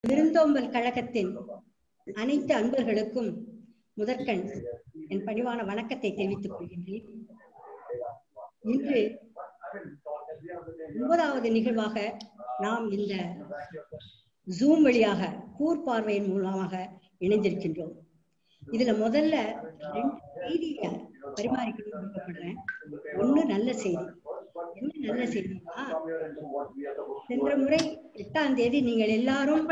விருந்தோம்பல் கழகத்தின் அனைத்து அன்பர்களுக்கும் முதற்கண் என் பணிவான வணக்கத்தை தெரிவித்துக் கொள்கின்றேன் இன்று ஒன்பதாவது நிகழ்வாக நாம் இந்த ஜூம் வழியாக கூர் பார்வையின் மூலமாக இணைந்திருக்கின்றோம் இதுல முதல்ல ரெண்டு செய்தியை பரிமாறிக்கணும்னு விருப்பப்படுறேன் ஒண்ணு நல்ல செய்தி என்ன நல்ல செய்தினா சென்ற முறை எட்டாம் தேதி நீங்கள் எல்லாரும்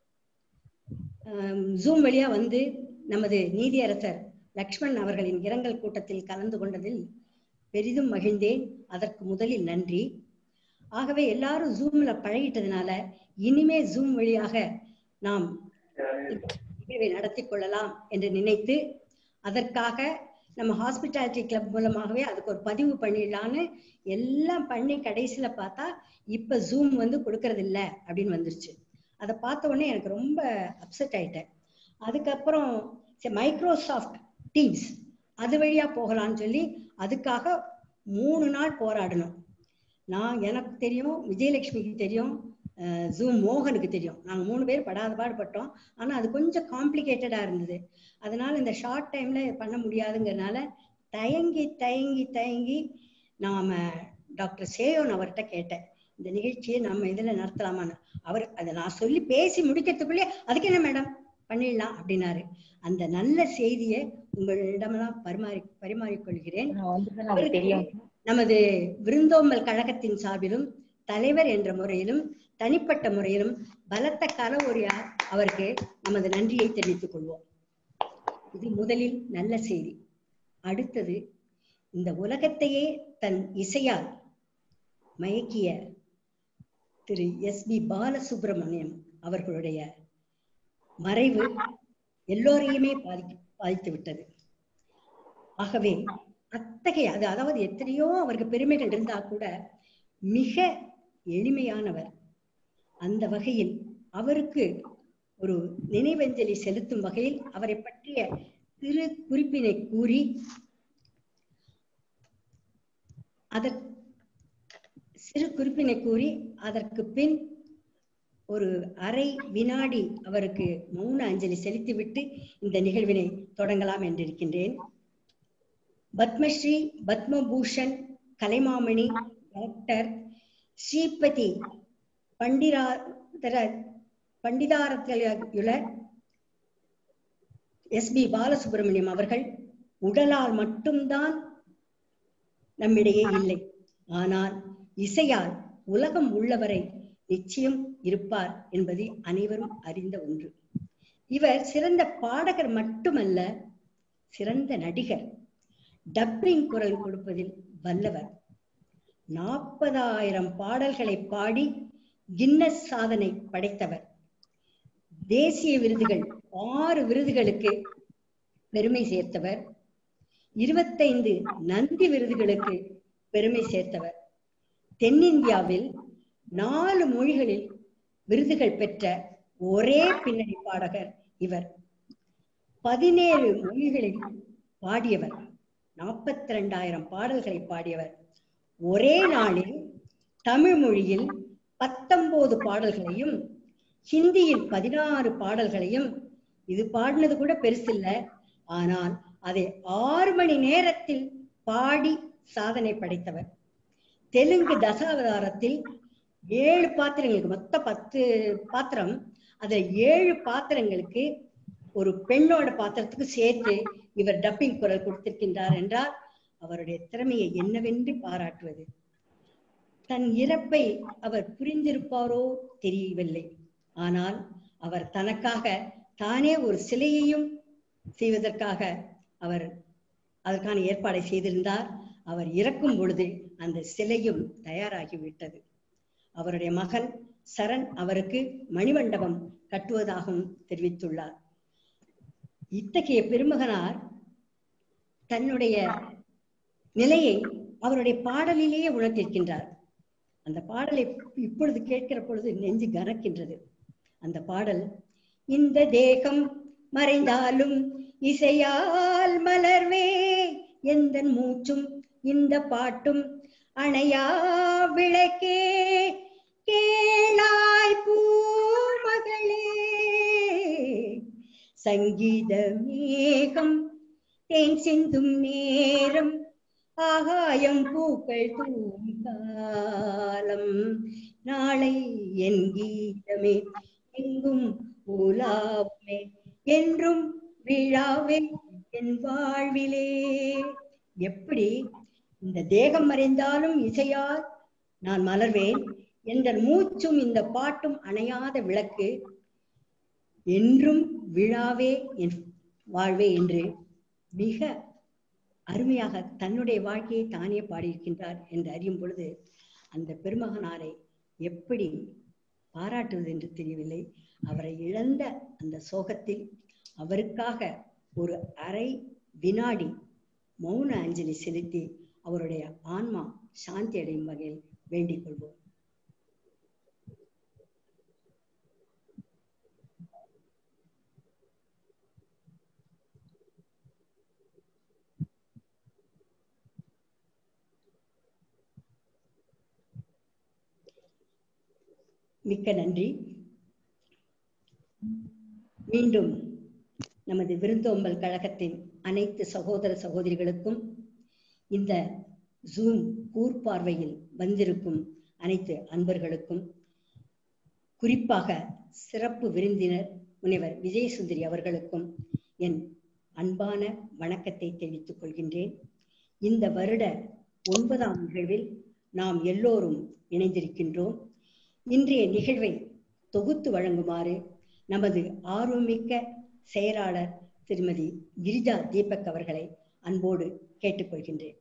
ஜூம் வழியா வந்து நமது நீதியரசர் லக்ஷ்மண் அவர்களின் இரங்கல் கூட்டத்தில் கலந்து கொண்டதில் பெரிதும் மகிழ்ந்தேன் அதற்கு முதலில் நன்றி ஆகவே எல்லாரும் ஜூம்ல பழகிட்டதுனால இனிமே ஜூம் வழியாக நாம் நிகழ்வை நடத்தி கொள்ளலாம் என்று நினைத்து அதற்காக நம்ம ஹாஸ்பிட்டாலிட்டி கிளப் மூலமாகவே அதுக்கு ஒரு பதிவு பண்ணிடலான்னு எல்லாம் பண்ணி கடைசியில பார்த்தா இப்ப ஜூம் வந்து கொடுக்கறது இல்ல அப்படின்னு வந்துருச்சு அதை பார்த்த உடனே எனக்கு ரொம்ப அப்செட் ஆயிட்டேன் அதுக்கப்புறம் மைக்ரோசாஃப்ட் டீம்ஸ் அது வழியா போகலான்னு சொல்லி அதுக்காக மூணு நாள் போராடணும் நான் எனக்கு தெரியும் விஜயலட்சுமிக்கு தெரியும் ஜூம் மோகனுக்கு தெரியும் நாங்கள் மூணு பேர் படாத பாடுபட்டோம் ஆனால் அது கொஞ்சம் காம்ப்ளிகேட்டடாக இருந்தது அதனால இந்த ஷார்ட் டைம்ல பண்ண முடியாதுங்கிறனால தயங்கி தயங்கி தயங்கி நாம டாக்டர் சேயோன் அவர்கிட்ட கேட்டேன் இந்த நிகழ்ச்சியை நம்ம இதில் நடத்தலாமான்னு அவர் அதை நான் சொல்லி பேசி முடிக்கிறதுக்குள்ளே அதுக்கு என்ன மேடம் பண்ணிடலாம் அப்படின்னாரு அந்த நல்ல செய்தியை உங்களிடமெல்லாம் பரிமாறி பரிமாறிக்கொள்கிறேன் நமது விருந்தோம்பல் கழகத்தின் சார்பிலும் தலைவர் என்ற முறையிலும் தனிப்பட்ட முறையிலும் பலத்த கர ஒரு அவருக்கு நமது நன்றியை தெரிவித்துக் கொள்வோம் இது முதலில் நல்ல செய்தி அடுத்தது இந்த உலகத்தையே தன் இசையால் மயக்கிய திரு எஸ் பி பாலசுப்ரமணியம் அவர்களுடைய மறைவு எல்லோரையுமே பாதிக்க பாதித்து விட்டது ஆகவே அத்தகைய அது அதாவது எத்தனையோ அவருக்கு பெருமைகள் இருந்தா கூட மிக எளிமையானவர் அந்த வகையில் அவருக்கு ஒரு நினைவஞ்சலி செலுத்தும் வகையில் அவரை பற்றிய சிறு குறிப்பினை கூறி அதற் சிறு குறிப்பினை கூறி அதற்கு பின் ஒரு அரை வினாடி அவருக்கு மௌன அஞ்சலி செலுத்திவிட்டு இந்த நிகழ்வினை தொடங்கலாம் என்றிருக்கின்றேன் பத்மஸ்ரீ பத்மபூஷன் கலைமாமணி டாக்டர் ஸ்ரீபதி பண்டிராதர பண்டிதாரத்திலுள்ள எஸ் பி பாலசுப்ரமணியம் அவர்கள் உடலால் மட்டும்தான் நம்மிடையே இல்லை ஆனால் இசையால் உலகம் உள்ளவரை நிச்சயம் இருப்பார் என்பதை அனைவரும் அறிந்த ஒன்று இவர் சிறந்த பாடகர் மட்டுமல்ல சிறந்த நடிகர் டப்பிங் குரல் கொடுப்பதில் வல்லவர் நாற்பதாயிரம் பாடல்களை பாடி கின்னஸ் சாதனை படைத்தவர் தேசிய விருதுகள் ஆறு விருதுகளுக்கு பெருமை சேர்த்தவர் இருபத்தைந்து நந்தி விருதுகளுக்கு பெருமை சேர்த்தவர் தென்னிந்தியாவில் நாலு மொழிகளில் விருதுகள் பெற்ற ஒரே பின்னணி பாடகர் இவர் பதினேழு மொழிகளில் பாடியவர் நாற்பத்தி ரெண்டாயிரம் பாடல்களை பாடியவர் ஒரே நாளில் தமிழ் மொழியில் பத்தொன்பது பாடல்களையும் ஹிந்தியில் பதினாறு பாடல்களையும் இது பாடினது கூட பெருசில்ல ஆனால் அதை ஆறு மணி நேரத்தில் பாடி சாதனை படைத்தவர் தெலுங்கு தசாவதாரத்தில் ஏழு பாத்திரங்களுக்கு மொத்த பத்து பாத்திரம் அதுல ஏழு பாத்திரங்களுக்கு ஒரு பெண்ணோட பாத்திரத்துக்கு சேர்த்து இவர் டப்பிங் குரல் கொடுத்திருக்கின்றார் என்றால் அவருடைய திறமையை என்னவென்று பாராட்டுவது தன் இறப்பை அவர் புரிந்திருப்பாரோ தெரியவில்லை ஆனால் அவர் தனக்காக தானே ஒரு சிலையையும் செய்வதற்காக அவர் அதற்கான ஏற்பாடை செய்திருந்தார் அவர் இறக்கும் பொழுது அந்த சிலையும் தயாராகிவிட்டது அவருடைய மகன் சரண் அவருக்கு மணிமண்டபம் கட்டுவதாகவும் தெரிவித்துள்ளார் இத்தகைய பெருமகனார் தன்னுடைய நிலையை அவருடைய பாடலிலேயே உணர்த்திருக்கின்றார் அந்த பாடலை இப்பொழுது கேட்கிற பொழுது நெஞ்சு கனக்கின்றது அந்த பாடல் இந்த தேகம் மறைந்தாலும் இசையால் மலர்வே எந்த மூச்சும் இந்த பாட்டும் அணையா விளக்கே கேளாய் பூமகளே சங்கீத மேகம் தேன் சிந்தும் நேரம் ஆகாயம் பூக்கள் தூவும் காலம் நாளை என் கீதமே எங்கும் உலாவுமே என்றும் விழாவே என் வாழ்விலே எப்படி இந்த தேகம் மறைந்தாலும் இசையால் நான் மலர்வேன் என்ற மூச்சும் இந்த பாட்டும் அணையாத விளக்கு என்றும் விழாவே என் வாழ்வே என்று மிக அருமையாக தன்னுடைய வாழ்க்கையை தானே பாடியிருக்கின்றார் என்று அறியும் பொழுது அந்த பெருமகனாரை எப்படி பாராட்டுவது என்று தெரியவில்லை அவரை இழந்த அந்த சோகத்தில் அவருக்காக ஒரு அரை வினாடி மௌன அஞ்சலி செலுத்தி அவருடைய ஆன்மா சாந்தி அடையும் வகையில் வேண்டிக் கொள்வோம் மிக்க நன்றி மீண்டும் நமது விருந்தோம்பல் கழகத்தின் அனைத்து சகோதர சகோதரிகளுக்கும் இந்த ஜூம் கூர்பார்வையில் வந்திருக்கும் அனைத்து அன்பர்களுக்கும் குறிப்பாக சிறப்பு விருந்தினர் முனைவர் விஜயசுந்தரி அவர்களுக்கும் என் அன்பான வணக்கத்தை தெரிவித்துக் கொள்கின்றேன் இந்த வருட ஒன்பதாம் நிகழ்வில் நாம் எல்லோரும் இணைந்திருக்கின்றோம் இன்றைய நிகழ்வை தொகுத்து வழங்குமாறு நமது ஆர்வமிக்க செயலாளர் திருமதி கிரிஜா தீபக் அவர்களை அன்போடு கேட்டுக்கொள்கின்றேன்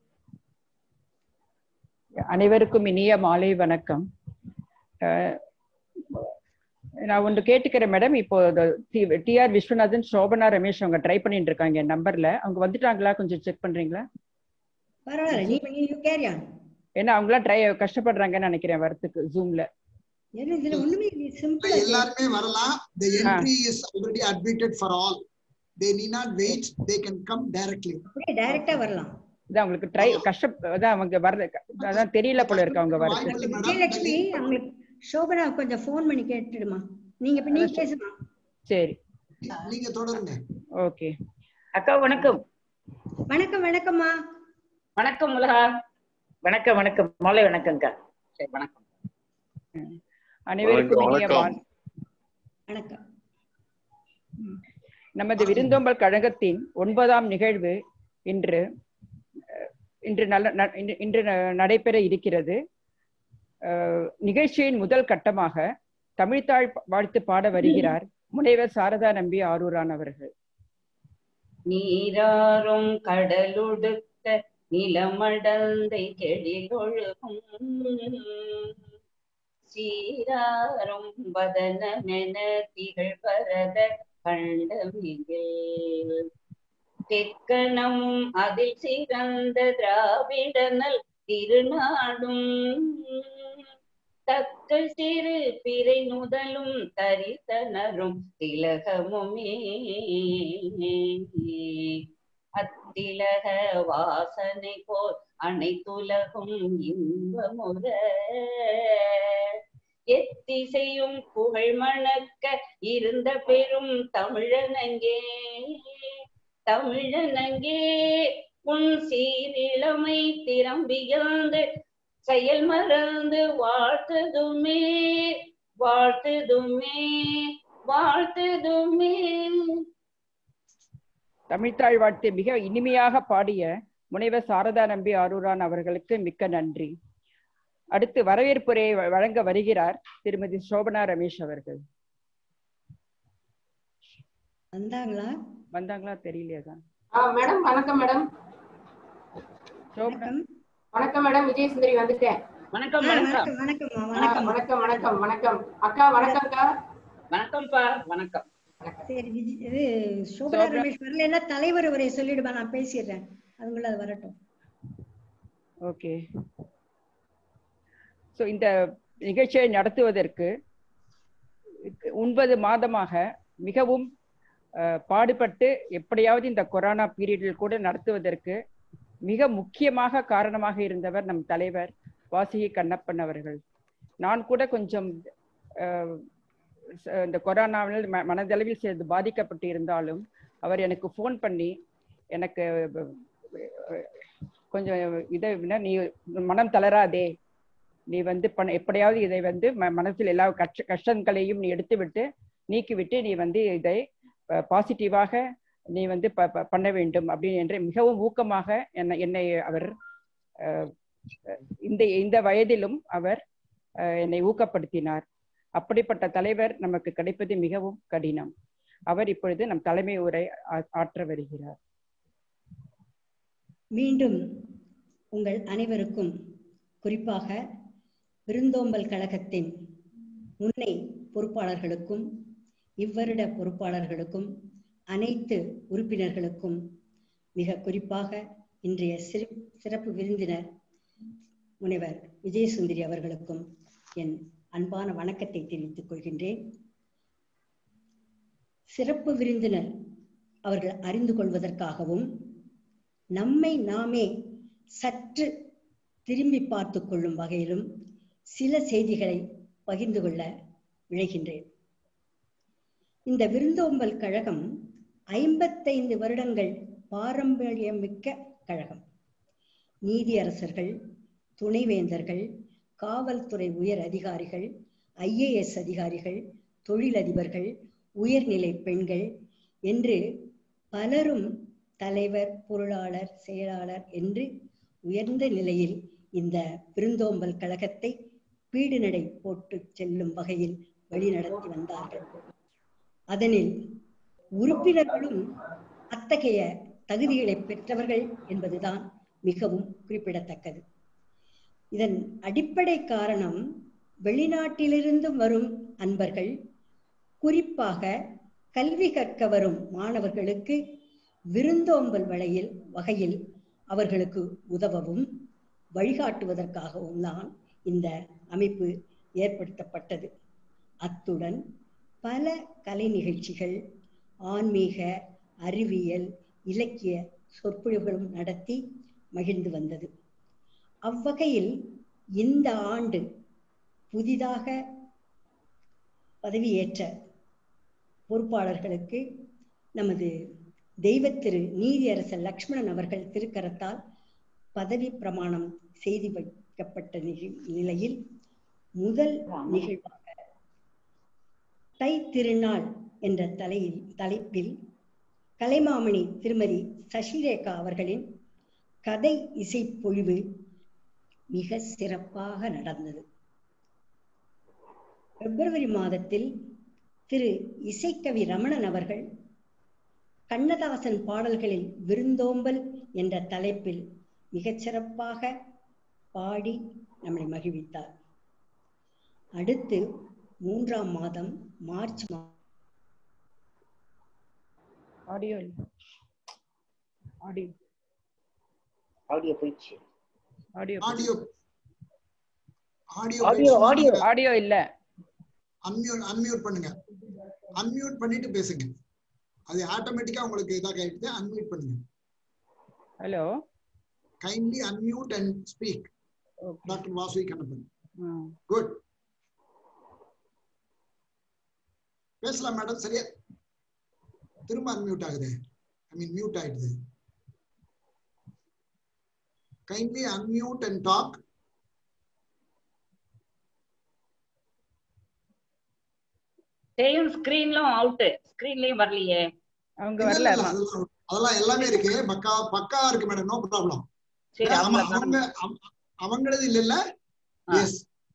அனைவருக்கும் இனிய மாலை வணக்கம் அஹ் நான் ஒன்று கேட்டுக்கிறேன் மேடம் இப்போ டி ஆர் விஸ்வநாதன் சோபனா ரமேஷ் அவங்க ட்ரை பண்ணிட்டு இருக்காங்க என் நம்பர்ல அவங்க வந்துட்டாங்களா கொஞ்சம் செக் பண்றீங்களா பரவாயில்ல நீ யூ கேரி ஆன் ஏன்னா அவங்களாம் ட்ரை கஷ்டப்படுறாங்கன்னு நினைக்கிறேன் வரத்துக்கு ஜூம்ல ஏன்னா இதுல ஒண்ணுமே சிம்பிளா எல்லாருமே வரலாம் the entry is already admitted for all they need not wait they can come directly அப்படியே டைரக்டா வரலாம் இதான் அவங்களுக்கு ட்ரை கஷ்ட அதான் அவங்க வர்ற அதான் தெரியல போல இருக்கு அவங்க வரது வாய்ப்பு இல்லை madam. விஜயலட்சுமி அவங்களுக்கு சோபனா கொஞ்சம் ஃபோன் பண்ணி கேட்டுடுமா நீங்க இப்ப நீ பேசுமா சரி நீங்க தொடருங்க ஓகே அக்கா வணக்கம் வணக்கம் வணக்கம்மா வணக்கம் உலகா வணக்கம் வணக்கம் மாலை வணக்கம்க்கா சரி வணக்கம் அனைவருக்கும் இனிய வணக்கம். மாலை வணக்கம் நமது விருந்தோம்பல் கழகத்தின் ஒன்பதாம் நிகழ்வு இன்று அஹ், இன்று நல்ல ந- இன்று- இன்று ந- நடைபெற இருக்கிறது அஹ், நிகழ்ச்சியின் முதல் கட்டமாக தமிழ்த்தாழ் வாழ்த்து பாட வருகிறார் முனைவர் சாரதா நம்பி ஆரூரான் அவர்கள் நீராறும் கடலுடுத்த நிலமடந்தை கெழிலொழுகும் சீராறும் வதனமென திகழ்வரத கண்டமிகில் தெக்கணமும் அதில் சிறந்த திராவிடனல் திருநாடும் தக்க சிறு பிறை நுதலும் தரித்தனரும் திலகமுமே அத்திலக வாசனை போல் அனைத்துலகும் இன்பமுற எத்திசையும் புகழ் மணக்க இருந்த பெரும் தமிழனங்கே தமிழனங்கே உன் சீரிழமை திறம்பியந்து செயல் மறந்து வாழ்த்ததுமே வாழ்த்ததுமே வாழ்த்ததுமே தமிழ்த்தாழ் வாழ்த்து மிக இனிமையாக பாடிய முனைவர் சாரதா நம்பி ஆரூரான் அவர்களுக்கு மிக்க நன்றி அடுத்து வரவேற்புரையை வ- வழங்க வருகிறார் திருமதி சோபனா ரமேஷ் அவர்கள் வந்தாங்களா வந்தாங்களா தெரியலையாதான் ஆ மேடம் வணக்கம் மேடம் சோபனா வணக்கம் வணக்கம் மேடம் விஜய் சுந்தரி வந்துட்டேன் வணக்கம் ஆ, வணக்கம் வணக்கம் வணக்கம்மா ஆ, வணக்கம் வணக்கம் வணக்கம் வணக்கம் அக்கா வணக்கம்க்கா வணக்கம்ப்பா வணக்கம் சரி விஜய் இது சோபனா சோபனா. ரமேஷ் வரல என்ன தலைவர் உரை சொல்லிடுமா நான் பேசிடுறேன் அதுக்குள்ள அது வரட்டும் ஓகே ஸோ இந்த நிகழ்ச்சியை நடத்துவதற்கு ஒன்பது மாதமாக மிகவும் அஹ், பாடுபட்டு எப்படியாவது இந்த கொரோனா பீரியடில் கூட நடத்துவதற்கு மிக முக்கியமாக காரணமாக இருந்தவர் நம் தலைவர் வாசுகி கண்ணப்பன் அவர்கள் நான் கூட கொஞ்சம் அஹ், ச- இந்த கொரோனாவில் ம- மனதளவில் சிறிது பாதிக்கப்பட்டு இருந்தாலும் அவர் எனக்கு ஃபோன் பண்ணி எனக்கு அஹ், கொஞ்சம் இதை என்ன, நீ மனம் தளராதே நீ வந்து பண்ண எப்படியாவது இதை வந்து ம- மனசில் எல்லா கஷ்ட கஷ்டங்களையும் நீ எடுத்துவிட்டு நீக்கிவிட்டு நீ வந்து இதை பாசிட்டிவாக நீ வந்து ப- ப- பண்ண வேண்டும் அப்படின்னு என்று மிகவும் ஊக்கமாக என்னை என்னை அவர் அஹ், அஹ், இந்த இந்த வயதிலும் அவர் அஹ், என்னை ஊக்கப்படுத்தினார் அப்படிப்பட்ட தலைவர் நமக்கு கிடைப்பது மிகவும் கடினம் அவர் இப்பொழுது நம் தலைமை உரை ஆ- ஆற்ற வருகிறார் மீண்டும் உங்கள் அனைவருக்கும் குறிப்பாக விருந்தோம்பல் கழகத்தின் முன்னை பொறுப்பாளர்களுக்கும் இவ்வருட பொறுப்பாளர்களுக்கும் அனைத்து உறுப்பினர்களுக்கும் மிக குறிப்பாக இன்றைய சிறு சிறப்பு விருந்தினர் முனைவர் விஜயசுந்தரி அவர்களுக்கும் என் அன்பான வணக்கத்தை தெரிவித்துக் கொள்கின்றேன் சிறப்பு விருந்தினர் அவர்கள் அறிந்து கொள்வதற்காகவும் நம்மை நாமே சற்று திரும்பி பார்த்து கொள்ளும் வகையிலும் சில செய்திகளை பகிர்ந்து கொள்ள விழைகின்றேன் இந்த விருந்தோம்பல் கழகம் ஐம்பத்தைந்து வருடங்கள் பாரம்பரியமிக்க கழகம் நீதியரசர்கள் துணைவேந்தர்கள் காவல்துறை உயர் அதிகாரிகள் ஐஏஎஸ் அதிகாரிகள் தொழிலதிபர்கள் உயர்நிலை பெண்கள் என்று பலரும் தலைவர் பொருளாளர் செயலாளர் என்று உயர்ந்த நிலையில் இந்த விருந்தோம்பல் கழகத்தை பீடு நடை போட்டு செல்லும் வகையில் வழிநடத்தி வந்தார்கள் அதனில் உறுப்பினர்களும் அத்தகைய தகுதிகளை பெற்றவர்கள் என்பதுதான் மிகவும் குறிப்பிடத்தக்கது இதன் அடிப்படை காரணம் வெளிநாட்டிலிருந்து வரும் அன்பர்கள் குறிப்பாக கல்வி கற்க வரும் மாணவர்களுக்கு விருந்தோம்பல் வகையில் வகையில் அவர்களுக்கு உதவவும் வழிகாட்டுவதற்காகவும் தான் இந்த அமைப்பு ஏற்படுத்தப்பட்டது அத்துடன் பல கலை நிகழ்ச்சிகள் ஆன்மீக அறிவியல் இலக்கிய சொற்பொழிவுகளும் நடத்தி மகிழ்ந்து வந்தது அவ்வகையில் இந்த ஆண்டு புதிதாக பதவியேற்ற பொறுப்பாளர்களுக்கு நமது தெய்வத்திரு நீதியரசர் லக்ஷ்மணன் அவர்கள் திருக்கரத்தால் பதவி பிரமாணம் செய்து வைக்கப்பட்ட நிகழ்- நிலையில் முதல் நிகழ்வாக தை திருநாள் என்ற தலையில் தலைப்பில் கலைமாமணி திருமதி சசிரேகா அவர்களின் கதை இசைப்பொழிவு மிக சிறப்பாக நடந்தது பிப்ரவரி மாதத்தில் திரு இசைக்கவி ரமணன் அவர்கள் கண்ணதாசன் பாடல்களில் விருந்தோம்பல் என்ற தலைப்பில் மிகச் சிறப்பாக பாடி நம்மை மகிழ்வித்தார் அடுத்து மூன்றாம் மாதம் மார்ச் மா ஆடியோ இல்ல ஆடியோ ஆடியோ போயிடுச்சு audio audio audio audio audio audio இல்ல அன்மியூட் அன்மியூட் பண்ணுங்க அன்மியூட் பண்ணிட்டு பேசுங்க அது ஆட்டோமேட்டிக்கா உங்களுக்கு இதாக ஆயிடுது அன்மியூட் பண்ணுங்க hello kindly unmute and speak okay doctor Vasuvi Kannappan good பேசலாம் மேடம் சரியா திரும்ப அன்மியூட் ஆகுது ஐ மீன் மியூட் ஆயிடுது கைண்ட்லி அன்மியூட் அண்ட் டாக் சேயும் ஸ்கிரீன்லும் அவுட் ஸ்கிரீன்லயும் வரலையே அவங்க இல்ல, வரல இல்ல, அதெல்லாம் அதெல்லாம் எல்லாமே இருக்கு பக்கா பக்கா இருக்கு மேடம் நோ ப்ராப்ளம் சரி அவங்க அவங்க அவங்க அவ- அவங்களது இல்ல இல்ல ஆ. எஸ்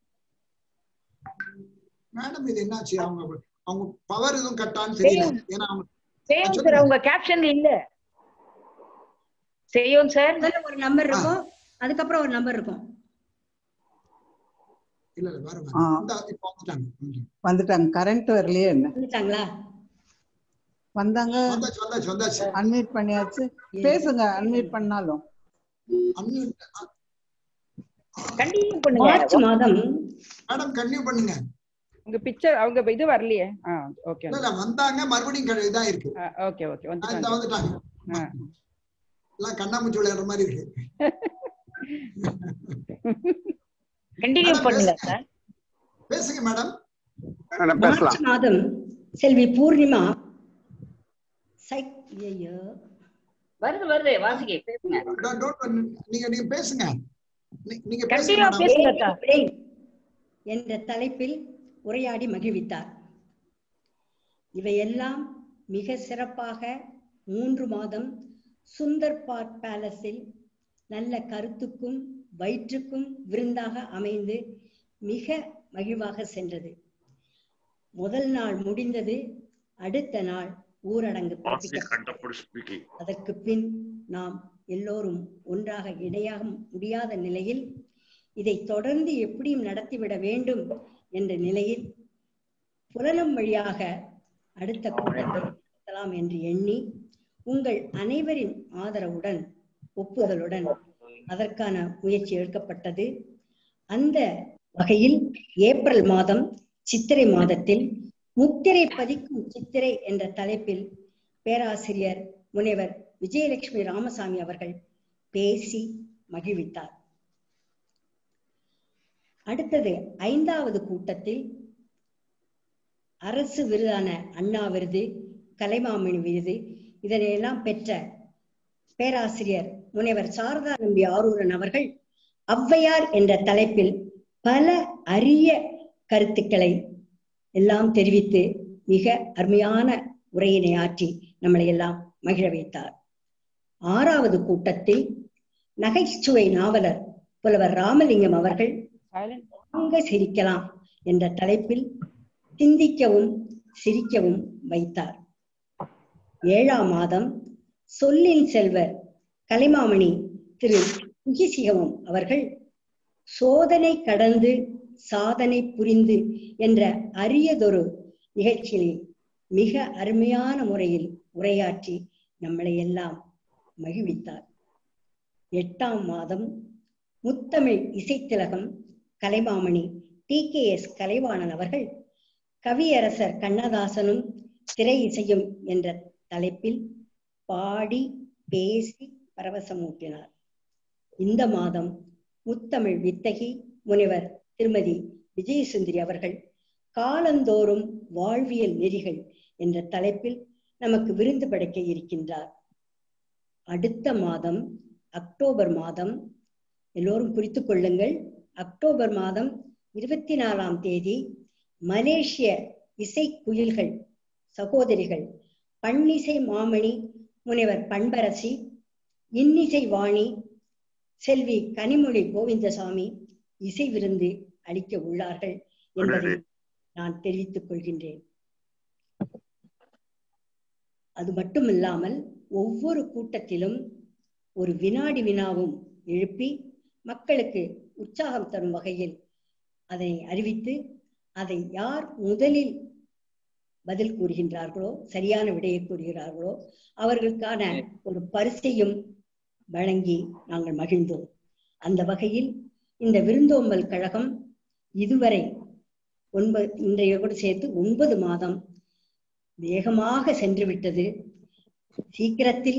மேடம் இது என்னாச்சு அவங்க அவங்க பவர் எதுவும் கட்டான்னு தெரியல ஏன்னா அவங்க சேயும் சார் அவங்க கேப்ஷன்ல இல்ல சேயும் சார் முதல்ல ஒரு நம்பர் இருக்கும் அதுக்கப்புறம் ஒரு நம்பர் இருக்கும் இல்ல இல்ல வேற ஆ. இந்த இப்ப வந்துட்டாங்க ம். வந்துட்டாங்க கரண்ட் வரலையே என்ன வந்துட்டாங்களா வந்தாங்க வந்தாச்சு வந்தாச்சு வந்தாச்சு அன்மியூட் பண்ணியாச்சு பேசுங்க அன்மியூட் பண்ணாலும் அன்மியூட் கண்டினியூ பண்ணுங்க மார்ச் மாதம் மேடம் கன்டினியூ பண்ணுங்க உங்க பிக்சர் அவங்க இது வரலையே ஆ ஓகே இல்ல இல்ல வந்தாங்க மறுபடியும் க- இதா இருக்கு ஓகே ஓகே ஆ, இந்த வந்துட்டாங்க வந்துட்டாங்க ஆ. எல்லாம் கண்ணாமூச்சி விளையாடுற மாதிரி இருக்கு கண்டினியூ மேடம், பண்ணுங்க பேசுங்க. சார் பேசுங்க மேடம் நான் பேசலாம் மார்ச் மாதம் செல்வி பூர்ணிமா சை- ஐயையோ. வருது வருது வாசிக்க பேசுங்க Don't- don't- நீங்க நீங்க பேசுங்க நீ- நீங்க கண்டிப்பா பேசுங்க பேசுங்க madam. அக்கா பிரெயின் என்ற தலைப்பில் உரையாடி மகிழ்வித்தார் இவையெல்லாம் மிக சிறப்பாக மூன்று மாதம் சுந்தர் பார்க் பேலஸில் நல்ல கருத்துக்கும் வயிற்றுக்கும் விருந்தாக அமைந்து மிக மகிழ்வாக சென்றது முதல் நாள் முடிந்தது அடுத்த நாள் ஊரடங்கு பிறப்பிக்கப்பட்டது. அதற்கு பின் நாம் எல்லோரும் ஒன்றாக இணையாக முடியாத நிலையில் இதை தொடர்ந்து எப்படியும் நடத்திவிட வேண்டும் என்ற நிலையில் புலனம் வழியாக அடுத்த கூட்டத்தை நடத்தலாம் என்று எண்ணி உங்கள் அனைவரின் ஆதரவுடன் ஒப்புதலுடன் அதற்கான முயற்சி எடுக்கப்பட்டது அந்த வகையில் ஏப்ரல் மாதம் சித்திரை மாதத்தில் முத்திரை பதிக்கும் சித்திரை என்ற தலைப்பில் பேராசிரியர் முனைவர் விஜயலட்சுமி ராமசாமி அவர்கள் பேசி மகிழ்வித்தார் அடுத்தது ஐந்தாவது கூட்டத்தில் அரசு விருதான அண்ணா விருது கலைமாமணி விருது இதனையெல்லாம் பெற்ற பேராசிரியர் முனைவர் சாரதா நம்பி ஆரூரன் அவர்கள் ஔவையார் என்ற தலைப்பில் பல அரிய கருத்துக்களை எல்லாம் தெரிவித்து மிக அருமையான உரையினை ஆற்றி நம்மளை எல்லாம் மகிழ வைத்தார் ஆறாவது கூட்டத்தில் நகைச்சுவை நாவலர் புலவர் ராமலிங்கம் அவர்கள் சைலண்ட் வாங்க சிரிக்கலாம் என்ற தலைப்பில் சிந்திக்கவும் சிரிக்கவும் வைத்தார் ஏழாம் மாதம் சொல்லின் செல்வர் கலைமாமணி திரு சுகிசிகமும் அவர்கள் சோதனை கடந்து சாதனை புரிந்து என்ற அரியதொரு நிகழ்ச்சியில் மிக அருமையான முறையில் உரையாற்றி நம்மளை எல்லாம் மகிழ்வித்தார் எட்டாம் மாதம் முத்தமிழ் இசைத்திலகம் Kalaimamani T K S Kalaivanan அவர்கள் கவியரசர் கண்ணதாசனும் திரை இசையும் என்ற தலைப்பில் பாடி பேசி பரவசமூட்டினார் இந்த மாதம் முத்தமிழ் வித்தகி முனைவர் திருமதி விஜயசுந்தரி அவர்கள் காலந்தோறும் வாழ்வியல் நெறிகள் என்ற தலைப்பில் நமக்கு விருந்து படைக்க இருக்கின்றார் அடுத்த மாதம் அக்டோபர் மாதம் எல்லோரும் குறித்துக் கொள்ளுங்கள் அக்டோபர் மாதம் இருபத்தி நாலாம் தேதி மலேசிய இசை குயில்கள் சகோதரிகள் பன்னிசை மாமணி முனைவர் பண்பரசி இன்னிசை வாணி செல்வி கனிமொழி கோவிந்தசாமி இசை விருந்து அளிக்க உள்ளார்கள் என்பதை நான் தெரிவித்துக் கொள்கின்றேன் அது மட்டுமில்லாமல் ஒவ்வொரு கூட்டத்திலும் ஒரு வினாடி வினாவும் எழுப்பி மக்களுக்கு உற்சாகம் தரும் வகையில் அதை அறிவித்து அதை யார் முதலில் பதில் கூறுகின்றார்களோ சரியான விடையை கூறுகிறார்களோ அவர்களுக்கான ஒரு பரிசையும் வழங்கி நாங்கள் மகிழ்ந்தோம் அந்த வகையில் இந்த விருந்தோம்பல் கழகம் இதுவரை ஒன்பது இன்றைய கூட சேர்த்து ஒன்பது மாதம் வேகமாக சென்று விட்டது சீக்கிரத்தில்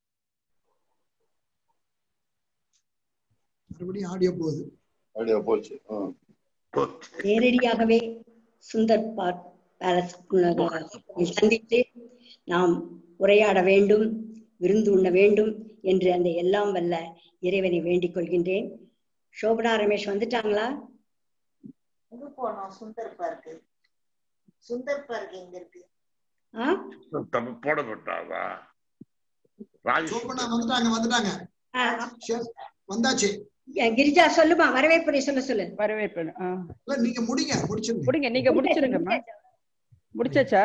மறுபடியும் ஆடியோ போகுது அப்படியா போச்சு ஆ. நேரடியாகவே சுந்தர் பார்க் பேலஸ் சந்தித்து நாம் உரையாட வேண்டும் விருந்து உண்ண வேண்டும் என்று அந்த எல்லாம் வல்ல இறைவனை வேண்டிக் கொள்கின்றேன் சோபனா ரமேஷ் வந்துட்டாங்களா எங்க போனோம் சுந்தர் பார்க்கு சுந்தர் பார்க் எங்க இருக்கு ஆ தப்பு போடப்பட்டாதா ராஜேஷ் சோபனா வந்துட்டாங்க வந்துட்டாங்க ஆ, சரி, வந்தாச்சு கிரிஜா சொல்லுமா வரவேற்புரை சொல்ல சொல்லு வரவேற்பு ஆ. இல்ல நீங்க முடிங்க முடிச்சிருங்க முடிங்க நீங்க முடிச்சிருங்கம்மா முடிச்சாச்சா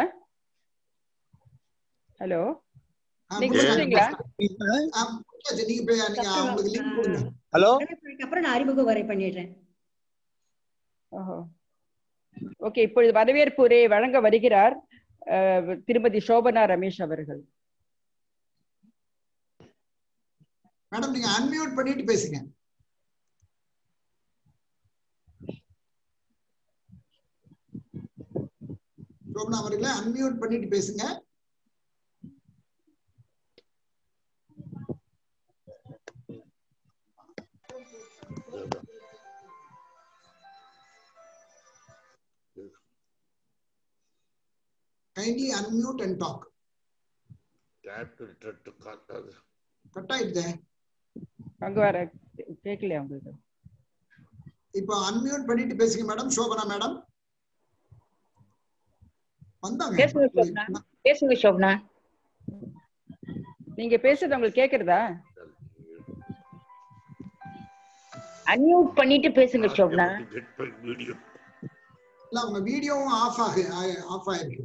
ஹலோ ஆ, நீங்க முடிச்சிருங்க. முடிச்சிட்டீங்களா ஆ, முடிச்சாச்சு. நீங்க போய் நீங்க அவங்களுக்கு லிங்க் கொடுங்க ஹலோ வரவேற்புரைக்கு அப்புறம் நான் அறிமுக உரை பண்ணிடுறேன் ஓஹோ ஓகே இப்பொழுது வரவேற்பு உரையை வழங்க வருகிறார் அஹ், திருமதி சோபனா ரமேஷ் அவர்கள் மேடம் நீங்க அன்மியூட் பண்ணிட்டு பேசுங்க சோபனா அவர்களே அன்மியூட் பண்ணிட்டு பேசுங்க kindly unmute and talk tap return காட்டாது கட் ஆயிடுதே அங்க வர கேட்கலையா உங்களுக்கு இப்போ அன்மியூட் பண்ணிட்டு பேசுங்க மேடம் சோபனா மேடம் வந்தாங்க பேசுங்க சோப்னா பேசுங்க சோப்னா நீங்க பேசுறது உங்களுக்கு கேக்குறதா அன்மியூட் பண்ணிட்டு பேசுங்க சோப்னா வீடியோ இல்ல அவங்க வீடியோவும் ஆஃப் ஆகு ஆஃப் ஆயிருக்கு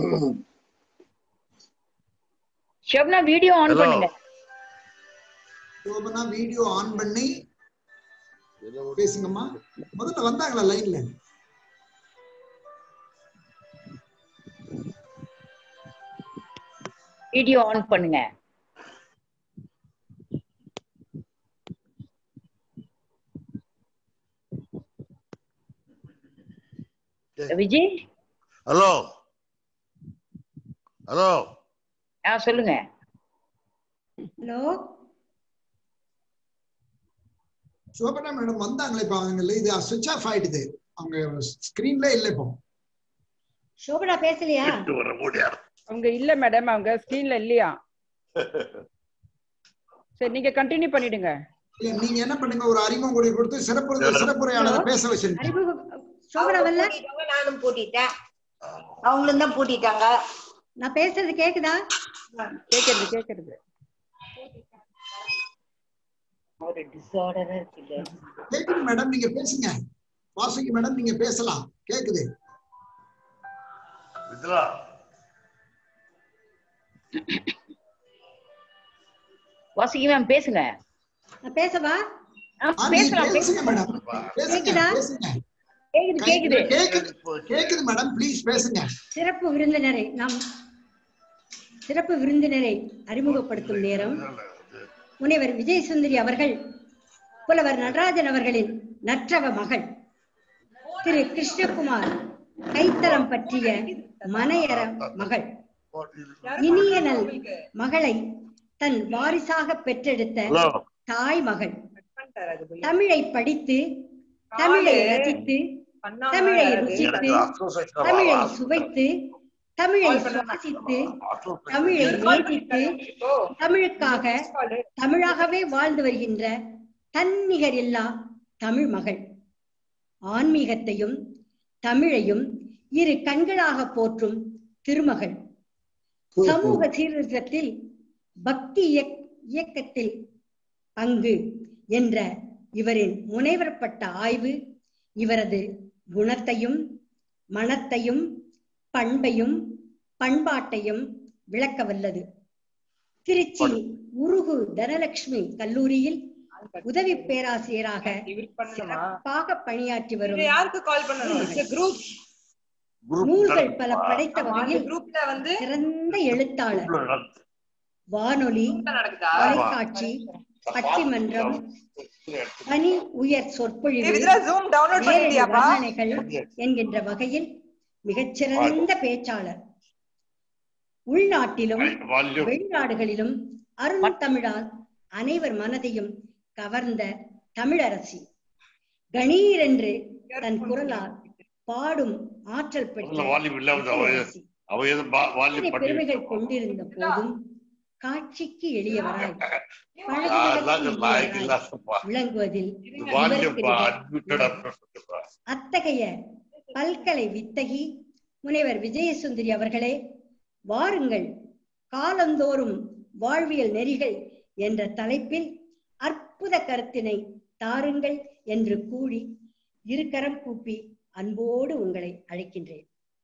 சோப்னா வீடியோ ஆன் Hello. பண்ணுங்க சோபனா வீடியோ ஆன் பண்ணி பேசுங்கம்மா முதல்ல வந்தாங்களா லைன்ல வீடியோ ஆன் பண்ணுங்க விஜய் ஹலோ ஹலோ ஆ சொல்லுங்க ஹலோ சோபனா மேடம் வந்தாங்களே இப்ப அவங்க இது சுவிட்ச் ஆஃப் ஆயிடுது அவங்க ஸ்கிரீன்ல இல்ல இப்போ சோபனா பேசலையா விட்டு வர முடியாது அவங்க இல்ல மேடம் அவங்க ஸ்கிரீன்ல இல்லையா சரி நீங்க கண்டினியூ பண்ணிடுங்க இல்ல நீங்க என்ன பண்ணுங்க ஒரு அறிமுகம் கூட கொடுத்து சிறப்பு சிறப்புரையாளரை பேச வச்சிருங்க அறிமுகம் சோபனா வரல பூட்டிட்டாங்க, நானும் பூட்டிட்டேன் அவங்களும் தான் பூட்டிட்டாங்க நான் பேசுறது கேக்குதா கேக்குறது கேக்குறது ஒரு டிசார்டரா இருக்குல்ல கேக்குது மேடம் நீங்க பேசுங்க வாசுகி மேடம் நீங்க பேசலாம் கேக்குது வித்ரா வாசுகி மேம் பேசுங்க நான் பேசவா ஆ, ஆ, நீங்க பேசலாம் பேசுங்க மேடம் பேசுங்க கேக்குதா? பேசுங்க கேக்குது கேக்குது கேக்குது கேக்குது மேடம் ப்ளீஸ் பேசுங்க சிறப்பு விருந்தினரை நாம் சிறப்பு விருந்தினரை அறிமுகப்படுத்தும் நேரம் முனைவர் விஜய் சுந்தரி அவர்கள் புலவர் நடராஜன் அவர்களின் நற்றவ மகள் திரு கிருஷ்ணகுமார் கைத்தலம் பற்றிய மனையற மகள் இனிய நல் மகளை தன் வாரிசாக பெற்றெடுத்த ஹலோ தாய் மகள் தமிழை படித்து தமிழை ரசித்து தமிழை ருசித்து தமிழை சுவைத்து தமிழை சுவாசித்து தமிழை நேசித்து தமிழுக்காக தமிழாகவே வாழ்ந்து வருகின்ற தன்னிகரில்லா தமிழ் மகள் ஆன்மீகத்தையும் தமிழையும் இரு கண்களாக போற்றும் திருமகள் சமூக சீர்திருத்தத்தில் பக்தி இயக்- இயக்கத்தில் பங்கு என்ற இவரின் முனைவர்பட்ட ஆய்வு இவரது குணத்தையும் மனத்தையும் பண்பையும் பண்பாட்டையும் விளக்க வல்லது திருச்சி உருகு தனலட்சுமி கல்லூரியில் உதவி பேராசிரியராக சிறப்பாக பணியாற்றி வரும் யாருக்கு கால் பண்ணணும் குரூப் நூல்கள் பல படைத்த வகையில் குரூப்ல வந்து சிறந்த எழுத்தாளர் வானொலி நடக்குதா தொலைக்காட்சி பட்டிமன்றம் பணி உயர் சொற்பொழிவு வித்ரா ஜூம் டவுன்லோட் நேரடி பண்ணிட்டியாப்பா வர்ணனைகள் என்கின்ற வகையில் மிகச்சிறந்த பேச்சாளர் உள்நாட்டிலும் வால்யூம் வெளிநாடுகளிலும் அருந்தமிழால் அனைவர் மனதையும் கவர்ந்த தமிழரசி கணீர் என்று தன் குரலால் பாடும் ஆற்றல் பெற்ற வால்யூம் இல்லாம இசையரசி. அவ ஏதோ வால்யூம் இத்தனை பண்ணி பெருமைகள் கொண்டிருந்த போதும் காட்சிக்கு எளியவராய் அதாங்க பழகுவதற்கு லாய்க்கு எளியவராய் இல்லாதப்பா விளங்குவதில் வால்யூம் இவருக்கு அட்மிட்டட் அப்படின்னு சொல்லிட்டு அத்தகைய பல்கலை வித்தகி முனைவர் விஜயசுந்தரி அவர்களே வாருங்கள் காலந்தோறும் வாழ்வியல் நெறிகள் என்ற தலைப்பில் அற்புத கருத்தினை தாருங்கள் என்று கூறி இருக்கரம் கூப்பி அன்போடு உங்களை அழைக்கின்றேன்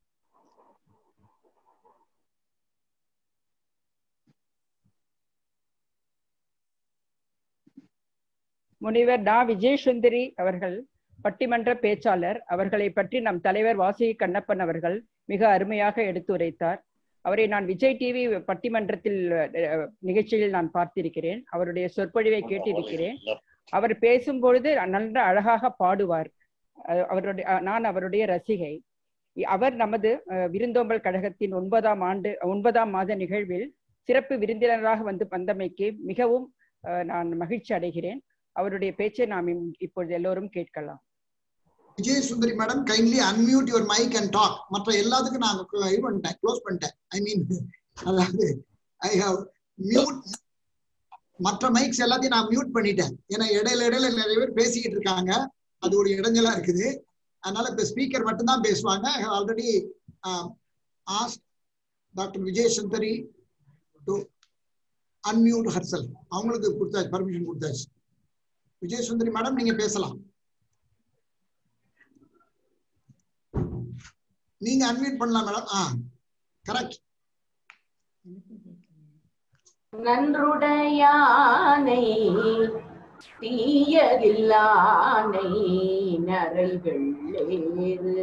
முனிவர் டா விஜயசுந்தரி அவர்கள் பட்டிமன்ற பேச்சாளர் அவர்களை பற்றி நம் தலைவர் வாசுகி கண்ணப்பன் அவர்கள் மிக அருமையாக எடுத்துரைத்தார் அவரை நான் விஜய் டிவி பட்டிமன்றத்தில் அஹ், நிகழ்ச்சியில் நான் பார்த்திருக்கிறேன் அவருடைய சொற்பொழிவை கேட்டிருக்கிறேன் அவர் பேசும்பொழுது நல்ல அழகாக பாடுவார் அஹ், அவருடைய அஹ், நான் அவருடைய ரசிகை இ- அவர் நமது அஹ், விருந்தோம்பல் கழகத்தின் ஒன்பதாம் ஆண்டு ஒன்பதாம் மாத நிகழ்வில் சிறப்பு விருந்தினராக வந்து வந்தமைக்கு மிகவும் அஹ், நான் மகிழ்ச்சி அடைகிறேன் அவருடைய பேச்சை நாம் இம்- இப்பொழுது எல்லோரும் கேட்கலாம் Vijay Sundari madam kindly unmute your mic and talk மற்ற எல்லாத்துக்கும் நான் இது பண்ணிட்டேன் க்ளோஸ் பண்ணிட்டேன் ஐ மீன் அதாவது ஐ ஹவ் மியூட் மற்ற மைக்ஸ் எல்லாத்தையும் நான் மியூட் பண்ணிட்டேன் ஏன்னா இடையில இடையில நிறைய பேர் பேசிக்கிட்டு இருக்காங்க அது ஒரு இடைஞ்சலா இருக்குது அதனால இப்ப ஸ்பீக்கர் மட்டும்தான் பேசுவாங்க already asked doctor Vijay Sundari to unmute herself அவங்களுக்கு கொடுத்தாச்சு பர்மிஷன் கொடுத்தாச்சு விஜய் சுந்தரி மேடம் நீங்க பேசலாம் நீங்க அன்மியூட் பண்ணலாம் மேடம் ஆ கரெக்ட் நன்றுடையானை தீயதில்லானை நரல்கள் ஏறு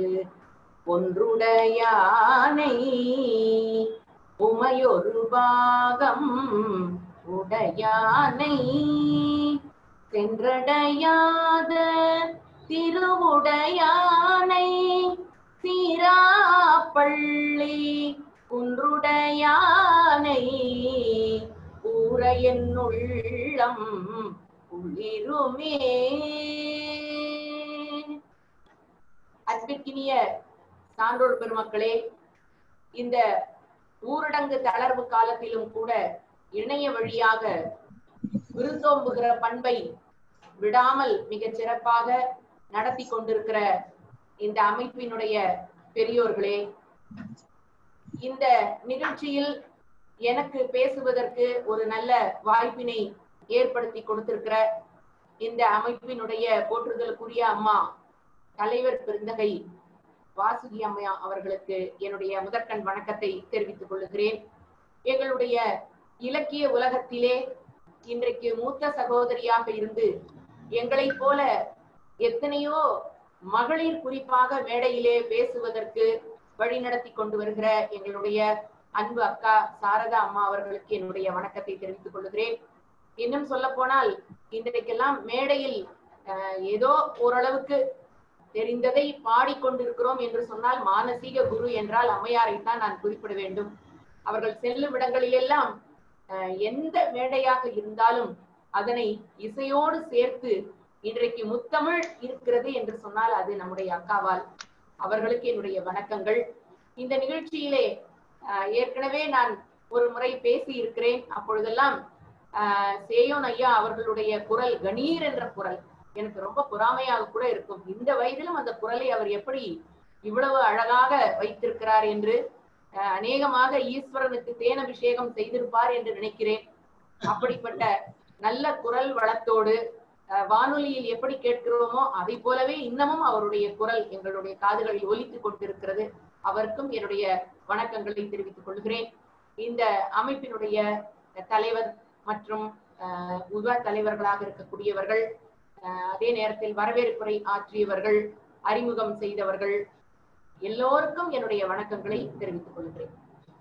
ஒன்றுடையானை உமையொரு பாகம் உடையானை சென்றடையாத திருவுடையானை சீராப்பள்ளி குன்றுடையானை கூற என்னுள்ளம் குளிருமே அன்பிற்கினிய சான்றோர் பெருமக்களே இந்த ஊரடங்கு தளர்வு காலத்திலும் கூட இணைய வழியாக விருந்தோம்புகிற பண்பை விடாமல் மிகச் சிறப்பாக நடத்தி கொண்டிருக்கிற இந்த அமைப்பினுடைய பெரியோர்களே இந்த நிகழ்ச்சியில் எனக்கு பேசுவதற்கு ஒரு நல்ல வாய்ப்பினை ஏற்படுத்தி கொடுத்திருக்கிற இந்த அமைப்பினுடைய போற்றுதலுக்குரிய அம்மா தலைவர் பெருந்தகை வாசுகி அம்மையா அவர்களுக்கு என்னுடைய முதற்கண் வணக்கத்தை தெரிவித்துக் கொள்ளுகிறேன் எங்களுடைய இலக்கிய உலகத்திலே இன்றைக்கு மூத்த சகோதரியாக இருந்து எங்களைப் போல எத்தனையோ மகளிர் குறிப்பாக மேடையிலே பேசுவதற்கு வழிநடத்தி கொண்டு வருகிற எங்களுடைய அன்பு அக்கா சாரதா அம்மா அவர்களுக்கு என்னுடைய வணக்கத்தை தெரிவித்துக் கொள்கிறேன் இன்னும் சொல்ல போனால் இன்றைக்கெல்லாம் மேடையில் அஹ், ஏதோ ஓரளவுக்கு தெரிந்ததை பாடிக்கொண்டிருக்கிறோம் என்று சொன்னால் மானசீக குரு என்றால் அம்மையாரைத்தான் நான் குறிப்பிட வேண்டும் அவர்கள் செல்லும் இடங்களிலெல்லாம் அஹ், எந்த மேடையாக இருந்தாலும் அதனை இசையோடு சேர்த்து இன்றைக்கு முத்தமிழ் இருக்கிறது என்று சொன்னால் அது நம்முடைய அக்காவால் அவர்களுக்கு என்னுடைய வணக்கங்கள் இந்த நிகழ்ச்சியிலே ஆஹ், ஏற்கனவே நான் ஒரு முறை பேசி இருக்கிறேன் அப்பொழுதெல்லாம் ஆஹ், சேயோன் ஐயா அவர்களுடைய குரல் கணீர் என்ற குரல் எனக்கு ரொம்ப பொறாமையாக கூட இருக்கும் இந்த வயதிலும் அந்த குரலை அவர் எப்படி இவ்வளவு அழகாக வைத்திருக்கிறார் என்று ஆஹ், அநேகமாக ஈஸ்வரனுக்கு தேனபிஷேகம் செய்திருப்பார் என்று நினைக்கிறேன் அப்படிப்பட்ட நல்ல குரல் வளத்தோடு அஹ், வானொலியில் எப்படி கேட்கிறோமோ அதை போலவே இன்னமும் அவருடைய குரல் எங்களுடைய காதுகளில் ஒலித்துக் கொண்டிருக்கிறது அவருக்கும் என்னுடைய வணக்கங்களை தெரிவித்துக் கொள்கிறேன் இந்த அமைப்பினுடைய தலைவர் மற்றும் அஹ், உப தலைவர்களாக இருக்கக்கூடியவர்கள் அஹ், அதே நேரத்தில் வரவேற்புரை ஆற்றியவர்கள் அறிமுகம் செய்தவர்கள் எல்லோருக்கும் என்னுடைய வணக்கங்களை தெரிவித்துக் கொள்கிறேன்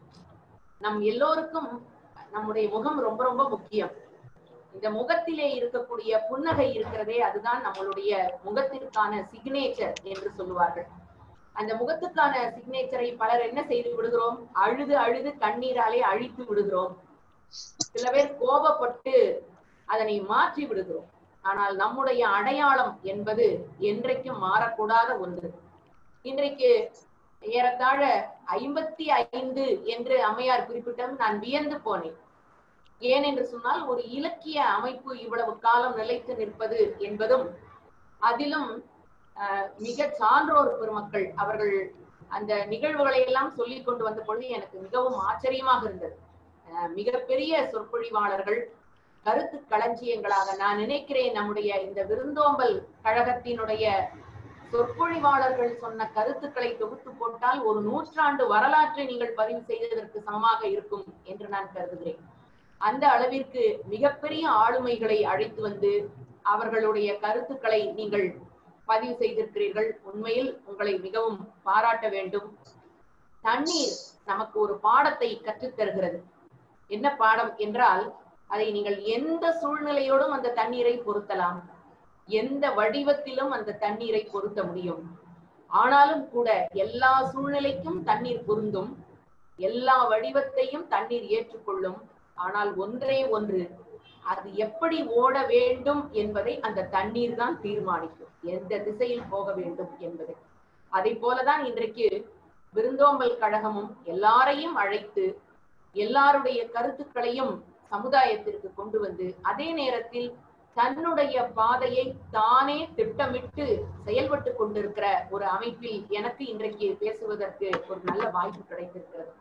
நம் எல்லோருக்கும் நம்முடைய முகம் ரொம்ப ரொம்ப முக்கியம் இந்த முகத்திலே இருக்கக்கூடிய புன்னகை இருக்கிறதே அதுதான் நம்மளுடைய முகத்திற்கான சிக்னேச்சர் என்று சொல்லுவார்கள் அந்த முகத்துக்கான சிக்னேச்சரை பலர் என்ன செய்து விடுகிறோம் அழுது அழுது கண்ணீராலே அழித்து விடுகிறோம் சில பேர் கோபப்பட்டு அதனை மாற்றி விடுகிறோம் ஆனால் நம்முடைய அடையாளம் என்பது என்றைக்கும் மாறக்கூடாத ஒன்று இன்றைக்கு ஏறத்தாழ ஐம்பத்தி ஐந்து என்று அம்மையார் குறிப்பிட்டும் நான் வியந்து போனேன் ஏன் என்று சொன்னால் ஒரு இலக்கிய அமைப்பு இவ்வளவு காலம் நிலைத்து நிற்பது என்பதும் அதிலும் ஆஹ், மிக சான்றோர் பெருமக்கள் அவர்கள் அந்த நிகழ்வுகளை எல்லாம் சொல்லிக் கொண்டு வந்த பொழுது எனக்கு மிகவும் ஆச்சரியமாக இருந்தது ஆஹ், மிகப்பெரிய சொற்பொழிவாளர்கள் கருத்து களஞ்சியங்களாக நான் நினைக்கிறேன் நம்முடைய இந்த விருந்தோம்பல் கழகத்தினுடைய சொற்பொழிவாளர்கள் சொன்ன கருத்துக்களை தொகுத்து போட்டால் ஒரு நூற்றாண்டு வரலாற்றை நீங்கள் பதிவு செய்ததற்கு சமமாக இருக்கும் என்று நான் கருதுகிறேன் அந்த அளவிற்கு மிகப்பெரிய ஆளுமைகளை அழைத்து வந்து அவர்களுடைய கருத்துக்களை நீங்கள் பதிவு செய்திருக்கிறீர்கள் உண்மையில் உங்களை மிகவும் பாராட்ட வேண்டும் தண்ணீர் நமக்கு ஒரு பாடத்தை கற்றுத் தருகிறது என்ன பாடம் என்றால் அதை நீங்கள் எந்த சூழ்நிலையோடும் அந்த தண்ணீரை பொருத்தலாம் எந்த வடிவத்திலும் அந்த தண்ணீரை பொருத்த முடியும் ஆனாலும் கூட எல்லா சூழ்நிலைக்கும் தண்ணீர் பொருந்தும் எல்லா வடிவத்தையும் தண்ணீர் ஏற்றுக்கொள்ளும் ஆனால் ஒன்றே ஒன்று அது எப்படி ஓட வேண்டும் என்பதை அந்த தண்ணீர் தான் தீர்மானிக்கும் எந்த திசையில் போக வேண்டும் என்பதை அதை போலதான் இன்றைக்கு விருந்தோம்பல் கழகமும் எல்லாரையும் அழைத்து எல்லாருடைய கருத்துக்களையும் சமுதாயத்திற்கு கொண்டு வந்து அதே நேரத்தில் தன்னுடைய பாதையை தானே திட்டமிட்டு செயல்பட்டு கொண்டிருக்கிற ஒரு அமைப்பில் எனக்கு இன்றைக்கு பேசுவதற்கு ஒரு நல்ல வாய்ப்பு கிடைத்திருக்கிறது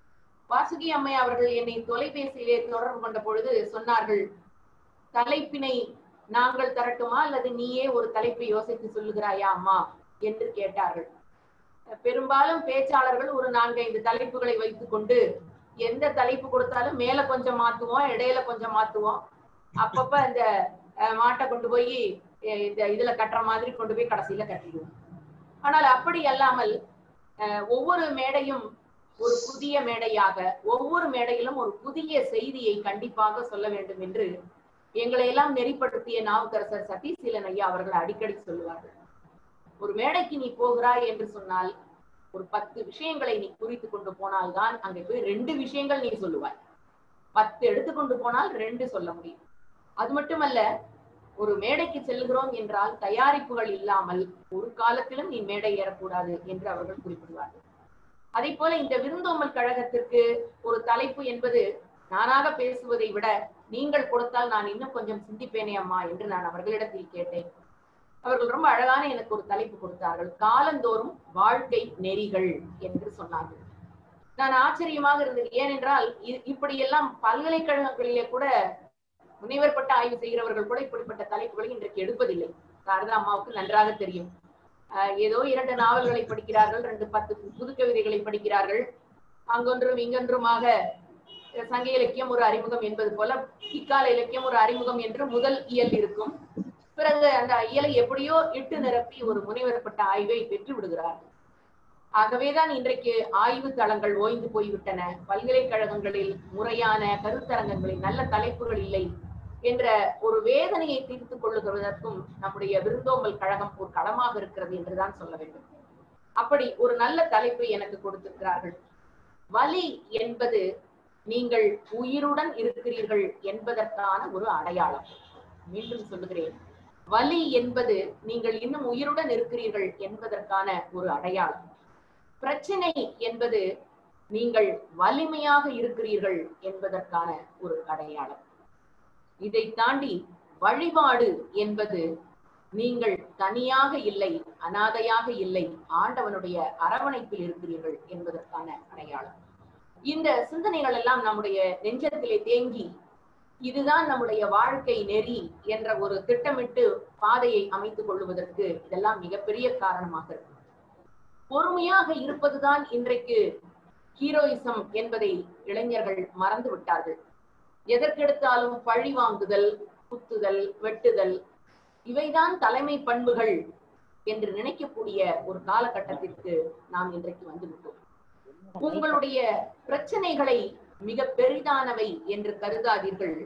வாசுகி அம்மை அவர்கள் என்னை தொலைபேசியிலே தொடர்பு கொண்ட பொழுது சொன்னார்கள் தலைப்பினை நாங்கள் தரட்டுமா அல்லது நீயே ஒரு தலைப்பை யோசித்து சொல்லுகிறாயா அம்மா என்று கேட்டார்கள் பெரும்பாலும் பேச்சாளர்கள் ஒரு நான்கைந்து தலைப்புகளை வைத்துக் கொண்டு எந்த தலைப்பு கொடுத்தாலும் மேல கொஞ்சம் மாத்துவோம் இடையில கொஞ்சம் மாத்துவோம் அப்பப்ப இந்த அஹ், மாட்டை கொண்டு போய் அஹ், இந்த இதுல கட்டுற மாதிரி கொண்டு போய் கடைசியில கட்டிடுவோம் ஆனால் அப்படி அல்லாமல் அஹ், ஒவ்வொரு மேடையும் ஒரு புதிய மேடையாக ஒவ்வொரு மேடையிலும் ஒரு புதிய செய்தியை கண்டிப்பாக சொல்ல வேண்டும் என்று எங்களை எல்லாம் நெறிப்படுத்திய நாவுக்கரசர் சதீசீலன் ஐயா அவர்கள் அடிக்கடி சொல்லுவார்கள் ஒரு மேடைக்கு நீ போகிறாய் என்று சொன்னால் ஒரு பத்து விஷயங்களை நீ குறித்து கொண்டு போனால்தான் அங்கே போய் ரெண்டு விஷயங்கள் நீ சொல்லுவாய் பத்து எடுத்துக்கொண்டு போனால் ரெண்டு சொல்ல முடியும் அது மட்டுமல்ல ஒரு மேடைக்கு செல்கிறோம் என்றால் தயாரிப்புகள் இல்லாமல் ஒரு காலத்திலும் நீ மேடை ஏறக்கூடாது என்று அவர்கள் குறிப்பிடுவார்கள் அதே போல இந்த விருந்தோம்பல் கழகத்திற்கு ஒரு தலைப்பு என்பது நானாக பேசுவதை விட நீங்கள் கொடுத்தால் நான் இன்னும் கொஞ்சம் சிந்திப்பேனே அம்மா என்று நான் அவர்களிடத்தில் கேட்டேன் அவர்கள் ரொம்ப அழகான எனக்கு ஒரு தலைப்பு கொடுத்தார்கள் காலந்தோறும் வாழ்க்கை நெறிகள் என்று சொன்னார்கள் நான் ஆச்சரியமாக இருந்தது ஏனென்றால் இ- இப்படியெல்லாம் பல்கலைக்கழகங்களிலே கூட முனைவர் பட்ட ஆய்வு செய்கிறவர்கள் கூட இப்படிப்பட்ட தலைப்புகளை இன்றைக்கு எடுப்பதில்லை சாரதா அம்மாவுக்கு நன்றாக தெரியும் ஆஹ் ஏதோ இரண்டு நாவல்களை படிக்கிறார்கள் ரெண்டு பத்து புது கவிதைகளை படிக்கிறார்கள் அங்கொன்றும் இங்கொன்றுமாக அஹ் சங்க இலக்கியம் ஒரு அறிமுகம் என்பது போல இக்கால இலக்கியம் ஒரு அறிமுகம் என்று முதல் இயல் இருக்கும் பிறகு அந்த இயலை எப்படியோ இட்டு நிரப்பி ஒரு முனைவர் பட்ட ஆய்வை பெற்று விடுகிறார்கள் ஆகவேதான் இன்றைக்கு ஆய்வு தளங்கள் ஓய்ந்து போய்விட்டன பல்கலைக்கழகங்களில் முறையான கருத்தரங்கங்களில் நல்ல தலைப்புகள் இல்லை என்ற ஒரு வேதனையை தீர்த்துக் கொள்ளுகிறதற்கும் நம்முடைய விருந்தோம்பல் கழகம் ஒரு களமாக இருக்கிறது என்றுதான் சொல்ல வேண்டும் அப்படி ஒரு நல்ல தலைப்பை எனக்கு கொடுத்திருக்கிறார்கள் வலி என்பது நீங்கள் உயிருடன் இருக்கிறீர்கள் என்பதற்கான ஒரு அடையாளம் மீண்டும் சொல்லுகிறேன் வலி என்பது நீங்கள் இன்னும் உயிருடன் இருக்கிறீர்கள் என்பதற்கான ஒரு அடையாளம் பிரச்சனை என்பது நீங்கள் வலிமையாக இருக்கிறீர்கள் என்பதற்கான ஒரு அடையாளம் இதை தாண்டி வழிபாடு என்பது நீங்கள் தனியாக இல்லை அனாதையாக இல்லை ஆண்டவனுடைய அரவணைப்பில் இருக்கிறீர்கள் என்பதற்கான அடையாளம் இந்த சிந்தனைகள் எல்லாம் நம்முடைய நெஞ்சத்திலே தேங்கி இதுதான் நம்முடைய வாழ்க்கை நெறி என்ற ஒரு திட்டமிட்டு பாதையை அமைத்துக் கொள்வதற்கு இதெல்லாம் மிகப்பெரிய காரணமாக இருக்கு பொறுமையாக இருப்பதுதான் இன்றைக்கு ஹீரோயிசம் என்பதை இளைஞர்கள் மறந்து விட்டார்கள் எதற்கெடுத்தாலும் பழி வாங்குதல் குத்துதல் வெட்டுதல் இவைதான் தலைமை பண்புகள் என்று நினைக்கக்கூடிய ஒரு காலகட்டத்திற்கு நாம் இன்றைக்கு வந்துவிட்டோம் உங்களுடைய பிரச்சனைகளை மிக பெரிதானவை என்று கருதாதீர்கள்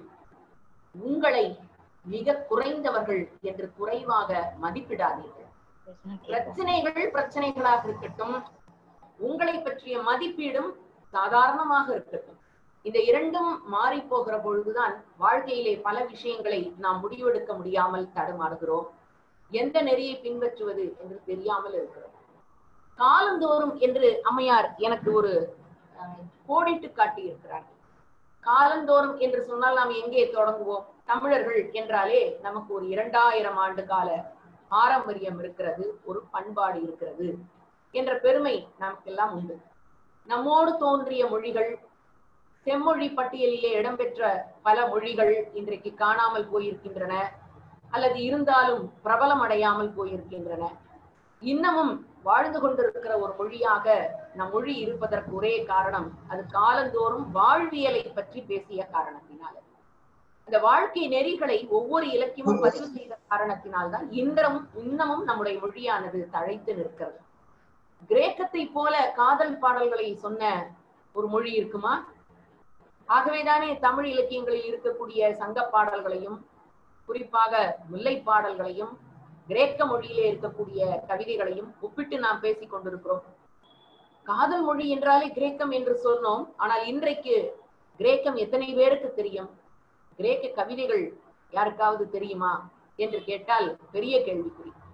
உங்களை மிக குறைந்தவர்கள் என்று குறைவாக மதிப்பிடாதீர்கள் பிரச்சனைகள் பிரச்சனைகளாக இருக்கட்டும் உங்களை பற்றிய மதிப்பீடும் சாதாரணமாக இருக்கட்டும் இந்த இரண்டும் மாறி போகிற பொழுதுதான் வாழ்க்கையிலே பல விஷயங்களை நாம் முடிவெடுக்க முடியாமல் தடுமாறுகிறோம் எந்த நெறியை பின்பற்றுவது என்று தெரியாமல் இருக்கிறோம் காலந்தோறும் என்று அம்மையார் எனக்கு ஒரு அஹ், கோடிட்டு காட்டி இருக்கிறார் காலந்தோறும் என்று சொன்னால் நாம் எங்கே தொடங்குவோம் தமிழர்கள் என்றாலே நமக்கு ஒரு இரண்டாயிரம் ஆண்டு கால பாரம்பரியம் இருக்கிறது ஒரு பண்பாடு இருக்கிறது என்ற பெருமை நமக்கெல்லாம் உண்டு நம்மோடு தோன்றிய மொழிகள் செம்மொழி பட்டியலிலே இடம்பெற்ற பல மொழிகள் இன்றைக்கு காணாமல் போயிருக்கின்றன அல்லது இருந்தாலும் பிரபலம் அடையாமல் போயிருக்கின்றன இன்னமும் வாழ்ந்து கொண்டிருக்கிற ஒரு மொழியாக நம் மொழி இருப்பதற்கு ஒரே காரணம் அது காலந்தோறும் வாழ்வியலை பற்றி பேசிய காரணத்தினால இந்த வாழ்க்கை நெறிகளை ஒவ்வொரு இலக்கியமும் பதிவு செய்த காரணத்தினால்தான் இன்றும் இன்னமும் நம்முடைய மொழியானது தழைத்து நிற்கிறது கிரேக்கத்தை போல காதல் பாடல்களை சொன்ன ஒரு மொழி இருக்குமா ஆகவேதானே தமிழ் இலக்கியங்களில் இருக்கக்கூடிய சங்க பாடல்களையும் குறிப்பாக முல்லை பாடல்களையும் கிரேக்க மொழியிலே இருக்கக்கூடிய கவிதைகளையும் ஒப்பிட்டு நாம் பேசிக் கொண்டிருக்கிறோம் காதல் மொழி என்றாலே கிரேக்கம் என்று சொன்னோம் ஆனால் இன்றைக்கு கிரேக்கம் எத்தனை பேருக்கு தெரியும் கிரேக்க கவிதைகள் யாருக்காவது தெரியுமா என்று கேட்டால் பெரிய கேள்விக்குறி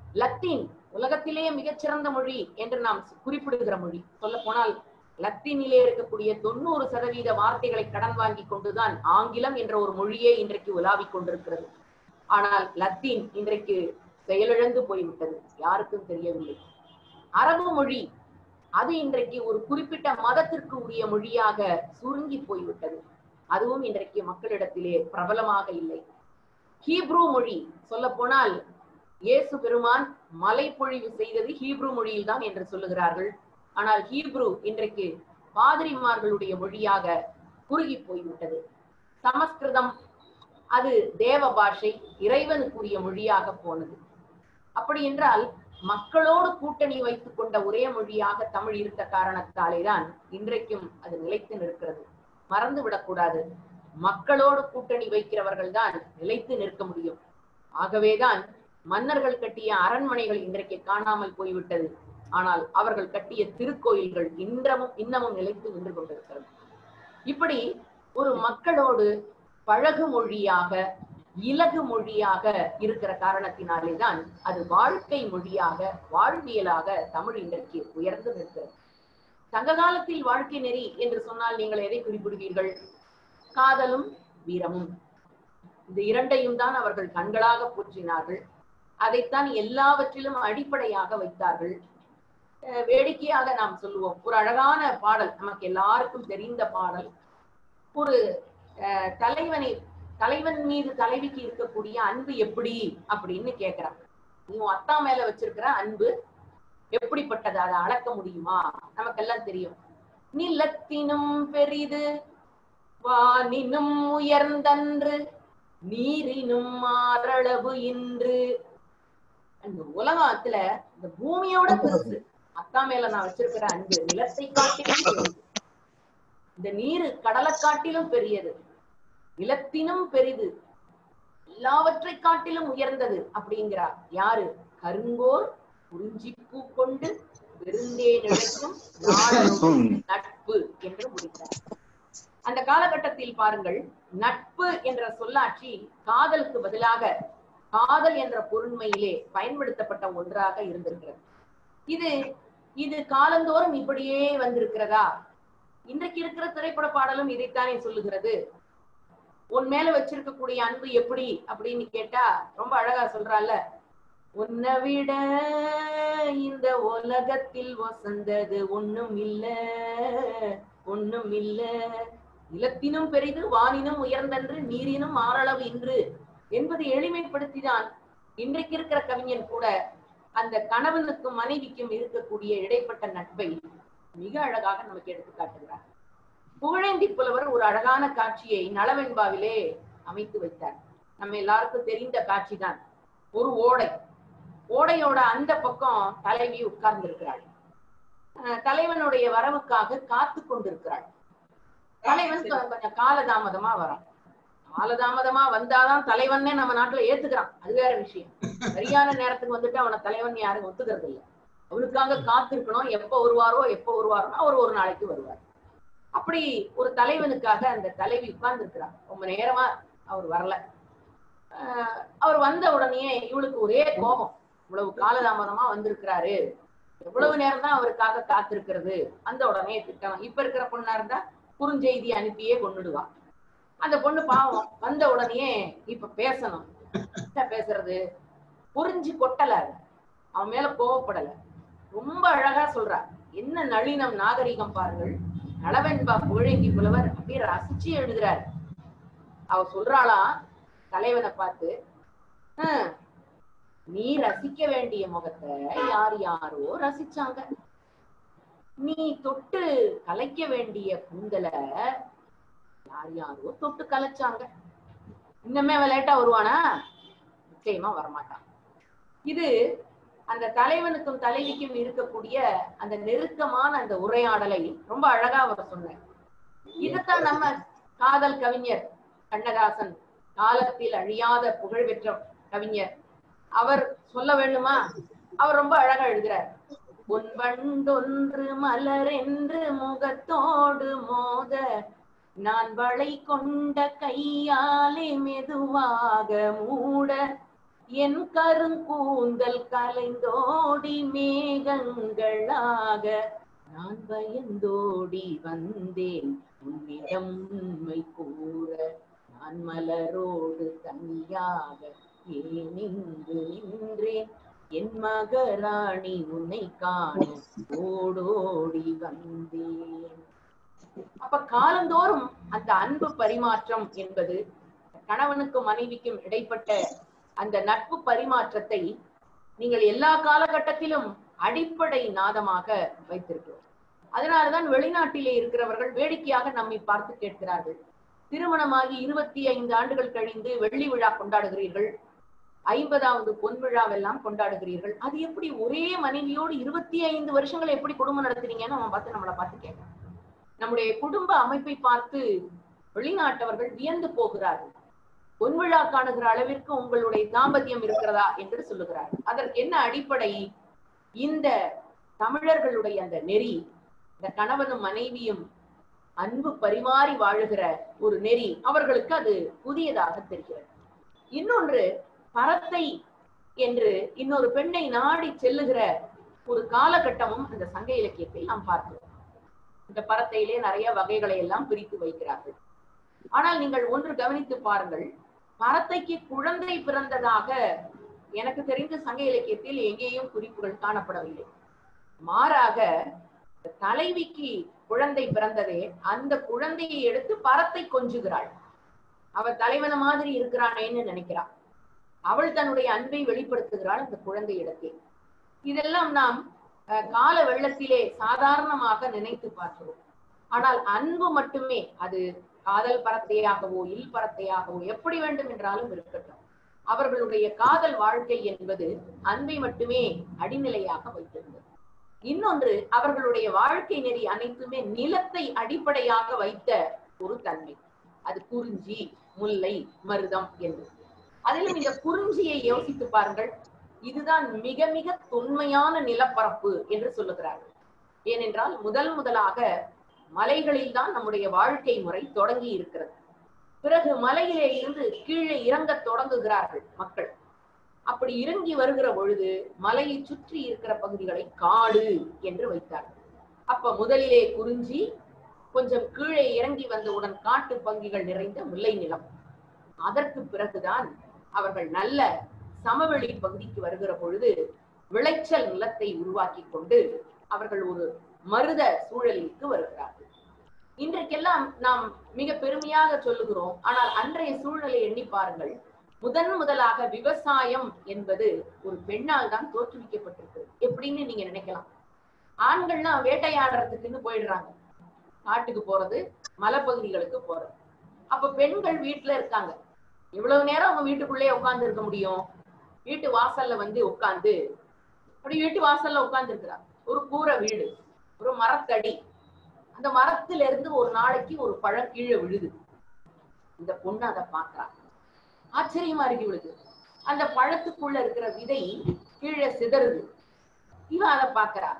லத்தீன் உலகத்திலேயே மிகச்சிறந்த மொழி என்று நாம் குறிப்பிடுகிற மொழி சொல்ல போனால் லத்தீனிலே இருக்கக்கூடிய தொண்ணூறு சதவீத வார்த்தைகளை கடன் வாங்கி கொண்டுதான் ஆங்கிலம் என்ற ஒரு மொழியே இன்றைக்கு உலாவிக் கொண்டிருக்கிறது ஆனால் லத்தீன் இன்றைக்கு செயலிழந்து போய்விட்டது யாருக்கும் தெரியவில்லை அரபு மொழி அது இன்றைக்கு ஒரு குறிப்பிட்ட மதத்திற்கு உரிய மொழியாக சுருங்கி போய்விட்டது அதுவும் இன்றைக்கு மக்களிடத்திலே பிரபலமாக இல்லை ஹீப்ரூ மொழி சொல்ல போனால் இயேசு பெருமான் மலைப்பொழிவு செய்தது ஹீப்ரு மொழியில் தான் என்று சொல்லுகிறார்கள் ஆனால் ஹீப்ரு இன்றைக்கு பாதிரிமார்களுடைய மொழியாக குறுகி போய்விட்டது சமஸ்கிருதம் அது தேவ பாஷை இறைவனுக்குரிய மொழியாக போனது அப்படி என்றால் மக்களோடு கூட்டணி வைத்துக் கொண்ட ஒரே மொழியாக தமிழ் இருந்த காரணத்தாலே தான் இன்றைக்கும் அது நிலைத்து நிற்கிறது மறந்து விடக்கூடாது மக்களோடு கூட்டணி வைக்கிறவர்கள் தான் நிலைத்து நிற்க முடியும் ஆகவேதான் மன்னர்கள் கட்டிய அரண்மனைகள் இன்றைக்கு காணாமல் போய்விட்டது ஆனால் அவர்கள் கட்டிய திருக்கோயில்கள் இன்றமும் இன்னமும் நிலைத்து நின்று கொண்டிருக்கிறது இப்படி ஒரு மக்களோடு பழகு மொழியாக இலகு மொழியாக இருக்கிற காரணத்தினாலே தான் அது வாழ்க்கை மொழியாக வாழ்வியலாக தமிழ் இன்றைக்கு உயர்ந்து நிற்கிறது சங்க காலத்தில் வாழ்க்கை நெறி என்று சொன்னால் நீங்கள் எதை குறிப்பிடுவீர்கள் காதலும் வீரமும் இந்த இரண்டையும் தான் அவர்கள் கண்களாக போற்றினார்கள் அதைத்தான் எல்லாவற்றிலும் அடிப்படையாக வைத்தார்கள் அஹ் வேடிக்கையாக நாம் சொல்லுவோம் ஒரு அழகான பாடல் நமக்கு எல்லாருக்கும் தெரிந்த பாடல் ஒரு அஹ், தலைவனை தலைவன் மீது தலைவிக்கு இருக்கக்கூடிய அன்பு எப்படி அப்படின்னு கேக்குறான் நீ உன் அத்தா மேல வச்சிருக்கிற அன்பு எப்படிப்பட்டது அதை அளக்க முடியுமா நமக்கெல்லாம் தெரியும் நிலத்தினும் பெரிது வானினும் உயர்ந்தன்று நீரினும் மாறளவு இன்று அந்த உலகத்துல இந்த பூமியோட பெருசு அக்கா மேல நான் வச்சிருக்கிற அன்பு நிலத்தை காட்டிலும் பெரியது இந்த நீர் கடலை காட்டிலும் பெரியது நிலத்தினும் பெரிது எல்லாவற்றை காட்டிலும் உயர்ந்தது அப்படிங்கிறார் யாரு கருங்கோர் குறிஞ்சிப்பூ கொண்டு விருந்தே நிலைக்கும் நாடனும் நட்பு என்று முடித்தார் அந்த காலகட்டத்தில் பாருங்கள் நட்பு என்ற சொல்லாட்சி காதலுக்கு பதிலாக காதல் என்ற பொருண்மையிலே பயன்படுத்தப்பட்ட ஒன்றாக இருந்திருக்கிறது இது இது காலந்தோறும் இப்படியே வந்திருக்கிறதா இன்றைக்கு இருக்கிற திரைப்பட பாடலும் இதைத்தானே சொல்லுகிறது உன் மேல வச்சிருக்கக்கூடிய அன்பு எப்படி அப்படின்னு கேட்டா ரொம்ப அழகா சொல்றால உன்னை விட இந்த உலகத்தில் வசந்தது ஒண்ணும் இல்ல ஒண்ணும் இல்ல நிலத்தினும் பெரிது வானினும் உயர்ந்தன்று நீரினும் ஆறளவு இன்று என்பதை எளிமைப்படுத்திதான் இன்றைக்கு இருக்கிற கவிஞன் கூட அந்த கணவனுக்கும் மனைவிக்கும் இருக்கக்கூடிய இடைப்பட்ட நட்பை மிக அழகாக நமக்கு எடுத்து காட்டுகிறார் புகழேந்தி புலவர் ஒரு அழகான காட்சியை நலவெண்பாவிலே அமைத்து வைத்தார் நம்ம எல்லாருக்கும் தெரிந்த காட்சி தான் ஒரு ஓடை ஓடையோட அந்த பக்கம் தலைவி உட்கார்ந்து இருக்கிறாள் தலைவனுடைய வரவுக்காக காத்து கொண்டிருக்கிறாள் தலைவன் கொ- கொஞ்சம் காலதாமதமா வரான் காலதாமதமா வந்தாதான் தலைவன்னே நம்ம நாட்டுல ஏத்துக்கிறான் அது வேற விஷயம் சரியான நேரத்துக்கு வந்துட்டு அவனை தலைவன் யாரும் ஒத்துக்கிறது இல்ல அவனுக்காக காத்திருக்கணும் எப்ப வருவாரோ எப்ப வருவாரோ அவர் ஒரு நாளைக்கு வருவார் அப்படி ஒரு தலைவனுக்காக அந்த தலைவி உட்கார்ந்து இருக்கிறார் ரொம்ப நேரமா அவர் வரல ஆஹ் அவர் வந்த உடனே இவளுக்கு ஒரே கோபம் இவ்வளவு காலதாமதமா வந்திருக்கிறாரு எவ்வளவு நேரம் தான் அவருக்காக காத்திருக்கிறது அந்த உடனே திட்டம் இப்ப இருக்கிற பொண்ணா இருந்தா குறுஞ்செய்தி அனுப்பியே கொண்டுடுவான் அந்த பொண்ணு பாவம் வந்த உடனே இப்ப பேசணும் என்ன பேசுறது புரிஞ்சு கொட்டல அவ. அவன் மேல கோவப்படல ரொம்ப அழகா சொல்றா என்ன நளினம் நாகரிகம் பாருங்கள் நலவென்பா புகழேங்கி புலவர் அப்படியே ரசிச்சு எழுதுறாரு அவ சொல்றாளாம் தலைவனை பார்த்து "ஹம், நீ ரசிக்க வேண்டிய முகத்தை யார் யாரோ ரசிச்சாங்க நீ தொட்டு கலைக்க வேண்டிய கூந்தலை யார் யாரோ தொட்டு கலைச்சாங்க இன்னமே விளையாட்டா வருவானா நிச்சயமா வரமாட்டான் இது அந்த தலைவனுக்கும் தலைவிக்கும் இருக்கக்கூடிய அந்த நெருக்கமான அந்த உரையாடலை ரொம்ப அழகா அவர் சொன்னார் இதுதான் நம்ம காதல் கவிஞர் கண்ணதாசன் காலத்தில் அழியாத புகழ் பெற்ற கவிஞர் அவர் சொல்ல வேண்டுமா அவர் ரொம்ப அழகா எழுதுறார் உன் வண்டொன்று மலர் என்று முகத்தோடு மோத நான் வளை கொண்ட கையாலே மெதுவாக மூட என் கருங்கூந்தல் கலைந்தோடி மேகங்களாக நான் பயந்தோடி வந்தேன் உன்னிடம் உண்மை கூற நான் மலரோடு தனியாக ஏன் இங்கு நின்றேன் என் மகராணி உன்னை காண ஓடோடி வந்தேன் அப்ப காலந்தோறும் அந்த அன்பு பரிமாற்றம் என்பது கணவனுக்கும் மனைவிக்கும் இடைப்பட்ட அந்த நட்பு பரிமாற்றத்தை நீங்கள் எல்லா காலகட்டத்திலும் அடிப்படை நாதமாக வைத்திருக்கிறோம் அதனாலதான் வெளிநாட்டிலே இருக்கிறவர்கள் வேடிக்கையாக நம்மை பார்த்து கேட்கிறார்கள் திருமணமாகி இருபத்தி ஐந்து ஆண்டுகள் கழிந்து வெள்ளி விழா கொண்டாடுகிறீர்கள் ஐம்பதாவது பொன் விழாவெல்லாம் கொண்டாடுகிறீர்கள் அது எப்படி ஒரே மனைவியோடு இருபத்தி ஐந்து வருஷங்கள் எப்படி குடும்பம் நடத்துறீங்கன்னு அவன் பார்த்து நம்மளை பார்த்து கேட்கிறான் நம்முடைய குடும்ப அமைப்பை பார்த்து வெளிநாட்டவர்கள் வியந்து போகிறார்கள் பொன்விழா காணுகிற அளவிற்கு உங்களுடைய தாம்பத்தியம் இருக்கிறதா என்று சொல்லுகிறார் அதற்கு என்ன அடிப்படை இந்த தமிழர்களுடைய அந்த நெறி இந்த கணவனும் மனைவியும் அன்பு பரிமாறி வாழுகிற ஒரு நெறி அவர்களுக்கு அது புதியதாக தெரிகிறது இன்னொன்று பரத்தை என்று இன்னொரு பெண்ணை நாடி செல்லுகிற ஒரு காலகட்டமும் அந்த சங்க இலக்கியத்தில் நாம் பார்க்கிறோம் இந்த பரத்தையிலே நிறைய வகைகளை எல்லாம் பிரித்து வைக்கிறார்கள் ஆனால் நீங்கள் ஒன்று கவனித்து பாருங்கள் பரத்தைக்கு குழந்தை பிறந்ததாக எனக்கு தெரிந்த சங்க இலக்கியத்தில் எங்கேயும் குறிப்புகள் காணப்படவில்லை மாறாக தலைவிக்கு குழந்தை பிறந்ததே அந்த குழந்தையை எடுத்து பரத்தை கொஞ்சுகிறாள் அவள் தலைவன மாதிரி இருக்கிறானேன்னு நினைக்கிறாள் அவள் தன்னுடைய அன்பை வெளிப்படுத்துகிறாள் அந்த குழந்தை இடத்தில் இதெல்லாம் நாம் அஹ், கால வெள்ளத்திலே சாதாரணமாக நினைத்து பார்க்கிறோம் ஆனால் அன்பு மட்டுமே அது காதல் பரத்தையாகவோ இல் பரத்தையாகவோ எப்படி வேண்டும் என்றாலும் இருக்கட்டும் அவர்களுடைய காதல் வாழ்க்கை என்பது அன்பை மட்டுமே அடிநிலையாக வைத்திருந்தது இன்னொன்று அவர்களுடைய வாழ்க்கை நெறி அனைத்துமே நிலத்தை அடிப்படையாக வைத்த ஒரு தன்மை அது குறிஞ்சி முல்லை மருதம் என்று அதிலும் இந்த குறிஞ்சியை யோசித்து பாருங்கள் இதுதான் மிக மிக தொன்மையான நிலப்பரப்பு என்று சொல்லுகிறார்கள் ஏனென்றால் முதல் முதலாக மலைகளில் தான் நம்முடைய வாழ்க்கை முறை தொடங்கி இருக்கிறது பிறகு மலையிலே இருந்து கீழே இறங்கத் தொடங்குகிறார்கள் மக்கள் அப்படி இறங்கி வருகிற பொழுது மலையை சுற்றி இருக்கிற பகுதிகளை காடு என்று வைத்தார்கள் அப்ப முதலிலே குறிஞ்சி கொஞ்சம் கீழே இறங்கி வந்தவுடன் காட்டு பங்குகள் நிறைந்த முல்லை நிலம் அதற்கு பிறகுதான் அவர்கள் நல்ல சமவெளி பகுதிக்கு வருகிற பொழுது விளைச்சல் நிலத்தை உருவாக்கி கொண்டு அவர்கள் ஒரு மருத சூழலிற்கு வருகிறார்கள் இன்றைக்கெல்லாம் நாம் மிக பெருமையாக சொல்லுகிறோம் ஆனால் அன்றைய சூழ்நிலை எண்ணி பாருங்கள் முதன் முதலாக விவசாயம் என்பது ஒரு பெண்ணால் தான் தோற்றுவிக்கப்பட்டிருக்கு எப்படின்னு நீங்க நினைக்கலாம் ஆண்கள்லாம் வேட்டையாடுறதுக்குன்னு போயிடுறாங்க காட்டுக்கு போறது மலைப்பகுதிகளுக்கு போறது அப்ப பெண்கள் வீட்டுல இருக்காங்க இவ்வளவு நேரம் அவங்க வீட்டுக்குள்ளே உட்கார்ந்து இருக்க முடியும் வீட்டு வாசல்ல வந்து உட்கார்ந்து அப்படி வீட்டு வாசல்ல உட்கார்ந்து இருக்கிறாங்க ஒரு கூரை வீடு ஒரு மரத்தடி அந்த மரத்துல இருந்து ஒரு நாளைக்கு ஒரு பழம் கீழே விழுது இந்த பொண்ணு அதை பாக்குறா ஆச்சரியமா இருக்கு இவளுக்கு அந்த பழத்துக்குள்ள இருக்கிற விதை கீழே சிதறுது இவ அதை பாக்குறா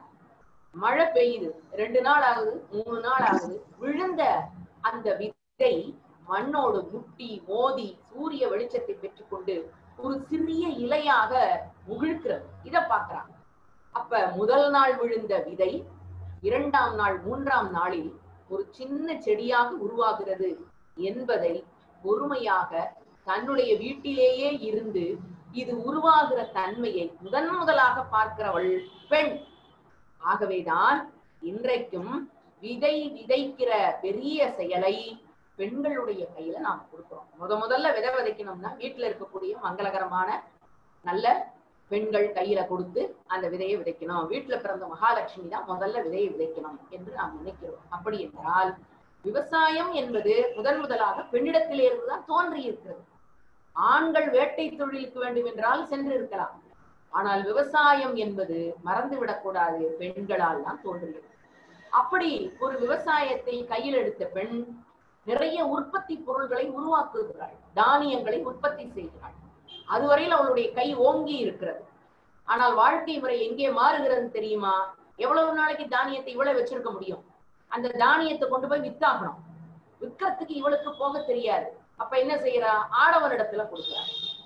மழை பெய்யுது ரெண்டு நாள் ஆகுது மூணு நாள் ஆகுது விழுந்த அந்த விதை மண்ணோடு முட்டி மோதி சூரிய வெளிச்சத்தை பெற்றுக்கொண்டு ஒரு சிறிய இலையாக முகிழ்க்கிறது இத பாக்குறான் அப்ப முதல் நாள் விழுந்த விதை இரண்டாம் நாள் மூன்றாம் நாளில் ஒரு சின்ன செடியாக உருவாகிறது என்பதை பொறுமையாக தன்னுடைய வீட்டிலேயே இருந்து இது உருவாகிற தன்மையை முதன் முதலாக பார்க்கிறவள் பெண் ஆகவேதான் இன்றைக்கும் விதை விதைக்கிற பெரிய செயலை பெண்களுடைய கையில நாம் கொடுக்கிறோம் முத முதல்ல விதை விதைக்கணும்னா வீட்டுல இருக்கக்கூடிய மங்களகரமான நல்ல பெண்கள் கையில கொடுத்து அந்த விதையை விதைக்கணும் வீட்டுல பிறந்த மகாலட்சுமி தான் முதல்ல விதையை விதைக்கணும் என்று நாம் நினைக்கிறோம் அப்படி என்றால் விவசாயம் என்பது முதன் முதலாக பெண்ணிடத்திலே இருந்துதான் தோன்றி இருக்கிறது ஆண்கள் வேட்டை தொழிலுக்கு வேண்டும் என்றால் சென்று இருக்கலாம் ஆனால் விவசாயம் என்பது மறந்துவிடக் கூடாது பெண்களால் தான் தோன்றியது அப்படி ஒரு விவசாயத்தை கையில் எடுத்த பெண் நிறைய உற்பத்தி பொருள்களை உருவாக்குகிறாள் தானியங்களை உற்பத்தி செய்கிறாள் அதுவரையில் அவளுடைய கை ஓங்கி இருக்கிறது ஆனால் வாழ்க்கை முறை எங்கே மாறுகிறது தெரியுமா எவ்வளவு நாளைக்கு தானியத்தை இவ்வளவு வச்சிருக்க முடியும் அந்த தானியத்தை கொண்டு போய் வித்தாகணும் விற்கிறதுக்கு இவளுக்கு போக தெரியாது அப்ப என்ன செய்யறா ஆடவனிடத்துல கொடுக்குறா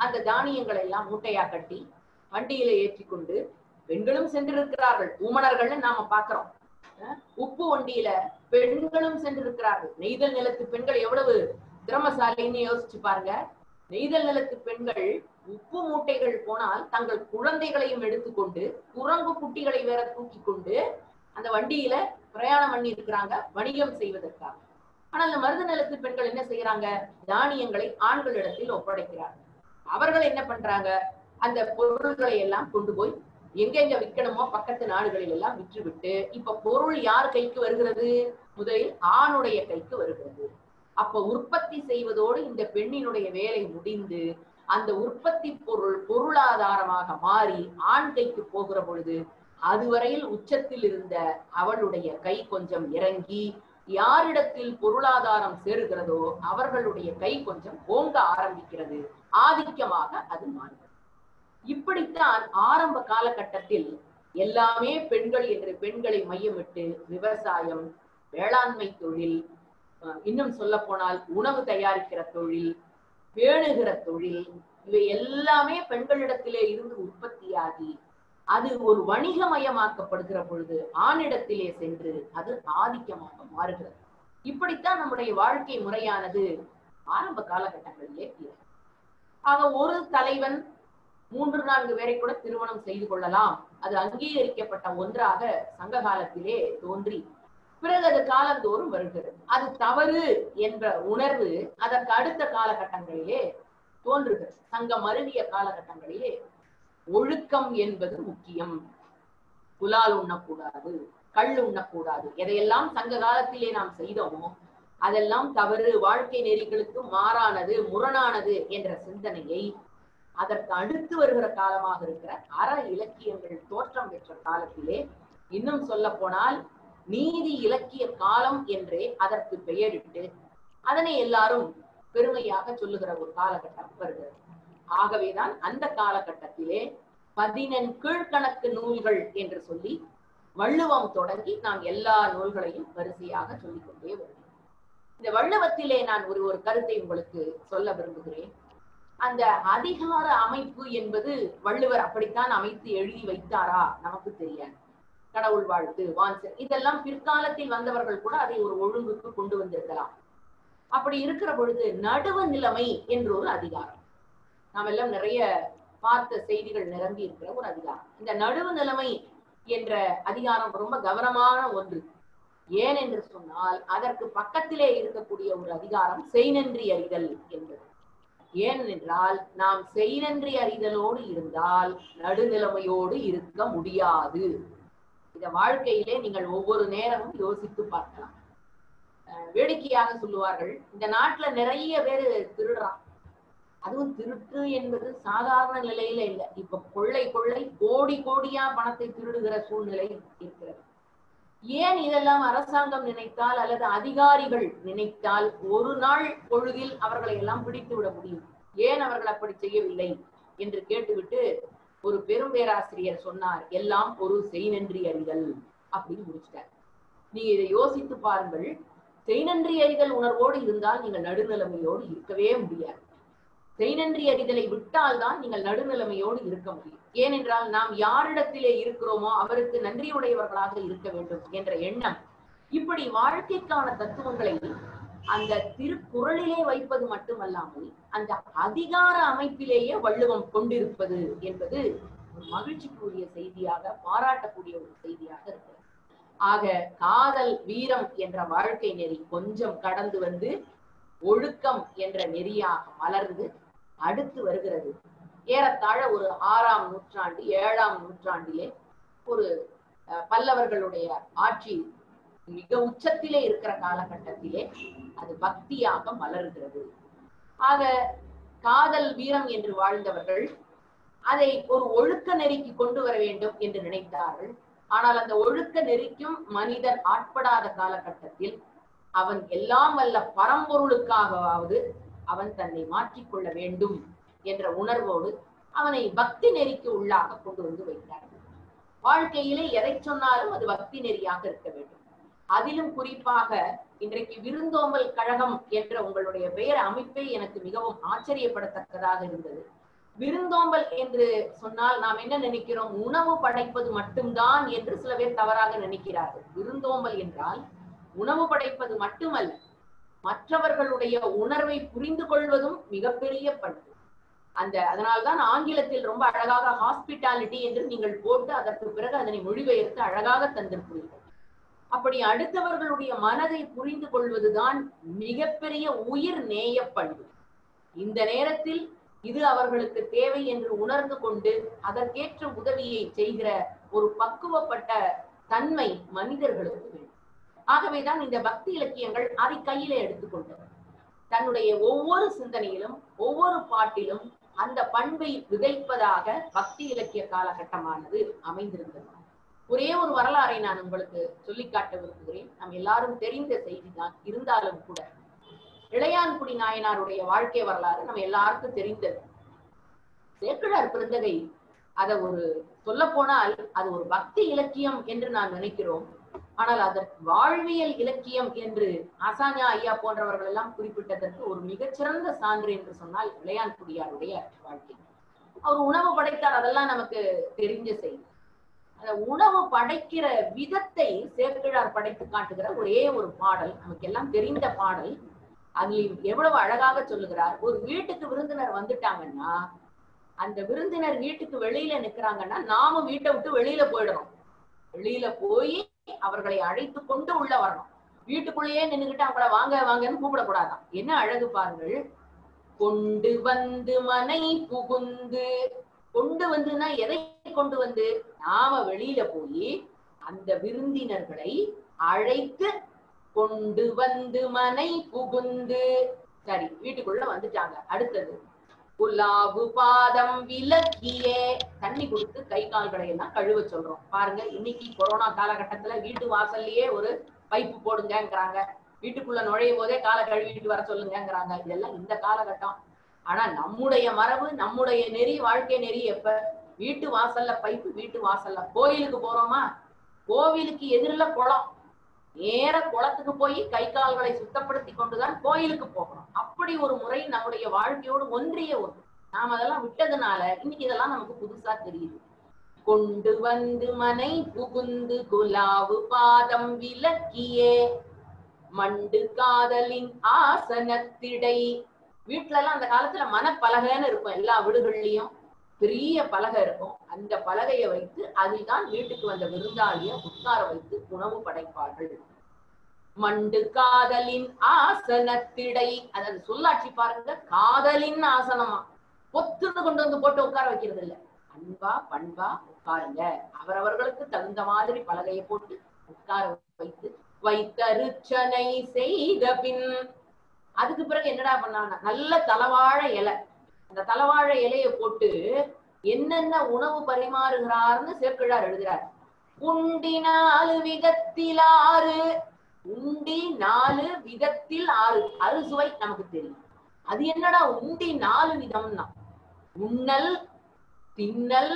அந்த தானியங்களை எல்லாம் மூட்டையா கட்டி வண்டியில ஏற்றி கொண்டு பெண்களும் சென்றிருக்கிறார்கள் ஊமணர்கள்னு நாம பாக்குறோம் அஹ் உப்பு வண்டியில பெண்களும் சென்றிருக்கிறார்கள் நெய்தல் நிலத்து பெண்கள் எவ்வளவு திறமசாலின்னு யோசிச்சு பாருங்க நெய்தல் நிலத்து பெண்கள் உப்பு மூட்டைகள் போனால் தங்கள் குழந்தைகளையும் எடுத்துக்கொண்டு குரங்கு குட்டிகளை வேற தூக்கி கொண்டு அந்த வண்டியில பிரயாணம் பண்ணி இருக்கிறாங்க வணிகம் செய்வதற்காக ஆனால் இந்த மருத நிலத்து பெண்கள் என்ன செய்யறாங்க தானியங்களை ஆண்களிடத்தில் ஒப்படைக்கிறார்கள் அவர்கள் என்ன பண்றாங்க அந்த பொருள்களை எல்லாம் கொண்டு போய் எங்கெங்க விற்கணுமோ பக்கத்து நாடுகளில் எல்லாம் விற்றுவிட்டு இப்ப பொருள் யார் கைக்கு வருகிறது முதலில் ஆணுடைய கைக்கு வருகிறது அப்ப உற்பத்தி செய்வதோடு இந்த பெண்ணினுடைய வேலை முடிந்து அந்த உற்பத்தி பொருள் பொருளாதாரமாக மாறி ஆண் கைக்கு போகிற பொழுது அதுவரையில் உச்சத்தில் இருந்த அவளுடைய கை கொஞ்சம் இறங்கி யாரிடத்தில் பொருளாதாரம் சேருகிறதோ அவர்களுடைய கை கொஞ்சம் ஓங்க ஆரம்பிக்கிறது ஆதிக்கமாக அது மாறுகிறது இப்படித்தான் ஆரம்ப காலகட்டத்தில் எல்லாமே பெண்கள் என்று பெண்களை மையமிட்டு விவசாயம் வேளாண்மை தொழில் அஹ் இன்னும் சொல்ல போனால் உணவு தயாரிக்கிற தொழில் பேணுகிற தொழில் இவை எல்லாமே பெண்களிடத்திலே இருந்து உற்பத்தியாகி அது ஒரு வணிகமயமாக்கப்படுகிற பொழுது ஆணிடத்திலே சென்று அது ஆதிக்கமாக மாறுகிறது இப்படித்தான் நம்முடைய வாழ்க்கை முறையானது ஆரம்ப காலகட்டங்களிலே இருக்கு ஆக ஒரு தலைவன் மூன்று நான்கு பேரை கூட திருமணம் செய்து கொள்ளலாம் அது அங்கீகரிக்கப்பட்ட ஒன்றாக சங்க காலத்திலே தோன்றி பிறகு அது காலந்தோறும் வருகிறது அது தவறு என்ற உணர்வு அதற்கு அடுத்த காலகட்டங்களிலே தோன்றுகிறது சங்கம் மருவிய காலகட்டங்களிலே ஒழுக்கம் என்பது முக்கியம் புலால் உண்ணக்கூடாது கல் உண்ணக்கூடாது எதையெல்லாம் சங்க காலத்திலே நாம் செய்தோமோ அதெல்லாம் தவறு வாழ்க்கை நெறிகளுக்கு மாறானது முரணானது என்ற சிந்தனையை அதற்கு அடுத்து வருகிற காலமாக இருக்கிற அற இலக்கியங்கள் தோற்றம் பெற்ற காலத்திலே இன்னும் சொல்ல போனால் நீதி இலக்கிய காலம் என்றே அதற்கு பெயரிட்டு அதனை எல்லாரும் பெருமையாக சொல்லுகிற ஒரு காலகட்டம் வருகிறது ஆகவேதான் அந்த காலகட்டத்திலே பதினெண் கீழ்கணக்கு நூல்கள் என்று சொல்லி வள்ளுவம் தொடங்கி நாம் எல்லா நூல்களையும் வரிசையாக சொல்லிக் கொண்டே வருகிறோம் இந்த வள்ளுவத்திலே நான் ஒரு ஒரு கருத்தை உங்களுக்கு சொல்ல விரும்புகிறேன் அந்த அதிகார அமைப்பு என்பது வள்ளுவர் அப்படித்தான் அமைத்து எழுதி வைத்தாரா நமக்கு தெரியாது கடவுள் வாழ்த்து வான்ச இதெல்லாம் பிற்காலத்தில் வந்தவர்கள் கூட அதை ஒரு ஒழுங்குக்கு கொண்டு வந்திருக்கலாம் அப்படி இருக்கிற பொழுது நடுவு நிலைமை என்ற ஒரு அதிகாரம் நாம் எல்லாம் நிறைய பார்த்த செய்திகள் நிரம்பி இருக்கிற ஒரு அதிகாரம் இந்த நடுவு நிலைமை என்ற அதிகாரம் ரொம்ப கவனமான ஒன்று ஏன் என்று சொன்னால் அதற்கு பக்கத்திலே இருக்கக்கூடிய ஒரு அதிகாரம் செய்நன்றி அறிதல் என்பது ஏனென்றால் நாம் செய்நன்றி அறிதலோடு இருந்தால் நடுநிலைமையோடு இருக்க முடியாது இத வாழ்க்கையிலே நீங்கள் ஒவ்வொரு நேரமும் யோசித்து பார்க்கலாம் அஹ் வேடிக்கையாக சொல்லுவார்கள் இந்த நாட்டுல நிறைய பேரு திருடுறான் அதுவும் திருட்டு என்பது சாதாரண நிலையில இல்லை இப்ப கொள்ளை கொள்ளை கோடி கோடியா பணத்தை திருடுகிற சூழ்நிலை இருக்கிறது ஏன் இதெல்லாம் அரசாங்கம் நினைத்தால் அல்லது அதிகாரிகள் நினைத்தால் ஒரு நாள் பொழுதில் அவர்களை எல்லாம் பிடித்து விட முடியும் ஏன் அவர்கள் அப்படி செய்யவில்லை என்று கேட்டுவிட்டு ஒரு பெரும் பேராசிரியர் சொன்னார் எல்லாம் ஒரு செய்நன்றி அறிதல் அப்படின்னு முடிச்சிட்டார் நீங்க இதை யோசித்து பாருங்கள் செய்நன்றி அறிதல் உணர்வோடு இருந்தால் நீங்கள் நடுநிலைமையோடு இருக்கவே முடியாது செய்நன்றி அறிதலை விட்டால் தான் நீங்கள் நடுநிலைமையோடு இருக்க முடியும் ஏனென்றால் நாம் யாரிடத்திலே இருக்கிறோமோ அவருக்கு நன்றியுடையவர்களாக இருக்க வேண்டும் என்ற எண்ணம் இப்படி வாழ்க்கைக்கான தத்துவங்களை அந்த திருக்குறளிலே வைப்பது மட்டுமல்லாமல் அந்த அதிகார அமைப்பிலேயே வள்ளுவம் கொண்டிருப்பது என்பது ஒரு மகிழ்ச்சிக்குரிய செய்தியாக பாராட்டக்கூடிய ஒரு செய்தியாக இருக்கிறது ஆக காதல் வீரம் என்ற வாழ்க்கை நெறி கொஞ்சம் கடந்து வந்து ஒழுக்கம் என்ற நெறியாக மலர்ந்து அடுத்து வருகிறது ஏறத்தாழ ஒரு ஆறாம் நூற்றாண்டு ஏழாம் நூற்றாண்டிலே ஒரு அஹ், பல்லவர்களுடைய ஆட்சி மிக உச்சத்திலே இருக்கிற காலகட்டத்திலே அது பக்தியாக மலர்கிறது ஆக காதல் வீரம் என்று வாழ்ந்தவர்கள் அதை ஒரு ஒழுக்க நெறிக்கு கொண்டு வர வேண்டும் என்று நினைத்தார்கள் ஆனால் அந்த ஒழுக்க நெறிக்கும் மனிதன் ஆட்படாத காலகட்டத்தில் அவன் எல்லாம் வல்ல பரம்பொருளுக்காகவாவது அவன் தன்னை மாற்றிக்கொள்ள வேண்டும் என்ற உணர்வோடு அவனை பக்தி நெறிக்கு உள்ளாக கொண்டு வந்து வைத்தார்கள் வாழ்க்கையிலே எதை சொன்னாலும் அது பக்தி நெறியாக இருக்க வேண்டும் அதிலும் குறிப்பாக இன்றைக்கு விருந்தோம்பல் கழகம் என்ற உங்களுடைய பெயர் அமைப்பே எனக்கு மிகவும் ஆச்சரியப்படத்தக்கதாக இருந்தது விருந்தோம்பல் என்று சொன்னால் நாம் என்ன நினைக்கிறோம் உணவு படைப்பது மட்டும்தான் என்று சில பேர் தவறாக நினைக்கிறார்கள் விருந்தோம்பல் என்றால் உணவு படைப்பது மட்டுமல்ல மற்றவர்களுடைய உணர்வை புரிந்து கொள்வதும் மிகப்பெரிய பண்பு அந்த அதனால்தான் ஆங்கிலத்தில் ரொம்ப அழகாக ஹாஸ்பிட்டாலிட்டி என்று நீங்கள் போட்டு அதற்கு பிறகு அதனை மொழிபெயர்த்து அழகாக தந்திருக்கிறீர்கள் அப்படி அடுத்தவர்களுடைய மனதை புரிந்து கொள்வதுதான் மிகப்பெரிய உயிர் நேய பண்பு இந்த நேரத்தில் இது அவர்களுக்கு தேவை என்று உணர்ந்து கொண்டு அதற்கேற்ற உதவியை செய்கிற ஒரு பக்குவப்பட்ட தன்மை மனிதர்களுக்கு வேண்டும் ஆகவேதான் இந்த பக்தி இலக்கியங்கள் அதை கையிலே எடுத்துக்கொண்டது தன்னுடைய ஒவ்வொரு சிந்தனையிலும் ஒவ்வொரு பாட்டிலும் அந்த பண்பை விதைப்பதாக பக்தி இலக்கிய காலகட்டமானது அமைந்திருந்தது ஒரே ஒரு வரலாறை நான் உங்களுக்கு சொல்லி காட்ட விரும்புகிறேன் நம் எல்லாரும் தெரிந்த செய்திதான் இருந்தாலும் கூட இளையான்குடி நாயனாருடைய வாழ்க்கை வரலாறு நம்ம எல்லாருக்கும் தெரிந்தது சேக்கிழார் பிறந்தகை அத ஒரு சொல்ல போனால் அது ஒரு பக்தி இலக்கியம் என்று நான் நினைக்கிறோம் ஆனால் அதற்கு வாழ்வியல் இலக்கியம் என்று அசாஞா ஐயா போன்றவர்கள் எல்லாம் குறிப்பிட்டதற்கு ஒரு மிகச்சிறந்த சான்று என்று சொன்னால் இளையான்குடியாருடைய வாழ்க்கை அவர் உணவு படைத்தார் அதெல்லாம் நமக்கு தெரிஞ்ச செய்தி அந்த உணவு படைக்கிற விதத்தை சேக்கிழார் படைத்து காட்டுகிற ஒரே ஒரு பாடல் நமக்கு எல்லாம் தெரிந்த பாடல் அதில் எவ்வளவு அழகாக சொல்லுகிறார் ஒரு வீட்டுக்கு விருந்தினர் வந்துட்டாங்கன்னா அந்த விருந்தினர் வீட்டுக்கு வெளியில நிக்கிறாங்கன்னா நாமும் வீட்டை விட்டு வெளியில போயிடணும் வெளியில போய் அவர்களை அழைத்து கொண்டு உள்ள வரணும் வீட்டுக்குள்ளேயே நின்னுகிட்டு அவங்கள வாங்க வாங்கன்னு கூப்பிடக்கூடாதான் என்ன அழகு பாருங்கள் கொண்டு வந்து மனை புகுந்து கொண்டு வந்துன்னா எதை கொண்டு வந்து நாம வெளியில போய் அந்த விருந்தினர்களை அழைத்து கொண்டு வந்து மனை புகுந்து சரி வீட்டுக்குள்ள வந்துட்டாங்க அடுத்தது புலாவு பாதம் விலக்கியே தண்ணி கொடுத்து கை கால்களை எல்லாம் கழுவ சொல்றோம் பாருங்க இன்னைக்கு கொரோனா காலகட்டத்துல வீட்டு வாசல்லயே ஒரு பைப்பு போடுங்கங்கிறாங்க வீட்டுக்குள்ள நுழையும் போதே காலை கழுவிட்டு வர சொல்லுங்கங்கிறாங்க இதெல்லாம் இந்த காலகட்டம் ஆனா நம்முடைய மரபு நம்முடைய நெறி வாழ்க்கை நெறி எப்ப வீட்டு வாசல்ல பைப்பு வீட்டு வாசல்ல கோயிலுக்கு போறோமா கோவிலுக்கு எதிரில் குளம் நேர குளத்துக்கு போய் கை கால்களை சுத்தப்படுத்தி கொண்டுதான் கோயிலுக்கு போகணும் அப்படி ஒரு முறை நம்முடைய வாழ்க்கையோடு ஒன்றிய ஒன்று நாம் அதெல்லாம் விட்டதுனால இன்னைக்கு இதெல்லாம் நமக்கு புதுசா தெரியுது கொண்டு வந்து மனை புகுந்து குலாவு பாதம் விலக்கியே மண்டு காதலின் ஆசனத்திடை வீட்டுல எல்லாம் அந்த காலத்துல மனப்பலகைன்னு இருக்கும் எல்லா வீடுகள்லயும் பெரிய பலகை இருக்கும் அந்த பலகையை வைத்து அதில் தான் வீட்டுக்கு வந்த விருந்தாளிய உட்கார வைத்து உணவு படைப்பார்கள் மண்டு காதலின் ஆசனத்திடை அதாவது சொல்லாட்சி பாருங்க காதலின் ஆசனமா பொத்துன்னு கொண்டு வந்து போட்டு உட்கார வைக்கிறது இல்ல அன்பா பண்பா உட்காருங்க அவரவர்களுக்கு தகுந்த மாதிரி பலகையை போட்டு உட்கார வைத்து வைத்தருச்சனை செய்த பின் அதுக்கு பிறகு என்னடா பண்ணாங்க நல்ல தலவாழை இலை அந்த தலவாழை இலையை போட்டு என்னென்ன உணவு பரிமாறுகிறார்னு சேர்க்கிழார் எழுதுறார் உண்டி நாலு விதத்தில் ஆறு உண்டி நாலு விதத்தில் ஆறு அறுசுவை நமக்கு தெரியும் அது என்னடா உண்டி நாலு விதம்னா உண்ணல் தின்னல்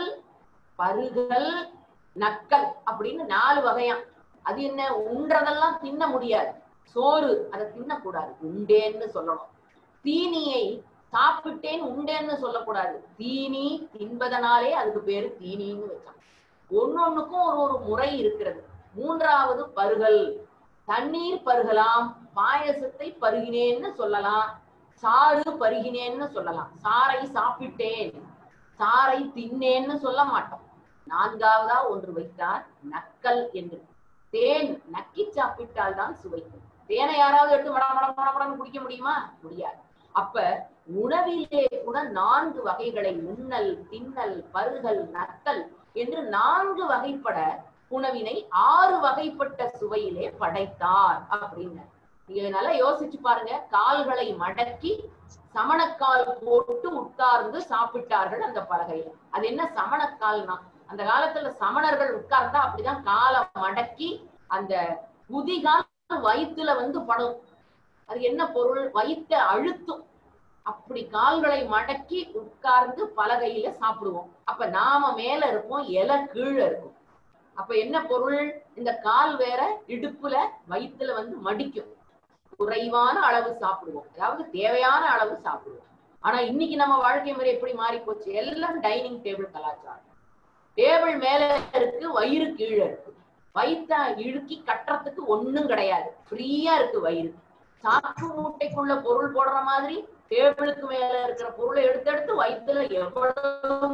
பருகல் நக்கல் அப்படின்னு நாலு வகையாம் அது என்ன உண்றதெல்லாம் தின்ன முடியாது சோறு அதை தின்னக்கூடாது உண்டேன்னு சொல்லணும் தீனியை சாப்பிட்டேன் உண்டேன்னு சொல்லக்கூடாது தீனி தின்பதனாலே அதுக்கு பேரு தீனின்னு வச்சான் ஒன்னொன்னுக்கும் ஒரு ஒரு முறை இருக்கிறது மூன்றாவது பருகல் தண்ணீர் பருகலாம் பாயசத்தை பருகினேன்னு சொல்லலாம் சாறு பருகினேன்னு சொல்லலாம் சாறை சாப்பிட்டேன் சாறை தின்னேன்னு சொல்ல மாட்டோம் நான்காவதா ஒன்று வைத்தார் நக்கல் என்று தேன் நக்கி சாப்பிட்டால் தான் சுவைக்கும் தேனை யாராவது எடுத்து மட மட மட மடன்னு குடிக்க முடியுமா முடியாது அப்ப உணவிலே கூட நான்கு வகைகளை உண்ணல் தின்னல் பருகல் நக்கல் என்று நான்கு வகைப்பட உணவினை ஆறு வகைப்பட்ட சுவையிலே படைத்தார் அப்படின்னு நீங்க நல்லா யோசிச்சு பாருங்க கால்களை மடக்கி சமணக்கால் போட்டு உட்கார்ந்து சாப்பிட்டார்கள் அந்த பலகையில அது என்ன சமணக்கால்னா அந்த காலத்துல சமணர்கள் உட்கார்ந்தா அப்படிதான் காலை மடக்கி அந்த குதிகால் வயிற்றுல வந்து படும் அது என்ன பொருள் வயிற்ற அழுத்தும் அப்படி கால்களை மடக்கி உட்கார்ந்து பலகையில சாப்பிடுவோம் அப்ப நாம மேல இருப்போம் இலை கீழே இருக்கும் அப்ப என்ன பொருள் இந்த கால் வேற இடுப்புல வயிற்றுல வந்து மடிக்கும் குறைவான அளவு சாப்பிடுவோம் அதாவது தேவையான அளவு சாப்பிடுவோம் ஆனா இன்னைக்கு நம்ம வாழ்க்கை முறை எப்படி மாறி போச்சு எல்லாம் டைனிங் டேபிள் கலாச்சாரம் டேபிள் மேல இருக்கு வயிறு கீழே இருக்கு வயிற்ற இழுக்கி கட்டுறதுக்கு ஒண்ணும் கிடையாது ஃப்ரீயா இருக்கு வயிறு சாக்கு மூட்டைக்குள்ள பொருள் போடுற மாதிரி டேபிளுக்கு மேல இருக்கிற பொருளை எடுத்து எடுத்து வயிற்றுல எவ்வளவு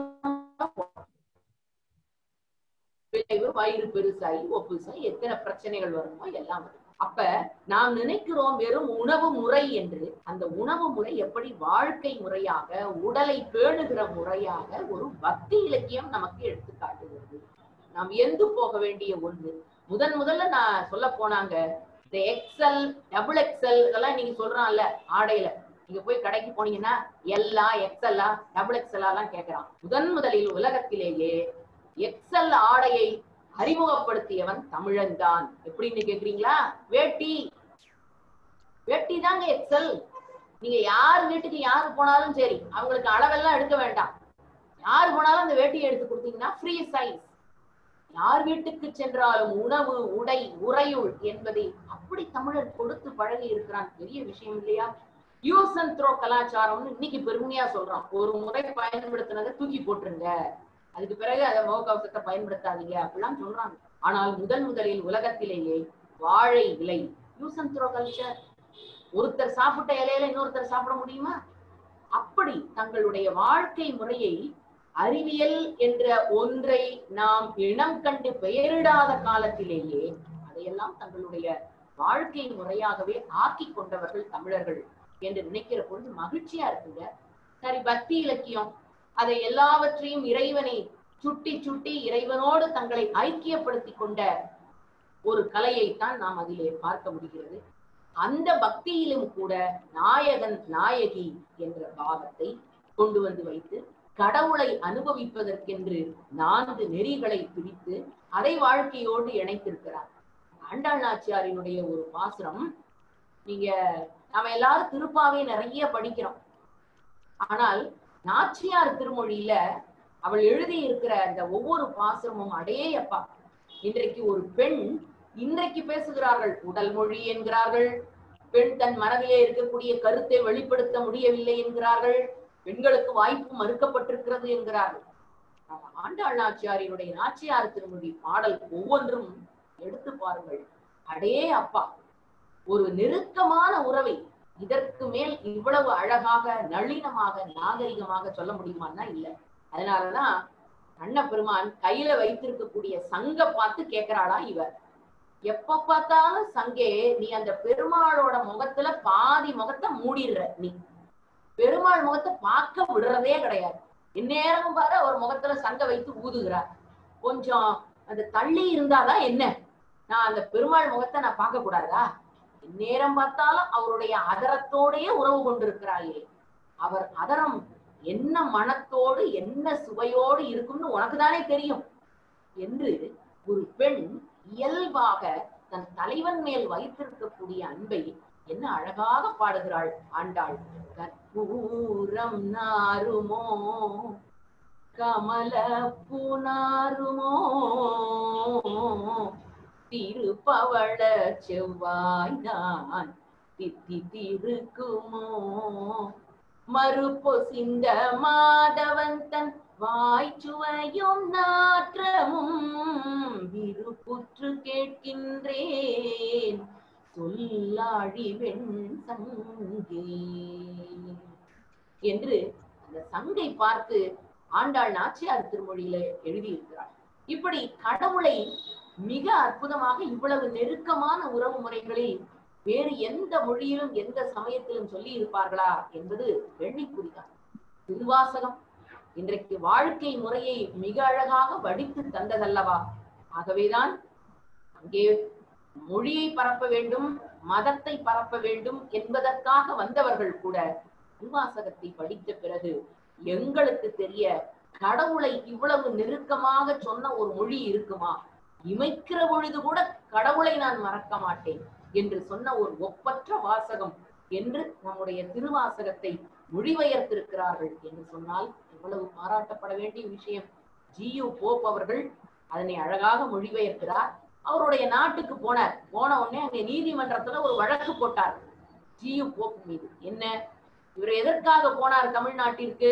விளைவு வயிறு பெருசாகி ஒப்புசாகி எத்தனை பிரச்சனைகள் வருமோ எல்லாம் வரும் அப்ப நாம் நினைக்கிறோம் வெறும் உணவு முறை என்று அந்த உணவு முறை எப்படி வாழ்க்கை முறையாக உடலை பேணுகிற முறையாக ஒரு பக்தி இலக்கியம் நமக்கு எடுத்து காட்டுகிறது நாம் எந்து போக வேண்டிய ஒன்று முதன் முதல்ல நான் சொல்ல போனாங்க இந்த எக்ஸல் டபுள் எக்ஸல் இதெல்லாம் நீங்க சொல்றான்ல ஆடையில நீங்க போய் கடைக்கு போனீங்கன்னா எல்லா எக்ஸல்லா டபுள் எக்ஸலா எல்லாம் கேட்கறான் முதன் முதலில் உலகத்திலேயே எக்ஸல் ஆடையை அறிமுகப்படுத்தியவன் தமிழன் தான் எப்படின்னு கேக்குறீங்களா வேட்டி வேட்டி தாங்க எக்ஸல் நீங்க யார் வீட்டுக்கு யாரு போனாலும் சரி அவங்களுக்கு அளவெல்லாம் எடுக்க வேண்டாம் யார் போனாலும் அந்த வேட்டியை எடுத்து கொடுத்தீங்கன்னா ஃப்ரீ சைஸ் யார் வீட்டுக்கு சென்றாலும் உணவு உடை உறையுள் என்பதை அப்படி தமிழர் கொடுத்து பழகி இருக்கிறான் பெரிய விஷயம் இல்லையா யூஸ் அண்ட் த்ரோ கலாச்சாரம்னு இன்னைக்கு பெருமையா சொல்றான் ஒரு முறை பயன்படுத்தினதை தூக்கி போட்டுருங்க அதுக்கு பிறகு அதை முகக்கவசத்தை பயன்படுத்தாதீங்க அப்படிலாம் சொல்றாங்க ஆனால் முதன் முதலில் உலகத்திலேயே வாழை இலை யூஸ் அண்ட் த்ரோ கல்ச்சர் ஒருத்தர் சாப்பிட்ட இலையில இன்னொருத்தர் சாப்பிட முடியுமா அப்படி தங்களுடைய வாழ்க்கை முறையை அறிவியல் என்ற ஒன்றை நாம் இனம் கண்டு பெயரிடாத காலத்திலேயே அதையெல்லாம் தங்களுடைய வாழ்க்கை முறையாகவே ஆக்கி கொண்டவர்கள் தமிழர்கள் என்று நினைக்கிற பொழுது மகிழ்ச்சியா இருக்குங்க சரி பக்தி இலக்கியம் அதை எல்லாவற்றையும் இறைவனை சுட்டி சுட்டி இறைவனோடு தங்களை ஐக்கியப்படுத்தி கொண்ட ஒரு கலையைத்தான் நாம் அதிலே பார்க்க முடிகிறது அந்த பக்தியிலும் கூட நாயகன் நாயகி என்ற பாவத்தை கொண்டு வந்து வைத்து கடவுளை அனுபவிப்பதற்கென்று நான்கு நெறிகளை பிரித்து அதை வாழ்க்கையோடு இணைத்திருக்கிறார் ஆண்டாள் நாச்சியாரினுடைய ஒரு பாசுரம் நீங்க நாம எல்லாரும் திருப்பாவே நிறைய படிக்கிறோம் ஆனால் நாச்சியார் திருமொழியில அவள் எழுதி இருக்கிற அந்த ஒவ்வொரு பாசுரமும் அடே அப்பா இன்றைக்கு ஒரு பெண் இன்றைக்கு பேசுகிறார்கள் உடல் மொழி என்கிறார்கள் பெண் தன் மனதிலே இருக்கக்கூடிய கருத்தை வெளிப்படுத்த முடியவில்லை என்கிறார்கள் பெண்களுக்கு வாய்ப்பு மறுக்கப்பட்டிருக்கிறது என்கிறார்கள் நம்ம ஆண்டாள் நாச்சியாரினுடைய நாச்சியார் திருமொழி பாடல் ஒவ்வொன்றும் எடுத்து பாருங்கள் அடே அப்பா ஒரு நெருக்கமான உறவை இதற்கு மேல் இவ்வளவு அழகாக நளினமாக நாகரிகமாக சொல்ல முடியுமான்னா இல்ல அதனாலதான் அண்ண பெருமான் கையில வைத்திருக்கக்கூடிய சங்க பார்த்து கேக்குறாளா இவர் எப்ப பார்த்தாலும் சங்கே நீ அந்த பெருமாளோட முகத்துல பாதி முகத்தை மூடிடுற நீ பெருமாள் முகத்தை பார்க்க விடுறதே கிடையாது இந்நேரமும் பாரு அவர் முகத்துல சங்க வைத்து ஊதுகிறார் கொஞ்சம் அந்த தள்ளி இருந்தாதான் என்ன நான் அந்த பெருமாள் முகத்தை நான் பார்க்க கூடாதா நேரம் பார்த்தாலும் அவருடைய அதரத்தோடயே உறவு கொண்டிருக்கிறாயே அவர் அதரம் என்ன மனத்தோடு என்ன சுவையோடு இருக்கும்னு உனக்கு தானே தெரியும் என்று ஒரு பெண் இயல்பாக தன் தலைவன் மேல் வைத்திருக்கக்கூடிய அன்பை என்ன அழகாக பாடுகிறாள் ஆண்டாள் கற்பூரம் நாருமோ கமல புனாருமோ திருப்பவள செவ்வாய் நான் தித்தி திருக்குமோ மறுபொசிந்த மாதவன் தன் வாய்ச்சுவையும் நாற்றமும் விருப்புற்று கேட்கின்றேன் சொல்லாழி வெண் சங்கே என்று அந்த சங்கை பார்த்து ஆண்டாள் நாச்சியார் திருமொழியில எழுதியிருக்கிறார் இப்படி கடவுளை மிக அற்புதமாக இவ்வளவு நெருக்கமான உறவு முறைகளில் வேறு எந்த மொழியிலும் எந்த சமயத்திலும் சொல்லி இருப்பார்களா என்பது கேள்விக்குறிதான் திருவாசகம் இன்றைக்கு வாழ்க்கை முறையை மிக அழகாக வடித்து தந்ததல்லவா ஆகவேதான் அங்கே மொழியை பரப்ப வேண்டும் மதத்தை பரப்ப வேண்டும் என்பதற்காக வந்தவர்கள் கூட திருவாசகத்தை படித்த பிறகு எங்களுக்கு தெரிய கடவுளை இவ்வளவு நெருக்கமாக சொன்ன ஒரு மொழி இருக்குமா இமைக்கிற பொழுது கூட கடவுளை நான் மறக்க மாட்டேன் என்று சொன்ன ஒரு ஒப்பற்ற வாசகம் என்று நம்முடைய திருவாசகத்தை மொழிபெயர்த்திருக்கிறார்கள் என்று சொன்னால் எவ்வளவு பாராட்டப்பட வேண்டிய விஷயம் ஜியு போப் அவர்கள் அதனை அழகாக மொழிபெயர்க்கிறார் அவருடைய நாட்டுக்கு போனார் போன உடனே அங்கே நீதிமன்றத்துல ஒரு வழக்கு போட்டார் ஜியு போப் மீது என்ன இவர் எதற்காக போனார் தமிழ்நாட்டிற்கு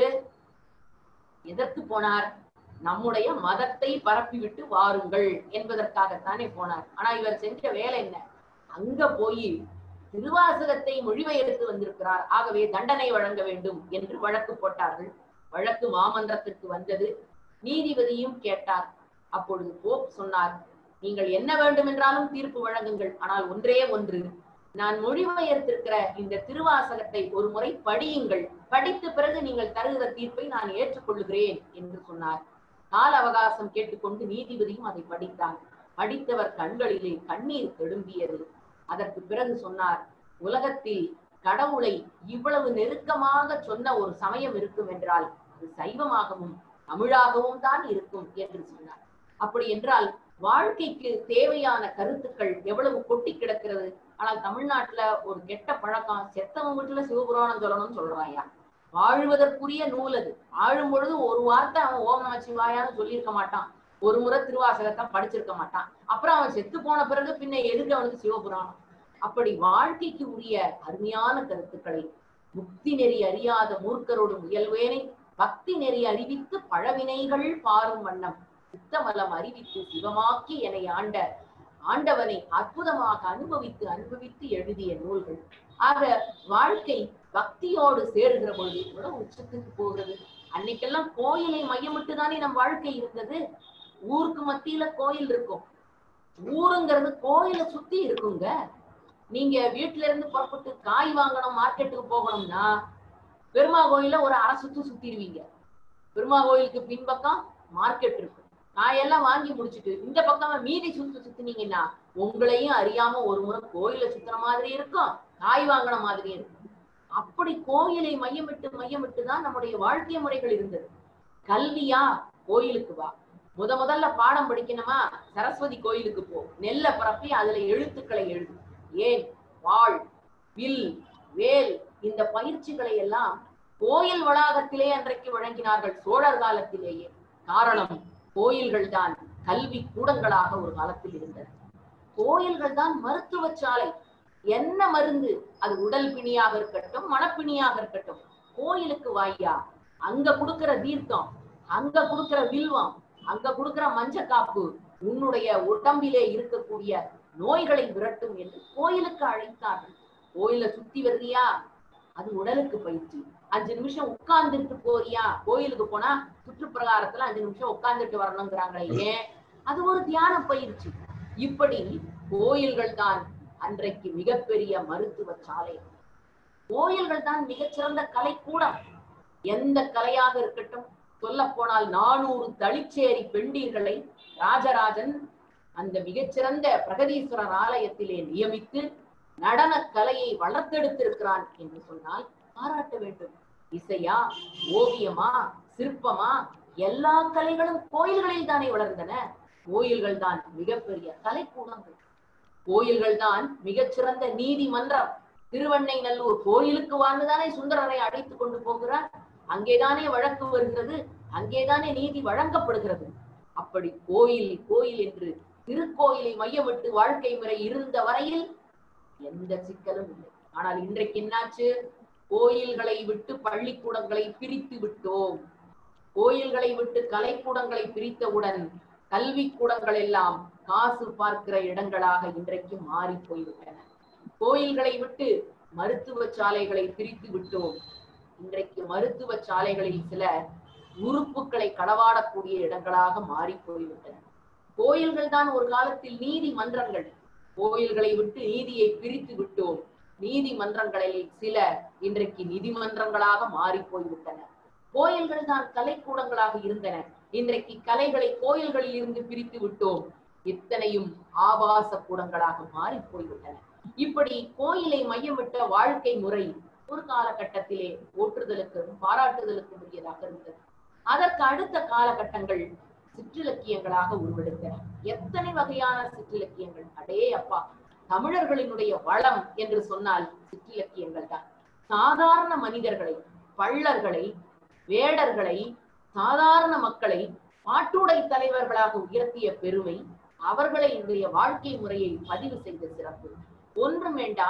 எதற்கு போனார் நம்முடைய மதத்தை பரப்பிவிட்டு வாருங்கள் என்பதற்காகத்தானே போனார் ஆனா இவர் செஞ்ச வேலை என்ன அங்க போய் திருவாசகத்தை மொழிபெயர்த்து வந்திருக்கிறார் ஆகவே தண்டனை வழங்க வேண்டும் என்று வழக்கு போட்டார்கள் வழக்கு மாமன்றத்திற்கு வந்தது நீதிபதியும் கேட்டார் அப்பொழுது போப் சொன்னார் நீங்கள் என்ன வேண்டும் என்றாலும் தீர்ப்பு வழங்குங்கள் ஆனால் ஒன்றே ஒன்று நான் மொழிபெயர்த்திருக்கிற இந்த திருவாசகத்தை ஒரு முறை படியுங்கள் படித்த பிறகு நீங்கள் தருகிற தீர்ப்பை நான் ஏற்றுக்கொள்கிறேன் என்று சொன்னார் கால அவகாசம் கேட்டுக்கொண்டு நீதிபதியும் அதை படித்தார் படித்தவர் கண்களிலே கண்ணீர் தெடும்பியது அதற்கு பிறகு சொன்னார் உலகத்தில் கடவுளை இவ்வளவு நெருக்கமாக சொன்ன ஒரு சமயம் இருக்கும் என்றால் அது சைவமாகவும் தமிழாகவும் தான் இருக்கும் என்று சொன்னார் அப்படி என்றால் வாழ்க்கைக்கு தேவையான கருத்துக்கள் எவ்வளவு கொட்டி கிடக்கிறது ஆனால் தமிழ்நாட்டுல ஒரு கெட்ட பழக்கம் செத்தவங்க வீட்டுல சிவபுராணம் சொல்லணும்னு சொல்றாயா வாழ்வதற்குரிய நூல் அது வாழும் பொழுது ஒரு வார்த்தை அவன் ஓம் நம சிவாயான்னு சொல்லியிருக்க மாட்டான் ஒரு முறை திருவாசகத்தை படிச்சிருக்க மாட்டான் அப்புறம் அவன் செத்து போன பிறகு பின்ன எதுக்கு அவனுக்கு சிவபுராணம் அப்படி வாழ்க்கைக்கு உரிய அருமையான கருத்துக்களை முக்தி நெறி அறியாத மூர்க்கரோடு முயல்வேனை பக்தி நெறி அறிவித்து பழவினைகள் பாரும் வண்ணம் சித்தமலம் அறிவித்து சிவமாக்கி என்னை ஆண்ட ஆண்டவனை அற்புதமாக அனுபவித்து அனுபவித்து எழுதிய நூல்கள் ஆக வாழ்க்கை பக்தியோடு சேருகிற பொழுது எவ்வளவு உச்சத்துக்கு போகிறது அன்னைக்கெல்லாம் கோயிலை மையமிட்டு தானே நம் வாழ்க்கை இருந்தது ஊருக்கு மத்தியில கோயில் இருக்கும் ஊருங்கிறது கோயிலை சுத்தி இருக்குங்க நீங்க வீட்டுல இருந்து புறப்பட்டு காய் வாங்கணும் மார்க்கெட்டுக்கு போகணும்னா பெருமா கோயில ஒரு அரை சுத்து சுத்திடுவீங்க பெருமா கோயிலுக்கு பின்பக்கம் மார்க்கெட் இருக்கும் காயெல்லாம் வாங்கி முடிச்சிட்டு இந்த பக்கமா மீதி சுத்து சுத்தினீங்கன்னா உங்களையும் அறியாம ஒரு முறை கோயில சுத்துற மாதிரி இருக்கும் காய் வாங்கின மாதிரி இருக்கும் அப்படி கோயிலை மையமிட்டு மையமிட்டு தான் நம்முடைய வாழ்க்கை முறைகள் இருந்தது கல்வியா கோயிலுக்கு வா முத முதல்ல பாடம் படிக்கணுமா சரஸ்வதி கோயிலுக்கு போ நெல்ல பரப்பி அதுல எழுத்துக்களை எழுது ஏன் வாழ் வில் வேல் இந்த பயிற்சிகளை எல்லாம் கோயில் வளாகத்திலே அன்றைக்கு வழங்கினார்கள் சோழர் காலத்திலேயே காரணம் கோயில்கள் தான் கல்வி கூடங்களாக ஒரு காலத்தில் இருந்தன கோயில்கள் தான் மருத்துவ சாலை என்ன மருந்து அது உடல் பிணியாக இருக்கட்டும் மனப்பிணியாக இருக்கட்டும் கோயிலுக்கு வாய்யா அங்க கொடுக்கிற தீர்த்தம் அங்க கொடுக்கிற வில்வம் அங்க கொடுக்கிற மஞ்ச காப்பு உன்னுடைய உடம்பிலே இருக்கக்கூடிய நோய்களை விரட்டும் என்று கோயிலுக்கு அழைத்தார்கள் கோயில சுத்தி வர்றியா அது உடலுக்கு பயிற்சி அஞ்சு நிமிஷம் உட்கார்ந்துட்டு போறியா கோயிலுக்கு போனா சுற்றுப்பிரகாரத்துல அஞ்சு நிமிஷம் உட்கார்ந்துட்டு வரணுங்கிறாங்களே ஏன் அது ஒரு தியான பயிற்சி இப்படி கோயில்கள் தான் அன்றைக்கு மிகப்பெரிய மருத்துவ சாலை கோயில்கள் தான் மிகச்சிறந்த கலைக்கூடம் எந்த கலையாக இருக்கட்டும் சொல்ல போனால் நானூறு தளிச்சேரி பெண்டீர்களை ராஜராஜன் அந்த மிகச்சிறந்த பிரகதீஸ்வரர் ஆலயத்திலே நியமித்து நடன கலையை வளர்த்தெடுத்திருக்கிறான் என்று சொன்னால் பாராட்ட வேண்டும் இசையா ஓவியமா சிற்பமா எல்லா கலைகளும் கோயில்களில் தானே வளர்ந்தன கோயில்கள் தான் மிகப்பெரிய கலைக்கூடங்கள் கோயில்கள் தான் மிகச்சிறந்த நீதிமன்றம் திருவெண்ணைநல்லூர் கோயிலுக்கு வாழ்ந்துதானே சுந்தரரை அழைத்துக் கொண்டு போகிறார் அங்கேதானே வழக்கு வருகிறது அங்கேதானே நீதி வழங்கப்படுகிறது அப்படி கோயில் கோயில் என்று திருக்கோயிலை மையமிட்டு வாழ்க்கை முறை இருந்த வரையில் எந்த சிக்கலும் இல்லை ஆனால் இன்றைக்கு என்னாச்சு கோயில்களை விட்டு பள்ளிக்கூடங்களை பிரித்து விட்டோம் கோயில்களை விட்டு கலைக்கூடங்களை பிரித்தவுடன் கல்வி கூடங்கள் எல்லாம் காசு பார்க்கிற இடங்களாக இன்றைக்கு மாறி போய்விட்டன கோயில்களை விட்டு மருத்துவ சாலைகளை பிரித்து விட்டோம் இன்றைக்கு மருத்துவ சாலைகளில் சில உறுப்புகளை களவாடக்கூடிய இடங்களாக மாறி போய்விட்டன கோயில்கள் தான் ஒரு காலத்தில் நீதிமன்றங்கள் கோயில்களை விட்டு நீதியை பிரித்து விட்டோம் நீதிமன்றங்களில் சில இன்றைக்கு நீதிமன்றங்களாக மாறி போய்விட்டன கோயில்கள் தான் கலைக்கூடங்களாக இருந்தன இன்றைக்கு கலைகளை கோயில்களில் இருந்து பிரித்து விட்டோம் இத்தனையும் ஆபாச கூடங்களாக மாறி போய்விட்டன இப்படி கோயிலை மையமிட்ட வாழ்க்கை முறை ஒரு காலகட்டத்திலே போற்றுதலுக்கும் பாராட்டுதலுக்கும் உரியதாக இருந்தது அதற்கு அடுத்த காலகட்டங்கள் சிற்றிலக்கியங்களாக உருவெடுத்தன எத்தனை வகையான சிற்றிலக்கியங்கள் அடே அப்பா தமிழர்களினுடைய வளம் என்று சொன்னால் சிற்றிலக்கியங்கள் தான் சாதாரண மனிதர்களை பள்ளர்களை வேடர்களை சாதாரண மக்களை பாட்டுடை தலைவர்களாக உயர்த்திய பெருமை அவர்களுடைய வாழ்க்கை முறையை பதிவு செய்த சிறப்பு ஒன்றும் வேண்டாம்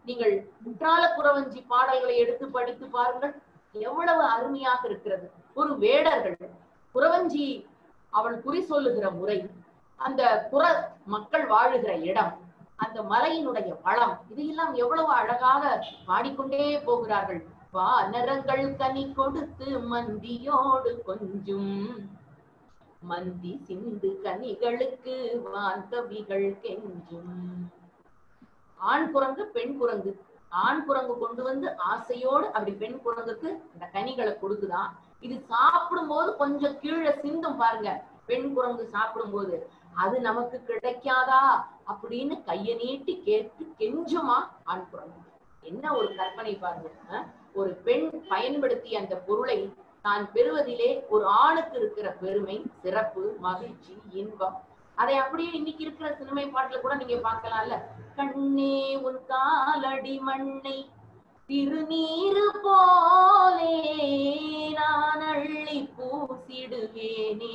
நீங்கள் குற்றால குறவஞ்சி பாடல்களை எடுத்து படித்து பாருங்கள் எவ்வளவு அருமையாக இருக்கிறது ஒரு வேடர்கள் குறவஞ்சி அவள் குறி சொல்லுகிற முறை அந்த புற மக்கள் வாழுகிற இடம் அந்த மலையினுடைய வளம் இதையெல்லாம் எவ்வளவு அழகாக பாடிக்கொண்டே போகிறார்கள் வானரங்கள் கனி கொடுத்து மந்தியோடு கொஞ்சும் மந்தி சிந்து கனிகளுக்கு வான்கவிகள் கெஞ்சும் ஆண் குரங்கு பெண் குரங்கு ஆண் குரங்கு கொண்டு வந்து ஆசையோடு அப்படி பெண் குரங்குக்கு இந்த கனிகளை கொடுக்குதான் இது சாப்பிடும்போது கொஞ்சம் கீழே சிந்தும் பாருங்க பெண் குரங்கு சாப்பிடும்போது அது நமக்கு கிடைக்காதா அப்படின்னு கைய நீட்டி கேட்டு கெஞ்சுமா ஆண் குரங்கு என்ன ஒரு கற்பனை பாருங்க அஹ்? ஒரு பெண் பயன்படுத்திய அந்த பொருளை தான் பெறுவதிலே ஒரு ஆணுக்கு இருக்கிற பெருமை சிறப்பு மகிழ்ச்சி இன்பம் அதை அப்படியே இன்னைக்கு இருக்கிற சினிமை பாட்டுல கூட நீங்க பார்க்கலாம்ல கண்ணே உன் காலடி மண்ணை திருநீரு போலே நான் அள்ளி பூசிடுவேனே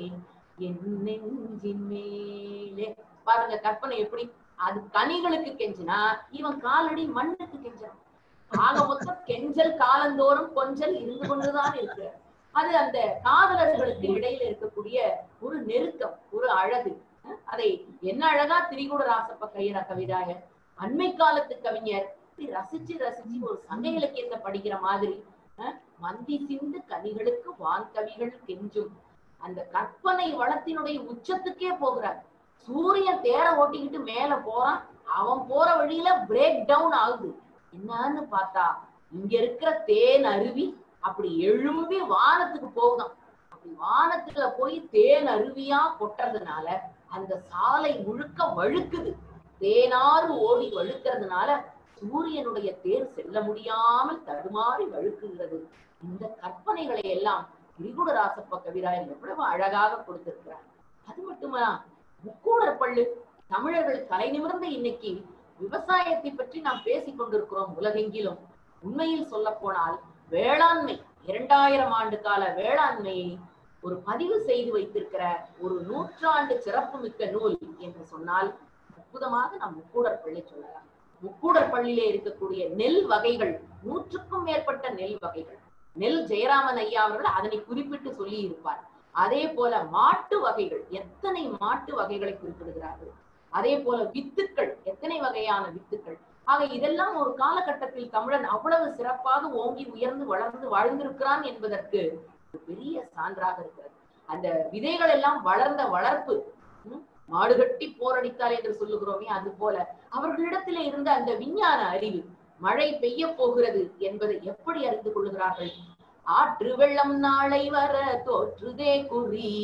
என் நெஞ்சின் மேலே பாருங்க கற்பனை எப்படி அது கனிகளுக்கு கெஞ்சினா இவன் காலடி மண்ணுக்கு கெஞ்சான் ஆக மொத்தம் கெஞ்சல் காலந்தோறும் கொஞ்சல் இருந்து கொண்டுதான் இருக்கு அது அந்த காதலர்களுக்கு இடையில இருக்கக்கூடிய ஒரு நெருக்கம் ஒரு அழகு அஹ் அதை என்ன அழகா திரிகூட ராசப்ப கையற கவிதாய அண்மை காலத்து கவிஞர் இப்படி ரசிச்சு ரசிச்சு ஒரு சங்க இலக்கியத்தை படிக்கிற மாதிரி அஹ் மந்தி சிந்து கனிகளுக்கு வான் கவிகள் கெஞ்சும் அந்த கற்பனை வளத்தினுடைய உச்சத்துக்கே போகிறார் சூரியன் தேர ஓட்டிக்கிட்டு மேல போறான் அவன் போற வழியில பிரேக் டவுன் ஆகுது என்னன்னு பார்த்தா இங்க இருக்கிற தேன் அருவி அப்படி எழும்பி வானத்துக்கு போகுதாம் அப்படி வானத்துல போய் தேன் அருவியா கொட்டுறதுனால அந்த சாலை முழுக்க வழுக்குது தேனாறு ஓடி வழுக்கிறதுனால சூரியனுடைய தேர் செல்ல முடியாமல் தடுமாறி வழுக்குகிறது இந்த கற்பனைகளை எல்லாம் திரிகுடராசப்ப கவிராயர் எவ்வளவு அழகாக கொடுத்திருக்கிறார் அது மட்டுமா முக்கூடர் பள்ளு தமிழர்கள் கலை நிமிர்ந்த இன்னைக்கு விவசாயத்தை பற்றி நாம் பேசிக் கொண்டிருக்கிறோம் உலகெங்கிலும் உண்மையில் சொல்ல போனால் வேளாண்மை இரண்டாயிரம் ஆண்டு கால வேளாண்மையை ஒரு பதிவு செய்து வைத்திருக்கிற ஒரு நூற்றாண்டு சிறப்புமிக்க நூல் என்று சொன்னால் அற்புதமாக நாம் முக்கூடர் பள்ளி சொல்லலாம் முக்கூடர் பள்ளியிலே இருக்கக்கூடிய நெல் வகைகள் நூற்றுக்கும் மேற்பட்ட நெல் வகைகள் நெல் ஜெயராமன் ஐயா அவர்கள் அதனை குறிப்பிட்டு சொல்லி இருப்பார் அதே போல மாட்டு வகைகள் எத்தனை மாட்டு வகைகளை குறிப்பிடுகிறார்கள் அதே போல வித்துக்கள் எத்தனை வகையான வித்துக்கள் ஆக இதெல்லாம் ஒரு காலகட்டத்தில் தமிழன் அவ்வளவு சிறப்பாக ஓங்கி உயர்ந்து வளர்ந்து வாழ்ந்திருக்கிறான் என்பதற்கு ஒரு பெரிய சான்றாக இருக்கிறது அந்த விதைகள் எல்லாம் வளர்ந்த வளர்ப்பு ம், மாடு கட்டி போரடித்தார் என்று சொல்லுகிறோமே அது போல அவர்களிடத்திலே இருந்த அந்த விஞ்ஞான அறிவு மழை பெய்ய போகிறது என்பதை எப்படி அறிந்து கொள்கிறார்கள் ஆற்று வெள்ளம் நாளை வர தோற்றுதே குறி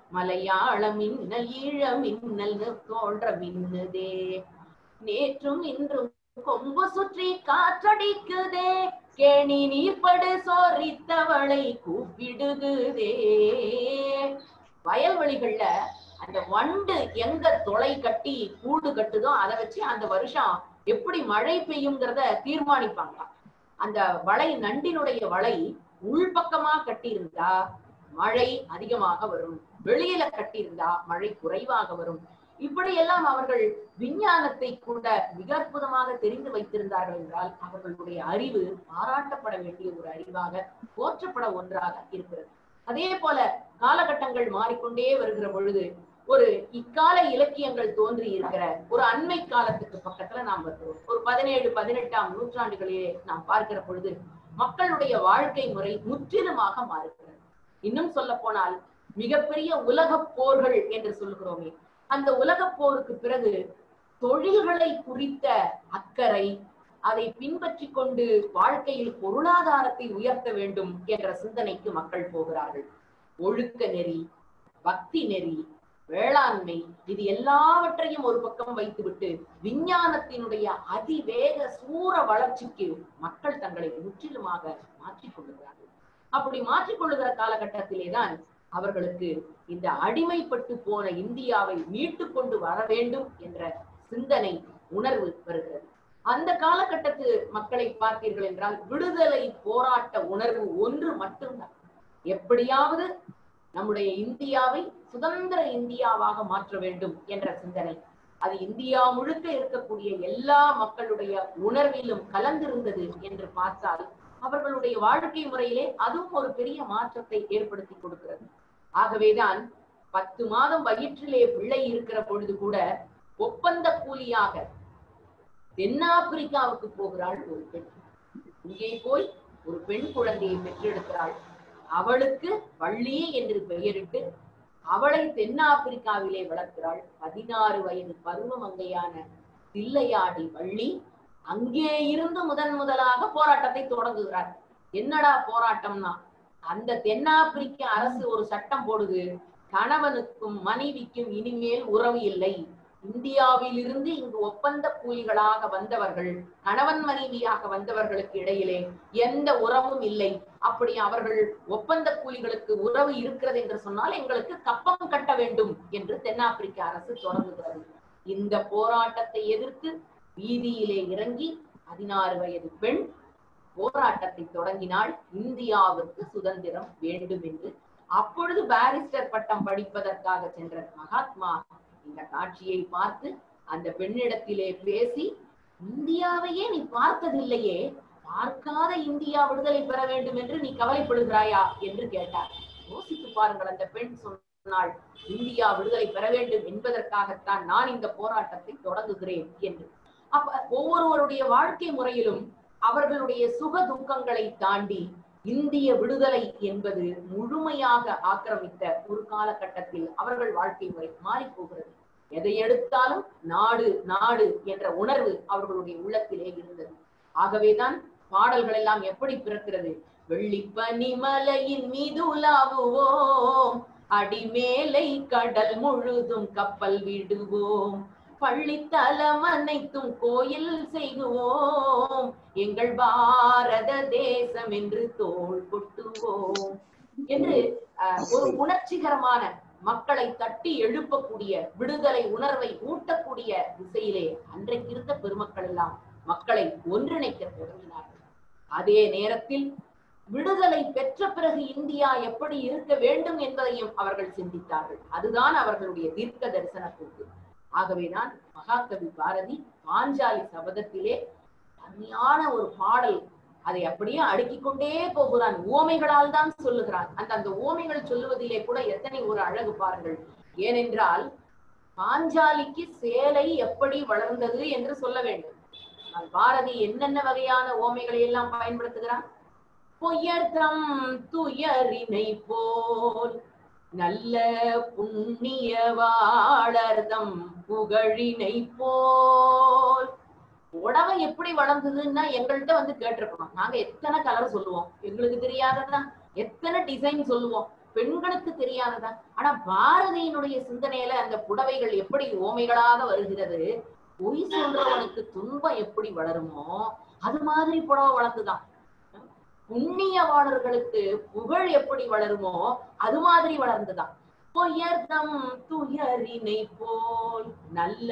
மலையாள மின்னல் ஈழ மின்னல் தோன்ற மின்னுதே நேற்றும் இன்றும் கொம்பு சுற்றி காற்றடிக்குதே கேணி நீர்ப்படு சோரித்தவளை கூப்பிடுகுதே வயல்வெளிகள்ல அந்த வண்டு எங்க தொலை கட்டி கூடு கட்டுதோ அதை வச்சு அந்த வருஷம் எப்படி மழை பெய்யுங்கிறத தீர்மானிப்பாங்களாம் அந்த வலை நண்டினுடைய வலை உள்பக்கமா கட்டியிருந்தா மழை அதிகமாக வரும் வெளியில கட்டியிருந்தா மழை குறைவாக வரும் இப்படி எல்லாம் அவர்கள் விஞ்ஞானத்தை கூட மிக அற்புதமாக தெரிந்து வைத்திருந்தார்கள் என்றால் அவர்களுடைய அறிவு பாராட்டப்பட வேண்டிய ஒரு அறிவாக போற்றப்பட ஒன்றாக இருக்கிறது அதே போல காலகட்டங்கள் மாறிக்கொண்டே வருகிற பொழுது ஒரு இக்கால இலக்கியங்கள் தோன்றி இருக்கிற ஒரு அண்மை காலத்துக்கு பக்கத்துல நாம் வருகிறோம் ஒரு பதினேழு பதினெட்டாம் நூற்றாண்டுகளிலே நாம் பார்க்கிற பொழுது மக்களுடைய வாழ்க்கை முறை முற்றிலுமாக மாறுகிறது இன்னும் சொல்ல போனால் மிகப்பெரிய உலகப் போர்கள் என்று சொல்கிறோமே அந்த உலகப் போருக்கு பிறகு தொழில்களை குறித்த அக்கறை அதை பின்பற்றி கொண்டு வாழ்க்கையில் பொருளாதாரத்தை உயர்த்த வேண்டும் என்ற சிந்தனைக்கு மக்கள் போகிறார்கள் ஒழுக்க நெறி பக்தி நெறி வேளாண்மை இது எல்லாவற்றையும் ஒரு பக்கம் வைத்துவிட்டு விஞ்ஞானத்தினுடைய அதிவேக சூற வளர்ச்சிக்கு மக்கள் தங்களை முற்றிலுமாக மாற்றிக் கொள்ளுகிறார்கள் அப்படி மாற்றிக்கொள்ளுகிற காலகட்டத்திலே தான் அவர்களுக்கு இந்த அடிமைப்பட்டு போன இந்தியாவை மீட்டு கொண்டு வர வேண்டும் என்ற சிந்தனை உணர்வு வருகிறது அந்த காலகட்டத்து மக்களை பார்த்தீர்கள் என்றால் விடுதலை போராட்ட உணர்வு ஒன்று மட்டும்தான் எப்படியாவது நம்முடைய இந்தியாவை சுதந்திர இந்தியாவாக மாற்ற வேண்டும் என்ற சிந்தனை அது இந்தியா முழுக்க இருக்கக்கூடிய எல்லா மக்களுடைய உணர்விலும் கலந்திருந்தது என்று பார்த்தால் அவர்களுடைய வாழ்க்கை முறையிலே அதுவும் ஒரு பெரிய மாற்றத்தை ஏற்படுத்தி கொடுக்கிறது ஆகவேதான் பத்து மாதம் வயிற்றிலே பிள்ளை இருக்கிற பொழுது கூட ஒப்பந்த கூலியாக தென்னாப்பிரிக்காவுக்கு போகிறாள் ஒரு பெண் இங்கே போய் ஒரு பெண் குழந்தையை பெற்றெடுக்கிறாள் அவளுக்கு வள்ளி என்று பெயரிட்டு அவளை தென்னாப்பிரிக்காவிலே வளர்க்கிறாள் பதினாறு வயது பருவமங்கையான தில்லையாடி வள்ளி அங்கே இருந்து முதன் முதலாக போராட்டத்தை தொடங்குகிறார் என்னடா போராட்டம்னா அந்த தென்னாப்பிரிக்க அரசு ஒரு சட்டம் போடுது கணவனுக்கும் மனைவிக்கும் இனிமேல் உறவு இல்லை இந்தியாவில் இருந்து இங்கு ஒப்பந்த கூலிகளாக வந்தவர்கள் கணவன் மனைவியாக வந்தவர்களுக்கு இடையிலே எந்த உறவும் இல்லை அப்படி அவர்கள் ஒப்பந்த கூலிகளுக்கு உறவு இருக்கிறது என்று சொன்னால் எங்களுக்கு கப்பம் கட்ட வேண்டும் என்று தென்னாப்பிரிக்க அரசு தொடங்குகிறது இந்த போராட்டத்தை எதிர்த்து வீதியிலே இறங்கி பதினாறு வயது பெண் போராட்டத்தை தொடங்கினால் இந்தியாவிற்கு சுதந்திரம் வேண்டும் என்று அப்பொழுது பாரிஸ்டர் பட்டம் படிப்பதற்காக சென்ற மகாத்மா இந்த காட்சியை பார்த்து அந்த பெண்ணிடத்திலே பேசி இந்தியாவையே நீ பார்த்ததில்லையே பார்க்காத இந்தியா விடுதலை பெற வேண்டும் என்று நீ கவலைப்படுகிறாயா என்று கேட்டார் யோசித்து பாருங்கள் அந்த பெண் சொன்னாள் இந்தியா விடுதலை பெற வேண்டும் என்பதற்காகத்தான் நான் இந்த போராட்டத்தை தொடங்குகிறேன் என்று அப்ப ஒவ்வொருவருடைய வாழ்க்கை முறையிலும் அவர்களுடைய சுக துக்கங்களை தாண்டி இந்திய விடுதலை என்பது முழுமையாக ஆக்கிரமித்த ஒரு காலகட்டத்தில் அவர்கள் வாழ்க்கை முறை மாறி போகிறது எதை எடுத்தாலும் நாடு நாடு என்ற உணர்வு அவர்களுடைய உள்ளத்திலே இருந்தது ஆகவேதான் பாடல்கள் எல்லாம் எப்படி பிறக்கிறது வெள்ளிப்பனி மலையின் மீது உலாவுவோம் அடிமேலை கடல் முழுதும் கப்பல் விடுவோம் பள்ளித்தலம் அனைத்தும் கோயில் செய்குவோம் எங்கள் பாரத தேசம் என்று தோள் கொட்டுவோம் என்று அஹ், ஒரு உணர்ச்சிகரமான மக்களை தட்டி எழுப்பக்கூடிய விடுதலை உணர்வை ஊட்டக்கூடிய திசையிலே அன்றைக்கு இருந்த பெருமக்கள் எல்லாம் மக்களை ஒன்றிணைக்க தொடங்கினார்கள் அதே நேரத்தில் விடுதலை பெற்ற பிறகு இந்தியா எப்படி இருக்க வேண்டும் என்பதையும் அவர்கள் சிந்தித்தார்கள் அதுதான் அவர்களுடைய தீர்க்க தரிசன போக்கு ஆகவேதான் மகாகவி பாரதி பாஞ்சாலி சபதத்திலே அருமையான ஒரு பாடல் அதை அப்படியே அடுக்கிக் கொண்டே போகிறான் உவமைகளால் தான் சொல்லுகிறான் அந்த அந்த உவமைகள் சொல்லுவதிலே கூட எத்தனை ஒரு அழகு பாருங்கள் ஏனென்றால் பாஞ்சாலிக்கு சேலை எப்படி வளர்ந்தது என்று சொல்ல வேண்டும் ஆனால் பாரதி என்னென்ன வகையான ஓமைகளை எல்லாம் பயன்படுத்துகிறான் பொய்யர்த்தம் துயரினை போல் நல்ல புண்ணிய வாழர்தம் புகழினை போல் புடவை எப்படி வளர்ந்ததுன்னா எங்கள்கிட்ட வந்து கேட்டிருக்கணும் நாங்க எத்தனை கலர் சொல்லுவோம் எங்களுக்கு தெரியாததா எத்தனை டிசைன் சொல்லுவோம் பெண்களுக்கு தெரியாததா ஆனா பாரதியினுடைய சிந்தனையில அந்த புடவைகள் எப்படி ஓமைகளாக வருகிறது பொய் சொல்றவனுக்கு துன்பம் எப்படி வளருமோ அது மாதிரி புடவை வளர்ந்துதான் புண்ணியவாளர்களுக்கு புகழ் எப்படி வளருமோ அது மாதிரி வளர்ந்துதான் பொயர்தம் துயரினை போல் நல்ல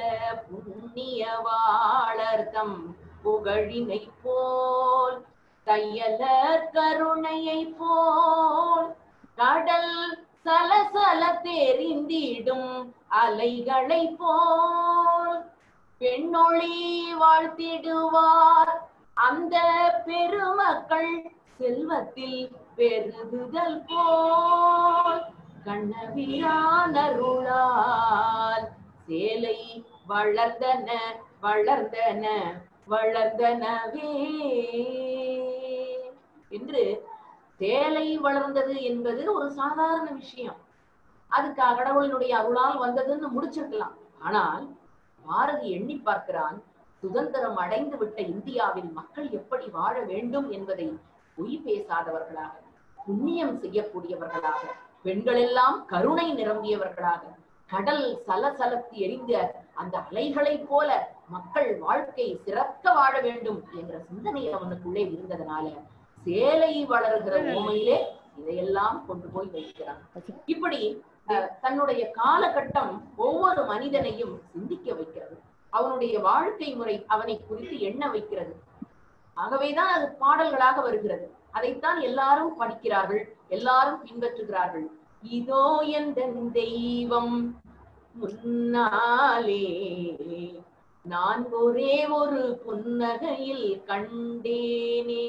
புண்ணியவாளர்தம் புகழினை போல் தையலர் கருணையை போல் கடல் சலசல தெரிந்திடும் அலைகளை போல் பெண்ணொளி வாழ்த்திடுவார் அந்த பெருமக்கள் செல்வத்தில் பெருகுதல் போல் கண்ணவியானருளால் சேலை வளர்ந்தன வளர்ந்தன வளர்ந்தனவே என்று சேலை வளர்ந்தது என்பது ஒரு சாதாரண விஷயம் அதுக்கு கடவுளினுடைய அருளால் வந்ததுன்னு முடிச்சிருக்கலாம் ஆனால் பாரதி எண்ணி பார்க்கிறான் சுதந்திரம் அடைந்து விட்ட இந்தியாவில் மக்கள் எப்படி வாழ வேண்டும் என்பதை பொய் பேசாதவர்களாக புண்ணியம் செய்யக்கூடியவர்களாக பெண்கள் எல்லாம் கருணை நிரம்பியவர்களாக கடல் சலசலத்து எரிந்த அந்த அலைகளைப் போல மக்கள் வாழ்க்கை சிறக்க வாழ வேண்டும் என்ற சிந்தனை அவனுக்குள்ளே இருந்ததனால சேலை வளர்கிற ஓமையிலே இதையெல்லாம் கொண்டு போய் வைக்கிறான் இப்படி அஹ், தன்னுடைய காலகட்டம் ஒவ்வொரு மனிதனையும் சிந்திக்க வைக்கிறது அவனுடைய வாழ்க்கை முறை அவனை குறித்து எண்ண வைக்கிறது ஆகவேதான் அது பாடல்களாக வருகிறது அதைத்தான் எல்லாரும் படிக்கிறார்கள் எல்லாரும் பின்பற்றுகிறார்கள் இதோ எந்த தெய்வம் முன்னாலே நான் ஒரே ஒரு புன்னகையில் கண்டேனே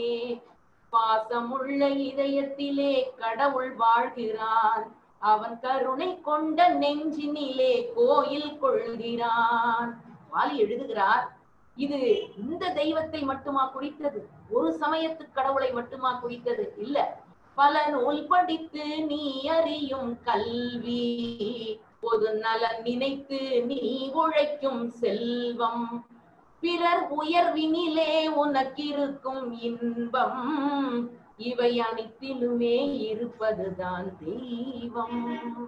பாசமுள்ள இதயத்திலே கடவுள் வாழ்கிறான் அவன் கருணை கொண்ட நெஞ்சினிலே கோயில் கொள்கிறான் வாலி எழுதுகிறார் இது இந்த தெய்வத்தை மட்டுமா குறித்தது ஒரு சமயத்து கடவுளை மட்டுமா குறித்தது இல்ல பல நூல் படித்து நீ அறியும் கல்வி பொது நலன் நினைத்து நீ உழைக்கும் செல்வம் பிறர் உயர்வினிலே உனக்கிருக்கும் இன்பம் இவை அனைத்திலுமே இருப்பதுதான் தெய்வம்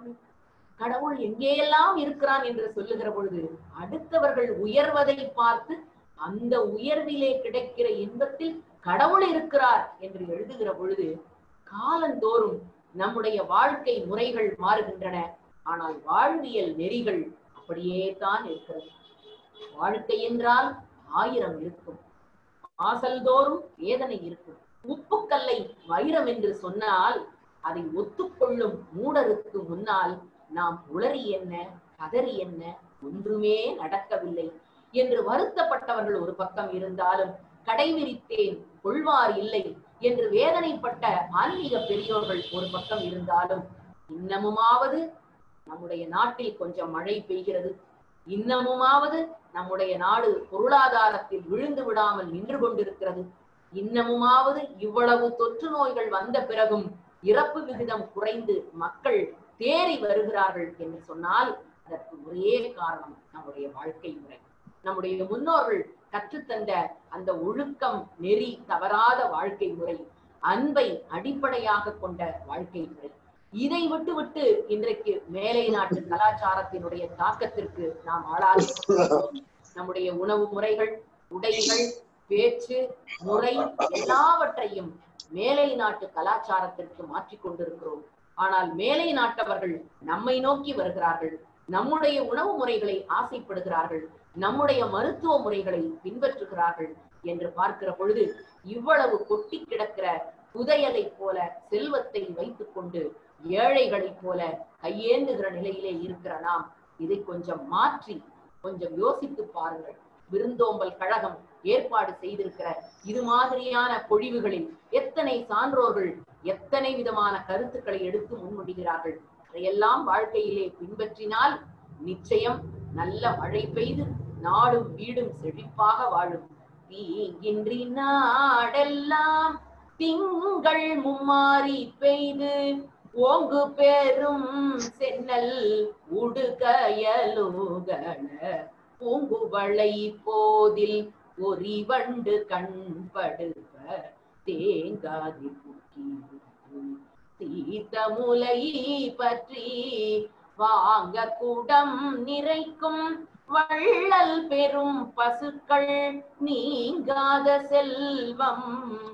கடவுள் எங்கேயெல்லாம் இருக்கிறான் என்று சொல்லுகிற பொழுது அடுத்தவர்கள் உயர்வதை பார்த்து அந்த உயர்விலே கிடைக்கிற இன்பத்தில் கடவுள் இருக்கிறார் என்று எழுதுகிற பொழுது காலந்தோறும் நம்முடைய வாழ்க்கை முறைகள் மாறுகின்றன ஆனால் வாழ்வியல் நெறிகள் அப்படியே தான் இருக்கிறது வாழ்க்கை என்றால் ஆயிரம் இருக்கும் வாசல்தோறும் வேதனை இருக்கும் உப்புக்கல்லை வைரம் என்று சொன்னால் அதை ஒத்துக்கொள்ளும் மூடருக்கு முன்னால் நாம் உளறி என்ன கதறி என்ன ஒன்றுமே நடக்கவில்லை என்று வருத்தப்பட்டவர்கள் ஒரு பக்கம் இருந்தாலும் கடைவிரித்தேன் கொள்வார் இல்லை என்று வேதனைப்பட்ட ஆன்மீக பெரியோர்கள் ஒரு பக்கம் இருந்தாலும் இன்னமுமாவது நம்முடைய நாட்டில் கொஞ்சம் மழை பெய்கிறது இன்னமுமாவது நம்முடைய நாடு பொருளாதாரத்தில் விழுந்து விடாமல் நின்று கொண்டிருக்கிறது இன்னமுமாவது இவ்வளவு தொற்று நோய்கள் வந்த பிறகும் இறப்பு விகிதம் குறைந்து மக்கள் தேறி வருகிறார்கள் என்று சொன்னால் அதற்கு ஒரே காரணம் நம்முடைய வாழ்க்கை முறை நம்முடைய முன்னோர்கள் கற்றுத்தந்த அந்த ஒழுக்கம் நெறி தவறாத வாழ்க்கை முறை அன்பை அடிப்படையாக கொண்ட வாழ்க்கை முறை இதை விட்டு விட்டு இன்றைக்கு மேலை நாட்டு கலாச்சாரத்தினுடைய தாக்கத்திற்கு நாம் ஆளாகி நம்முடைய உணவு முறைகள் உடைகள் பேச்சு முறை எல்லாவற்றையும் மேலை நாட்டு கலாச்சாரத்திற்கு மாற்றிக் கொண்டிருக்கிறோம் ஆனால் மேலை நாட்டவர்கள் நம்மை நோக்கி வருகிறார்கள் நம்முடைய உணவு முறைகளை ஆசைப்படுகிறார்கள் நம்முடைய மருத்துவ முறைகளை பின்பற்றுகிறார்கள் என்று பார்க்கிற பொழுது இவ்வளவு கொட்டி கிடக்கிற புதையலை போல செல்வத்தை வைத்துக் கொண்டு ஏழைகளைப் போல கையேந்துகிற நிலையிலே இருக்கிற நாம் இதை கொஞ்சம் மாற்றி கொஞ்சம் யோசித்து பாருங்கள் விருந்தோம்பல் கழகம் ஏற்பாடு செய்திருக்கிற இது மாதிரியான பொழிவுகளில் எத்தனை சான்றோர்கள் எத்தனை விதமான கருத்துக்களை எடுத்து முன்மொழிகிறார்கள் அதையெல்லாம் வாழ்க்கையிலே பின்பற்றினால் நிச்சயம் நல்ல மழை பெய்து நாடும் வீடும் செழிப்பாக வாழும் தீங்கின்றி நாடெல்லாம் திங்கள் மும்மாறி பெய்து ஓங்கு பெரும் சென்னல் உடுகயலுகன பூங்குவளை போதில் ஒரி வண்டு கண்படுப்ப தேங்காதி சீத்த முலை பற்றி வாங்க குடம் நிறைக்கும் வள்ளல் பெரும் பசுக்கள் நீங்காத செல்வம்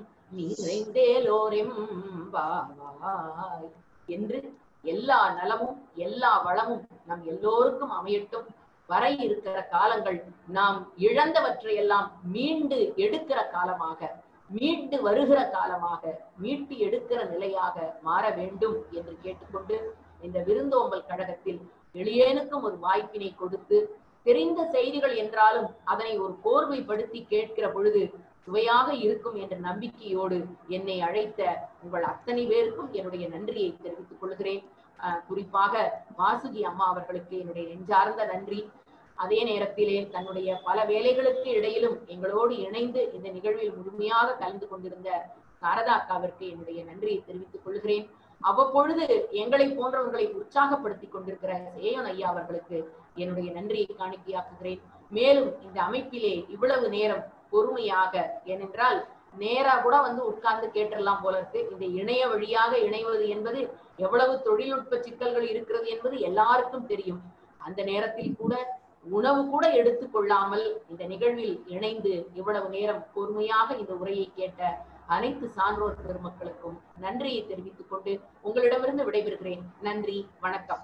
நிறைந்தேலோரெம்பாவாய் என்று எல்லா நலமும் எல்லா வளமும் நம் எல்லோருக்கும் அமையட்டும் வர இருக்கிற காலங்கள் நாம் இழந்தவற்றையெல்லாம் மீண்டு எடுக்கிற காலமாக மீண்டு வருகிற காலமாக மீட்டு எடுக்கிற நிலையாக மாற வேண்டும் என்று கேட்டுக்கொண்டு இந்த விருந்தோம்பல் கழகத்தில் எளியேனுக்கும் ஒரு வாய்ப்பினை கொடுத்து தெரிந்த செய்திகள் என்றாலும் அதனை ஒரு கோர்வைப்படுத்தி கேட்கிற பொழுது சுவையாக இருக்கும் என்ற நம்பிக்கையோடு என்னை அழைத்த உங்கள் அத்தனை பேருக்கும் என்னுடைய நன்றியை தெரிவித்துக் கொள்கிறேன் அஹ் குறிப்பாக வாசுகி அம்மா அவர்களுக்கு என்னுடைய நெஞ்சார்ந்த நன்றி அதே நேரத்திலே தன்னுடைய பல வேலைகளுக்கு இடையிலும் எங்களோடு இணைந்து இந்த நிகழ்வில் முழுமையாக கலந்து கொண்டிருந்த சாரதா அக்காவிற்கு என்னுடைய நன்றியை தெரிவித்துக் கொள்கிறேன் அவ்வப்பொழுது எங்களை போன்றவர்களை உற்சாகப்படுத்தி கொண்டிருக்கிற சேயோன் ஐயா அவர்களுக்கு என்னுடைய நன்றியை காணிக்கையாக்குகிறேன் மேலும் இந்த அமைப்பிலே இவ்வளவு நேரம் பொறுமையாக ஏனென்றால் நேரா கூட வந்து உட்கார்ந்து கேட்டுடலாம் போல இருக்கு இந்த இணைய வழியாக இணைவது என்பது எவ்வளவு தொழில்நுட்ப சிக்கல்கள் இருக்கிறது என்பது எல்லாருக்கும் தெரியும் அந்த நேரத்தில் கூட உணவு கூட எடுத்துக்கொள்ளாமல் இந்த நிகழ்வில் இணைந்து இவ்வளவு நேரம் பொறுமையாக இந்த உரையை கேட்ட அனைத்து சான்றோர் பெருமக்களுக்கும் நன்றியை தெரிவித்துக் கொண்டு உங்களிடமிருந்து விடைபெறுகிறேன் நன்றி வணக்கம்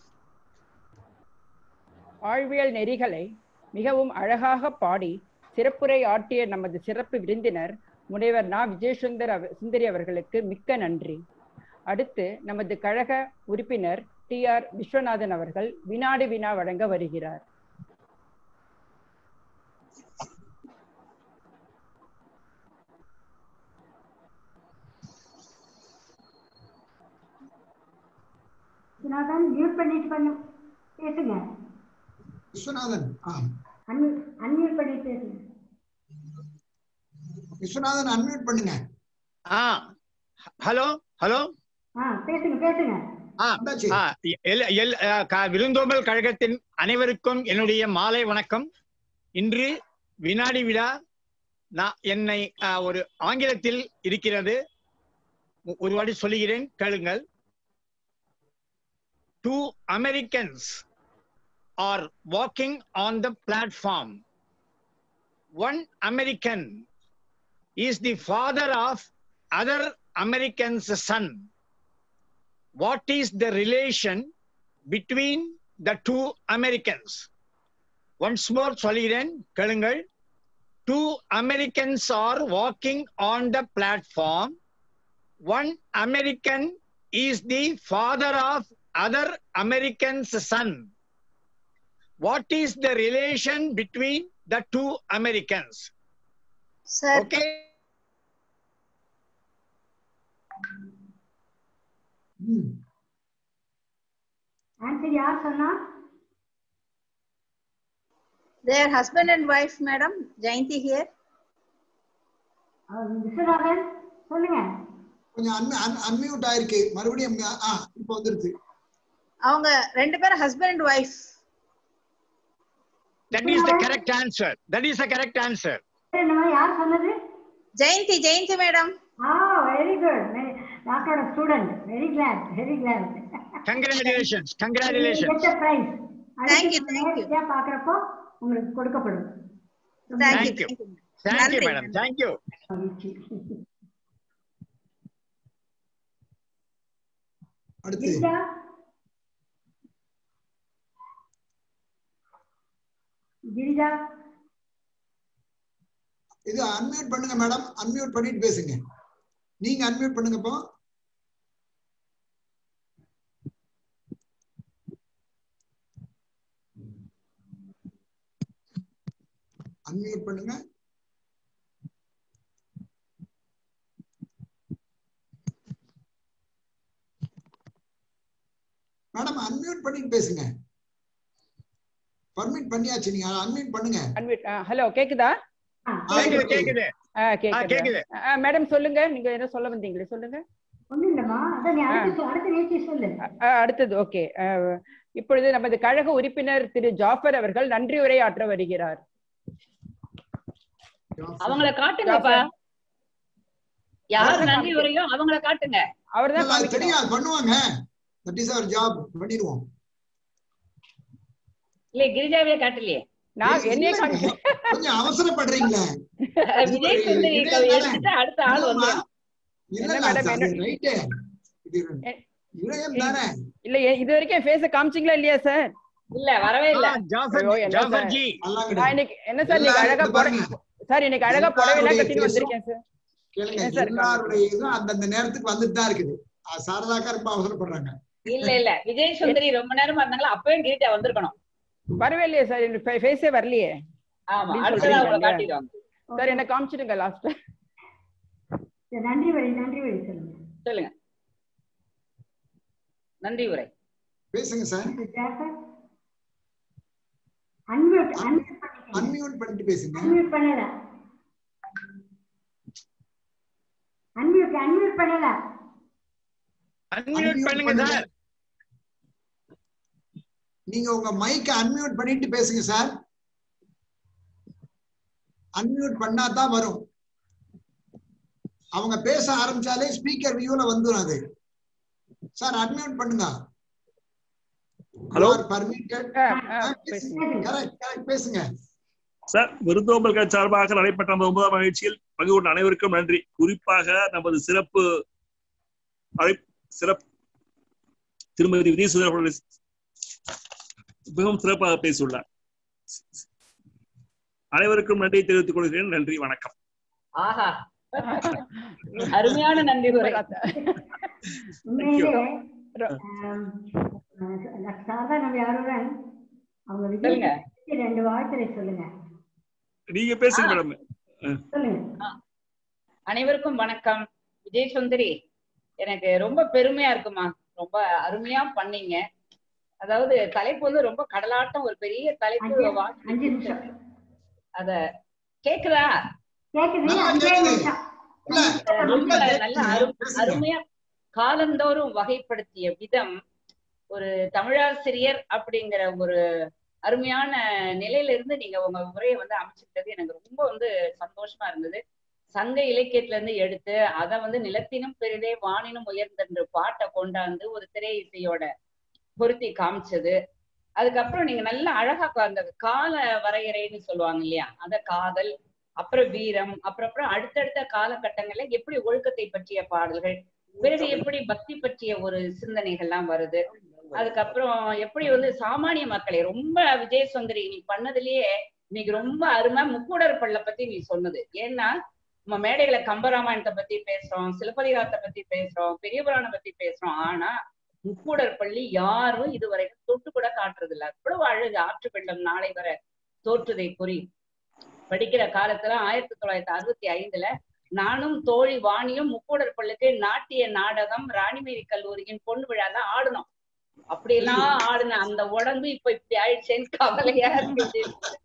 வாழ்வியல் நெறிகளை மிகவும் அழகாக பாடி சிறப்புரை ஆற்றிய நமது சிறப்பு விருந்தினர் முனைவர் நா விஜயசுந்தர் அவ- சுந்தரி அவர்களுக்கு மிக்க நன்றி அடுத்து நமது கழக உறுப்பினர் டி ஆர் விஸ்வநாதன் அவர்கள் வினாடி வினா வழங்க வருகிறார் விஸ்வநாதன் மியூட் பண்ணிட்டு பண்ணு பேசுங்க விஸ்வநாதன் ஆ அன்மியூட் அன்மியூட் பண்ணிட்டு பேசுங்க விஸ்வநாதன் அன்மியூட் பண்ணுங்க ஆ ஹலோ ஹலோ ஆ பேசுங்க பேசுங்க ஆ வந்தாச்சு. ஆ, எல்- எல்- ஆ, க- விருந்தோம்பல் கழகத்தின் அனைவருக்கும் என்னுடைய மாலை வணக்கம் இன்று வினாடி விழா நான் என்னை ஆ, ஒரு ஆங்கிலத்தில் இருக்கிறது ஒ- ஒரு வாட்டி சொல்லுகிறேன் கேளுங்கள் two Americans are walking on the platform one American is the father of other Americans son what is the relation between the two Americans? Once more, சொல்கிறேன் கேளுங்கள் Two Americans are walking on the platform. One American is the father of other American's son. What is the relation between the two Americans? Sir, Okay. ம். Answer யார் சொன்னா they are husband and wife, madam. Jayanti here. அவர் விஸ்வநாதன் சொல்லுங்க கொஞ்சம் unmute ஆயிருக்கு மறுபடியும் ஆ இப்போ வந்துருச்சு அவங்க ரெண்டு பேரும் husband and wife That is the correct answer. That is the correct answer. என்னமா யார் சொன்னது Jayanthi Jayanthi madam ah very good டாக்டரோட student very glad very glad Congratulations. Congratulations. Get a prize Thank you, thank you. நேரடியா பாக்குறப்போ உங்களுக்கு கொடுக்கப்படும் ரொம்ப Thank you. Thank you. Thank you. Thank you, நன்றி. madam. Thank you. மகிழ்ச்சி அடுத்து கிரிஜா கிரிஜா இது அன்மியூட் பண்ணுங்க மேடம் அன்மியூட் பண்ணிட்டு பேசுங்க நீங்க அன்மியூட் பண்ணுங்க இப்போ அன்மியூட் பண்ணுங்க மேடம் அன்மியூட் பண்ணிட்டு பேசுங்க பர்மிட் பண்ணியாச்சு நீங்க அன்மியூட் பண்ணுங்க ஹலோ கேக்குதா ஆ, கேக்குது, கேக்குது. ஆ, கேக்குது கேக்குது. ஆ, மேடம் சொல்லுங்க நீங்க என்ன சொல்ல வந்தீங்களே சொல்லுங்க ஒண்ணும் இல்லம்மா அதான் நீ அடுத்து சொல்- அடுத்த நிகழ்ச்சி சொல்லு ஆ, அடுத்தது ஓகே இப்பொழுது நமது கழக உறுப்பினர் திரு ஜாஃபர் அவர்கள் நன்றி உரையாற்ற வருகிறார் அவங்கள காட்டுங்கப்பா யார் அவர்தான் நன்றி காமிக்கணும். உரையோ அவங்கள காட்டுங்க அவர்தான் இல்ல, அது காமிக்கணும். தெரியும் அது பண்ணுவாங்க தட் இஸ் அவர் ஜாப் பண்ணிடுவோம் இல்ல கிரிஜாவே காட்டலையே நான் என்னைய இல்ல, காமிக்கிறேன் கொஞ்சம் அவசரப்படுறீங்களே விஜய் சுந்தரி இடையில எடுத்துட்டு அடுத்த ஆள் இல்லம்மா. வந்து இல்ல என்ன இல்ல மேடம், அது என்ன- ரைட்டு இது எ- இளையம் தானே இல்ல எ- இது வரைக்கும் ஃபேஸ காமிச்சிங்களா இல்லையா சார் இல்ல வரவே இல்ல Ah, Jafar, ஐயோ, என்ன Jafar சார்? ji. நல்லா நான் கிடையாது இன்னைக்கு என்ன சார் இன்னைக்கு எல்லாரும் அழகா இங்க புடவை பாருங்க. சார் இன்னைக்கு அழகா புடவை எல்லாம் எல்லாருடைய கட்டிட்டு face-உம் வந்திருக்கேன் சார் கேளுங்க ஏன் சார் எல்லாருடைய இதுவும் அந்தந்த நேரத்துக்கு வந்துட்டு தான் இருக்குது ஆ, சாரதாக்கா ரொம்ப அவசரப்படுறாங்க இல்ல இல்ல விஜய் சுந்தரி ரொம்ப நேரமா இருந்தாங்களா அப்பவே கிரிஜா வந்திருக்கணும் வரவே இல்லையே சார் எனக்கு ஃபேஸே வரலையே ஆமா அப்படின்னு அடுத்ததா அவங்கள சொல்றீங்க காட்டிடுவாங்க சார் என்ன காமிச்சிடுங்க லாஸ்ட் சரி, நன்றி வழி நன்றி வழி சொல்லுங்க சொல்லுங்க நன்றி உரை பேசுங்க சார் அன்மியூட் அன்மியூட் பண்ணிக்கங்க அன்மியூட் பண்ணிட்டு பேசுங்க அன்மியூட் பண்ணல அன்மியூட் அன்மியூட் பண்ணல Unmute Unmute பண்ணுங்க பண்ணுங்க. சார் நீங்க உங்க மைக்க அன்மியூட் பண்ணிட்டு பேசுங்க சார் அன்மியூட் பண்ணா தான் வரும் அவங்க பேச ஆரம்பிச்சாலே ஸ்பீக்கர் வியூல வந்துரும் அது சார் அன்மியூட் பண்ணுங்க Hello? பர்மிட்டட் பேசுங்க கரெக்ட் கரெக்ட் பேசுங்க சார் விருந்தோம்பல் கட்சி சார்பாக நடைபெற்ற அந்த ஒன்பதாம் நிகழ்ச்சியில் பங்கு கொண்ட அனைவருக்கும் நன்றி குறிப்பாக நமது சிறப்பு அழைப் சிறப்பு திருமதி விஜயசுந்தர் அவர்கள் மிகவும் சிறப்பாக பேசியுள்ளார் அனைவருக்கும் நன்றி தெரிவித்துக் கொள்கிறேன் நன்றி வணக்கம் ஆஹா அருமையான நன்றி உரை உண்மையிலே ஆம், சாரதா நம்ம யாருடன் அவங்க சொல்லுங்க. விஜய் ரெண்டு வாழ்த்துறை சொல்லுங்க நீங்க பேசுங்க மேடம் சொல்லுங்க அனைவருக்கும் வணக்கம் விஜய் சுந்தரி எனக்கு ரொம்ப பெருமையா இருக்குமா ரொம்ப அருமையா பண்ணீங்க அதாவது தலைப்பு வந்து ரொம்ப கடலாட்டம் ஒரு பெரிய தலைப்பு அஞ்சு- வாசிச்சு அஞ்சு நிமிஷம் அத கேக்குதா கேக்குது நல்லா அஞ்சே கேக்குது. நிமிஷம் இல்ல ரொம்ப நல்லா நல்ல கேக்குது. அரு- பேசுங்க. அருமையா காலந்தோறும் வகைப்படுத்திய விதம் ஒரு தமிழாசிரியர் அப்படிங்கிற ஒரு அருமையான நிலையில இருந்து நீங்க உங்க உரையை வந்து அமைச்சிருக்கிறது எனக்கு ரொம்ப வந்து சந்தோஷமா இருந்தது சங்க இலக்கியத்துல இருந்து எடுத்து அதை வந்து நிலத்தினும் பெரிதே வானினும் உயர்ந்தென்று பாட்டை கொண்டாந்து ஒரு திரை இசையோட பொருத்தி காமிச்சது அதுக்கப்புறம் நீங்க நல்லா அழகா பா- அந்த கால வரையறைன்னு சொல்லுவாங்க இல்லையா அத காதல் அப்புறம் வீரம் அப்புறம் அப்புறம் அடுத்தடுத்த காலகட்டங்கள்ல எப்படி ஒழுக்கத்தை பற்றிய பாடல்கள் பிறகு எப்படி பக்தி பற்றிய ஒரு சிந்தனைகள்லாம் வருது அதுக்கப்புறம் எப்படி வந்து சாமானிய மக்களை ரொம்ப விஜய் சுந்தரி நீ பண்ணதுலயே இன்னைக்கு ரொம்ப அருமை முக்கூடர் பள்ள பத்தி நீ சொன்னது ஏன்னா நம்ம மேடைகளை கம்பராமாயணத்தை பத்தி பேசுறோம் சிலப்பதிகாரத்தை பத்தி பேசுறோம் பெரிய புராணம் பத்தி பேசுறோம் ஆனா முக்கூடர் பள்ளி யாரும் இதுவரைக்கும் தொட்டு கூட காட்டுறது இல்ல அவ்வளவு அழகு ஆற்று வெள்ளம் நாளை வர தோற்றுதை குறி படிக்கிற காலத்துல ஆயிரத்தி தொள்ளாயிரத்தி அறுபத்தி ஐந்துல நானும் தோழி வாணியும் முக்கூடர் பள்ளிக்கு நாட்டிய நாடகம் ராணிமேரி கல்லூரியின் பொண்ணு விழா தான் ஆடணும் அப்படியெல்லாம் ஆடுன அந்த உடம்பு இப்ப இப்படி ஆயிடுச்சேன்னு கவலையா இருக்கு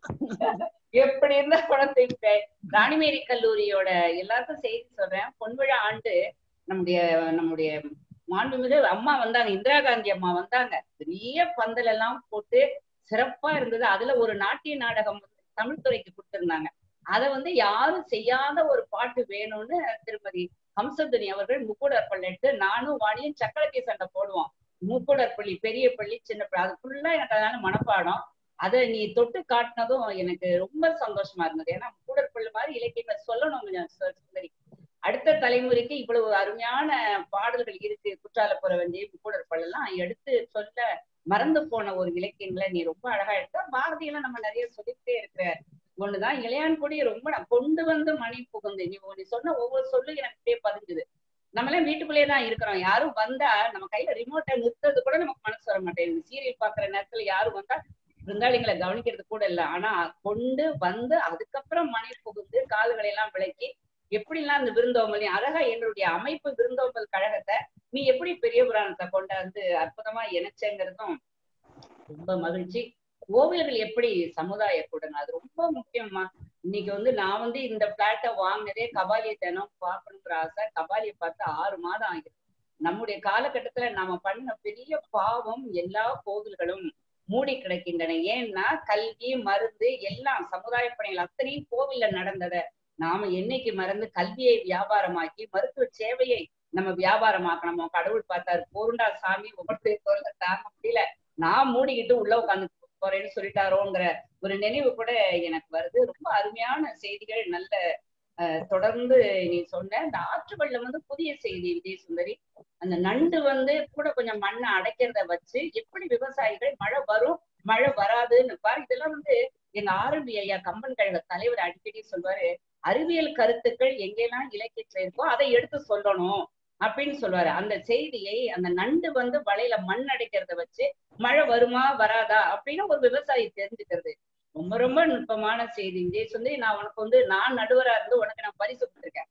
எப்படி இருந்த குழந்தை இப்ப ராணிமேரி கல்லூரியோட எல்லாருக்கும் செய்தி சொல்றேன் பொன்விழா ஆண்டு நம்முடைய நம்முடைய மாண்புமிகு அம்மா வந்தாங்க இந்திரா காந்தி அம்மா வந்தாங்க பெரிய பந்தல் எல்லாம் போட்டு சிறப்பா இருந்தது அதுல ஒரு நாட்டிய நாடகம் வந்து தமிழ் துறைக்கு கொடுத்திருந்தாங்க அதை வந்து யாரும் செய்யாத ஒரு பாட்டு வேணும்னு திருமதி ஹம்சதுனி அவர்கள் முக்கூடர் பள்ளி எடுத்து நானும் வாணியும் சக்கரத்தி சண்டை போடுவோம் மூக்கூடர் பள்ளி பெரிய பள்ளி சின்ன பள்ளி அது ஃபுல்லா எனக்கு அதனால மனப்பாடம் அதை நீ தொட்டு காட்டினதும் எனக்கு ரொம்ப சந்தோஷமா இருந்தது ஏன்னா மூக்கூடர் பள்ளி மாதிரி இலக்கியங்களை சொல்லணும் கொஞ்சம் சு- சுந்தரி அடுத்த தலைமுறைக்கு இவ்வளவு அருமையான பாடல்கள் இருக்கு குற்றாலப்புற வண்டி மூக்கூடர் பள்ளெல்லாம் எடுத்து சொல்ல மறந்து போன ஒரு இலக்கியங்களை நீ ரொம்ப அழகா எடுத்த பாரதியெல்லாம் நம்ம நிறைய சொல்லிக்கிட்டே இருக்கிற ஒண்ணுதான் இளையான் கொடி ரொம்ப நான் கொண்டு வந்து மணி புகுந்து நீ நீ சொன்ன ஒவ்வொரு சொல்லும் எனக்கு அப்படியே பதிஞ்சுது நம்ம எல்லாம் வீட்டுக்குள்ளேயே தான் இருக்கிறோம் யாரும் வந்தா நம்ம கையில ரிமோட்டை நிறுத்துறது கூட நமக்கு மனசு வர மாட்டேங்குது சீரியல் பாக்குற நேரத்துல யாரும் வந்தா விருந்தாளிகளை கவனிக்கிறது கூட இல்ல ஆனா கொண்டு வந்து அதுக்கப்புறம் மணி புகுந்து கால்களை எல்லாம் விளக்கி எப்படிலாம் அந்த விருந்தோம்பல் நீ அழகா எங்களுடைய அமைப்பு விருந்தோம்பல் கழகத்தை நீ எப்படி பெரிய புராணத்தை கொண்டாந்து அற்புதமா இணைச்சங்கிறதும் ரொம்ப மகிழ்ச்சி கோவில்கள் எப்படி சமுதாய கூடங்க அது ரொம்ப முக்கியமா இன்னைக்கு வந்து நான் வந்து இந்த பிளாட்டை வாங்கினதே கபாலியை தினம் பார்க்கணுங்கிற ஆசை கபாலியை பார்த்து ஆறு மாதம் ஆகிருக்கு நம்முடைய காலகட்டத்துல நாம பண்ண பெரிய பாவம் எல்லா கோவில்களும் மூடி கிடக்கின்றன ஏன்னா கல்வி மருந்து எல்லாம் சமுதாய பணிகள் அத்தனையும் கோவில்ல நடந்தத நாம என்னைக்கு மறந்து கல்வியை வியாபாரமாக்கி மருத்துவ சேவையை நம்ம வியாபாரமாக்கணுமோ கடவுள் பார்த்தாரு போருண்டா சாமி உங்களுடைய குரலை தாங்க முடியல நான் மூடிக்கிட்டு உள்ள உட்காந்து போறேன்னு சொல்லிட்டாரோங்கிற ஒரு நினைவு கூட எனக்கு வருது ரொம்ப அருமையான செய்திகள் நல்ல அஹ், தொடர்ந்து நீ சொன்ன இந்த ஆற்று வெள்ளம் வந்து புதிய செய்தி விஜய் சுந்தரி அந்த நண்டு வந்து கூட கொஞ்சம் மண்ணை அடைக்கிறத வச்சு எப்படி விவசாயிகள் மழை வரும் மழை வராதுன்னு பாரு இதெல்லாம் வந்து எங்க ஆரம்பி ஐயா கம்பன் கழக தலைவர் அடிக்கடி சொல்வாரு அறிவியல் கருத்துக்கள் எங்கெல்லாம் இலக்கியத்துல இருக்கோ அதை எடுத்து சொல்லணும் அப்படின்னு சொல்லுவாரு அந்த செய்தியை அந்த நண்டு வந்து வலையில மண் அடைக்கிறத வச்சு மழை வருமா வராதா அப்படின்னு ஒரு விவசாயி தெரிஞ்சுக்கிறது ரொம்ப ரொம்ப நுட்பமான செய்தி விஜய் சுந்தரி நான் உனக்கு வந்து நான் நடுவரா இருந்து உனக்கு நான் பரிசு கொடுத்திருக்கேன்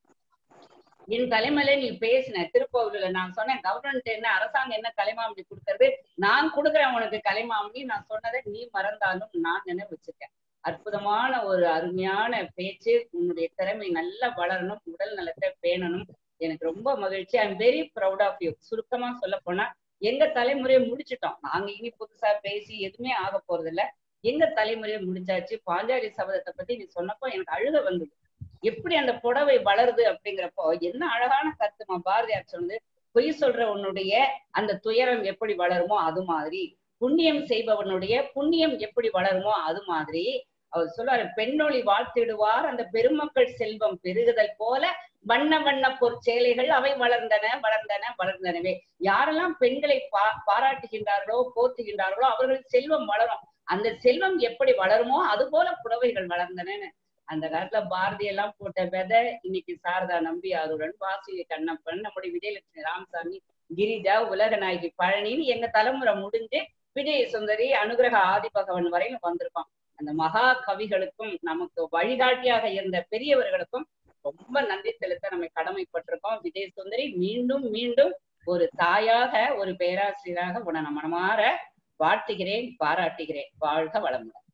என் தலைமையில நீ பேசின திருப்பூர்ல நான் சொன்னேன் கவர்மெண்ட் என்ன அரசாங்கம் என்ன கலைமாமணி கொடுக்கறது நான் கொடுக்குறேன் உனக்கு கலைமாமணி நான் சொன்னதை நீ மறந்தாலும் நான் நினைவு வச்சிருக்கேன் அற்புதமான ஒரு அருமையான பேச்சு உன்னுடைய திறமை நல்லா வளரணும் உடல் நலத்தை பேணணும் எனக்கு ரொம்ப மகிழ்ச்சி I am very proud of you சுருக்கமா சொல்ல போனா எங்க தலைமுறையை முடிச்சிட்டோம் நாங்க இனி புதுசா பேசி எதுவுமே ஆக போறது இல்ல எங்க தலைமுறையை முடிச்சாச்சு பாஞ்சாலி சபதத்தை பத்தி நீ சொன்னப்போ எனக்கு அழுக வந்தது எப்படி அந்த புடவை வளருது அப்படிங்கிறப்போ என்ன அழகான கருத்துமா பாரதியார் சொன்னது பொய் சொல்ற உன்னுடைய அந்த துயரம் எப்படி வளருமோ அது மாதிரி புண்ணியம் செய்பவனுடைய புண்ணியம் எப்படி வளருமோ அது மாதிரி அவர் சொல்றாரு பெண்ணொழி வாழ்த்திடுவார் அந்த பெருமக்கள் செல்வம் பெருகுதல் போல வண்ண வண்ண பொற்சேலைகள் அவை வளர்ந்தன வளர்ந்தன வளர்ந்தனவே யாரெல்லாம் பெண்களை பா பாராட்டுகின்றார்களோ போற்றுகின்றார்களோ அவர்கள் செல்வம் வளரும் அந்த செல்வம் எப்படி வளருமோ அது போல புடவைகள் வளர்ந்தனன்னு அந்த காலத்துல பாரதி எல்லாம் போட்ட விதை இன்னைக்கு சாரதா நம்பி அருடன் வாசி கண்ணப்பன் நம்முடைய விஜயலட்சுமி ராமசாமி கிரிஜா உலகநாயகி பழனின்னு எங்க தலைமுறை முடிஞ்சு விஜய சுந்தரி அனுகிரக ஆதிபகவன் வரையிலும் வந்திருக்கோம் அந்த மகா கவிகளுக்கும் நமக்கு வழிகாட்டியாக இருந்த பெரியவர்களுக்கும் ரொம்ப நன்றி செலுத்த நம்ம கடமைப்பட்டிருக்கோம் விஜய சுந்தரி மீண்டும் மீண்டும் ஒரு தாயாக ஒரு பேராசிரியராக உன மனமாற வாழ்த்துகிறேன் பாராட்டுகிறேன் வாழ்க வளமுடன்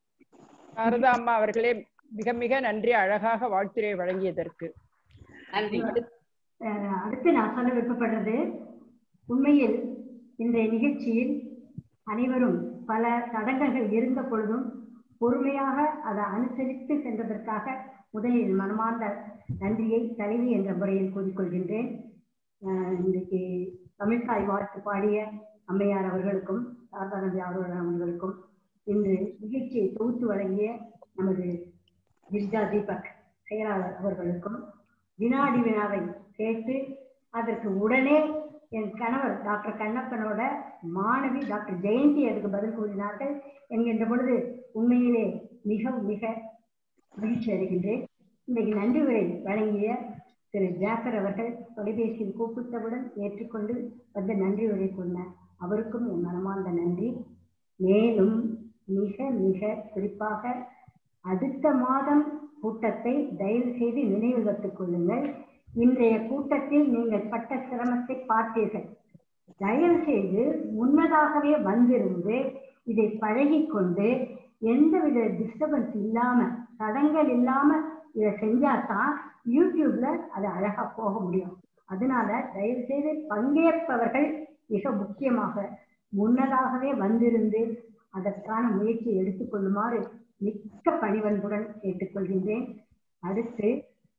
சாரதா அம்மா அவர்களே மிக மிக நன்றி அழகாக வாழ்த்துரை வழங்கியதற்கு நன்றி அஹ் அடுத்து நான் சொல்ல விருப்பப்படுறது உண்மையில் இன்றைய நிகழ்ச்சியில் அனைவரும் பல தடங்கல்கள் இருந்த பொழுதும் பொறுமையாக அதை அனுசரித்து சென்றதற்காக முதலில் மனமார்ந்த நன்றியை தலைவி என்ற முறையில் கூறிக்கொள்கின்றேன் அஹ் இன்றைக்கு தமிழ்தாய் வாழ்த்து பாடிய அம்மையார் அவர்களுக்கும் சாரதானந்தி அவர்களுக்கும் இன்று நிகழ்ச்சியை தொகுத்து வழங்கிய நமது கிரிஜா தீபக் செயலாளர் அவர்களுக்கும் வினாடி வினாவை கேட்டு அதற்கு உடனே என் கணவர் டாக்டர் கண்ணப்பனோட மாணவி டாக்டர் ஜெயந்தி அதுக்கு பதில் கூறினார்கள் என்கின்ற பொழுது உண்மையிலே மிக மிக மகிழ்ச்சி அடைகின்றேன் இன்றைக்கு நன்றி உரை வழங்கிய திரு ஜாக்கர் அவர்கள் தொலைபேசியில் கூப்பிட்டவுடன் ஏற்றுக்கொண்டு வந்து நன்றி உரை சொன்ன அவருக்கும் என் மனமார்ந்த நன்றி மேலும் மிக மிக குறிப்பாக அடுத்த மாதம் கூட்டத்தை தயவு செய்து நினைவில் வைத்துக் கொள்ளுங்கள் இன்றைய கூட்டத்தில் நீங்கள் பட்ட சிரமத்தை பார்த்தீர்கள் தயவு செய்து முன்னதாகவே வந்திருந்து இதை பழகிக் கொண்டு எந்தவித டிஸ்டர்பன்ஸ் இல்லாம தடங்கள் இல்லாம இதை செஞ்சாதான் யூடியூப்ல அது அழகா போக முடியும் அதனால தயவு செய்து பங்கேற்பவர்கள் மிக முக்கியமாக முன்னதாகவே வந்திருந்து அதற்கான முயற்சியை எடுத்துக்கொள்ளுமாறு மிக்க பணிவன்புடன் கேட்டுக்கொள்கின்றேன் அடுத்து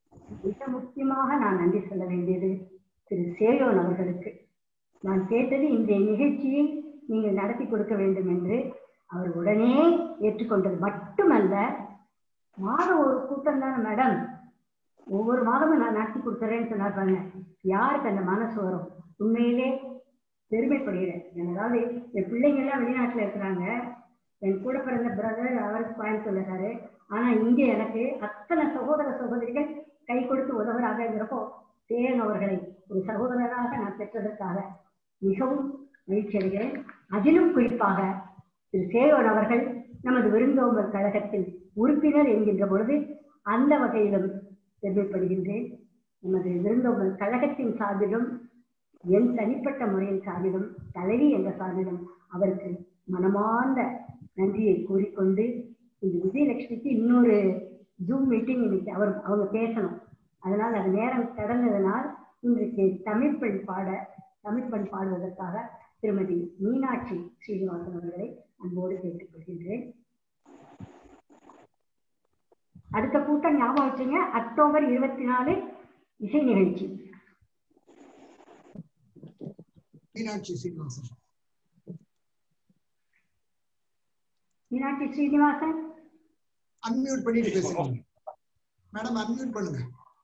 மிக முக்கியமாக நான் நன்றி சொல்ல வேண்டியது திரு சேயோன் அவர்களுக்கு நான் கேட்டது இன்றைய நிகழ்ச்சியை நீங்கள் நடத்தி கொடுக்க வேண்டும் என்று அவர் உடனே ஏற்றுக்கொண்டது மட்டுமல்ல மாதம் ஒரு கூட்டம் தானே மேடம் ஒவ்வொரு மாதமும் நான் நடத்தி கொடுத்துறேன்னு சொன்னார் பாருங்க யாருக்கு அந்த மனசு வரும் உண்மையிலே பெருமைப்படுகிறேன் அதாவது என் பிள்ளைங்க எல்லாம் வெளிநாட்டுல இருக்கிறாங்க என் கூட பிறந்த பிரதர் அவருக்கு கோயம்புத்தூர்ல இருக்காரு ஆனா இங்க எனக்கு அத்தனை சகோதர சகோதரிகள் கை கொடுத்து உதவுறாங்கிறப்போ சேன் அவர்களை ஒரு சகோதரராக நான் பெற்றதற்காக மிகவும் மகிழ்ச்சி அடைகிறேன் அதிலும் குறிப்பாக திரு சேவன் அவர்கள் நமது விருந்தோம்பல் கழகத்தில் உறுப்பினர் என்கின்ற பொழுது அந்த வகையிலும் பெருமைப்படுகின்றேன் நமது விருந்தோம்பல் கழகத்தின் சார்பிலும் என் தனிப்பட்ட முறையின் சார்பிலும் தலைவி என்ற சார்பிலும் அவருக்கு மனமார்ந்த நன்றியை கூறிக்கொண்டு இந்த விஜயலட்சுமிக்கு இன்னொரு ஜூம் மீட்டிங் இன்னைக்கு அவர் அவங்க பேசணும் அதனால் அது நேரம் கடந்ததனால் இன்றைக்கு தமிழ் பெண் பாட தமிழ் பெண் பாடுவதற்காக திருமதி மீனாட்சி ஸ்ரீனிவாசன் அவர்களை அன்போடு கேட்டுக்கொள்கின்றேன் அடுத்த கூட்டம் ஞாபகம் வச்சுங்க அக்டோபர் இருபத்தி நாலு இசை நிகழ்ச்சி மீனாட்சி சீனிவாசன் மீனாட்சி ஸ்ரீனிவாசன் அன்மியூட் பண்ணிட்டு பேசுங்க மேடம் அன்மியூட் பண்ணுங்க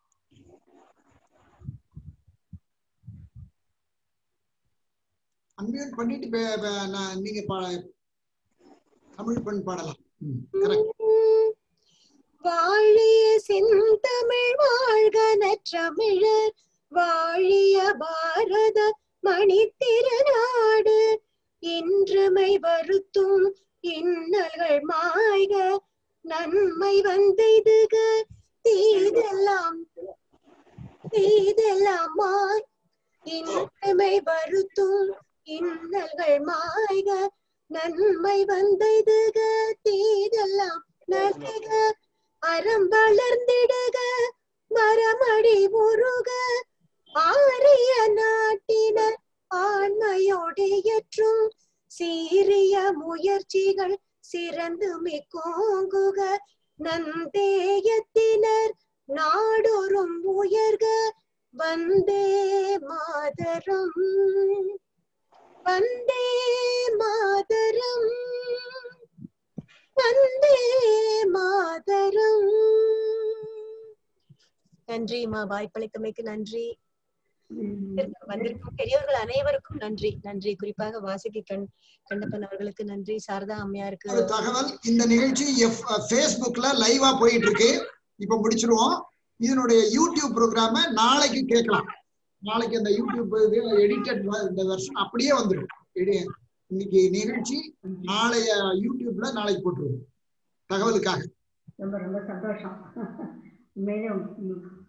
அன்மியூட் பண்ணிட்டு பே- பே- நான் நீங்க பா- தமிழ் பெண் பாடலாம் கரெக்ட் வாழிய செந்தமிழ் வாழ்க நற்றமிழர் வாழிய பாரத மணித்திருநாடு இன்றுமை வருத்தும் இன்னல்கள் மாய்க நன்மை வந்தெய்துக தீதெல்லாம் தீதெல்லாம் மாய் இன்றுமை வருத்தும் இன்னல்கள் மாய்க நன்மை வந்தெய்துக தீதெல்லாம் நல்க அறம் வளர்ந்திடுக மரமடி உருக ஆரிய நாட்டினர் ஆண்மையோடையற்றும் சீரிய முயற்சிகள் சிறந்து மிக்கோங்குக நந்தேயத்தினர் நாடொரும் உயர்க வந்தே மாதரம் வந்தே மாதரம் வந்தே மாதரம் நன்றி மா வாய்ப்பளித்தமைக்கு நன்றி வந்திருக்கும் பெரியவர்கள் அனைவருக்கும் நன்றி நன்றி குறிப்பாக வாசுகி கண் கண்டப்பன் அவர்களுக்கு நன்றி சாரதா அம்மையாருக்கு ஒரு தகவல் இந்த நிகழ்ச்சி ஃபேஸ்புக்ல லைவா போயிட்டு இருக்கு இப்ப முடிச்சிருவோம் இதனுடைய யூடியூப் ப்ரோக்ராம நாளைக்கு கேட்கலாம் நாளைக்கு அந்த யூடியூப் இது எடிட்டட் இந்த வெர்ஷன் அப்படியே வந்துடும் எடி- இன்னைக்கு நிகழ்ச்சி நாளைய யூடியூப்ல நாளைக்கு போட்டுருவோம் தகவலுக்காக ரொம்ப ரொம்ப சந்தோஷம் உண்மையிலே உம்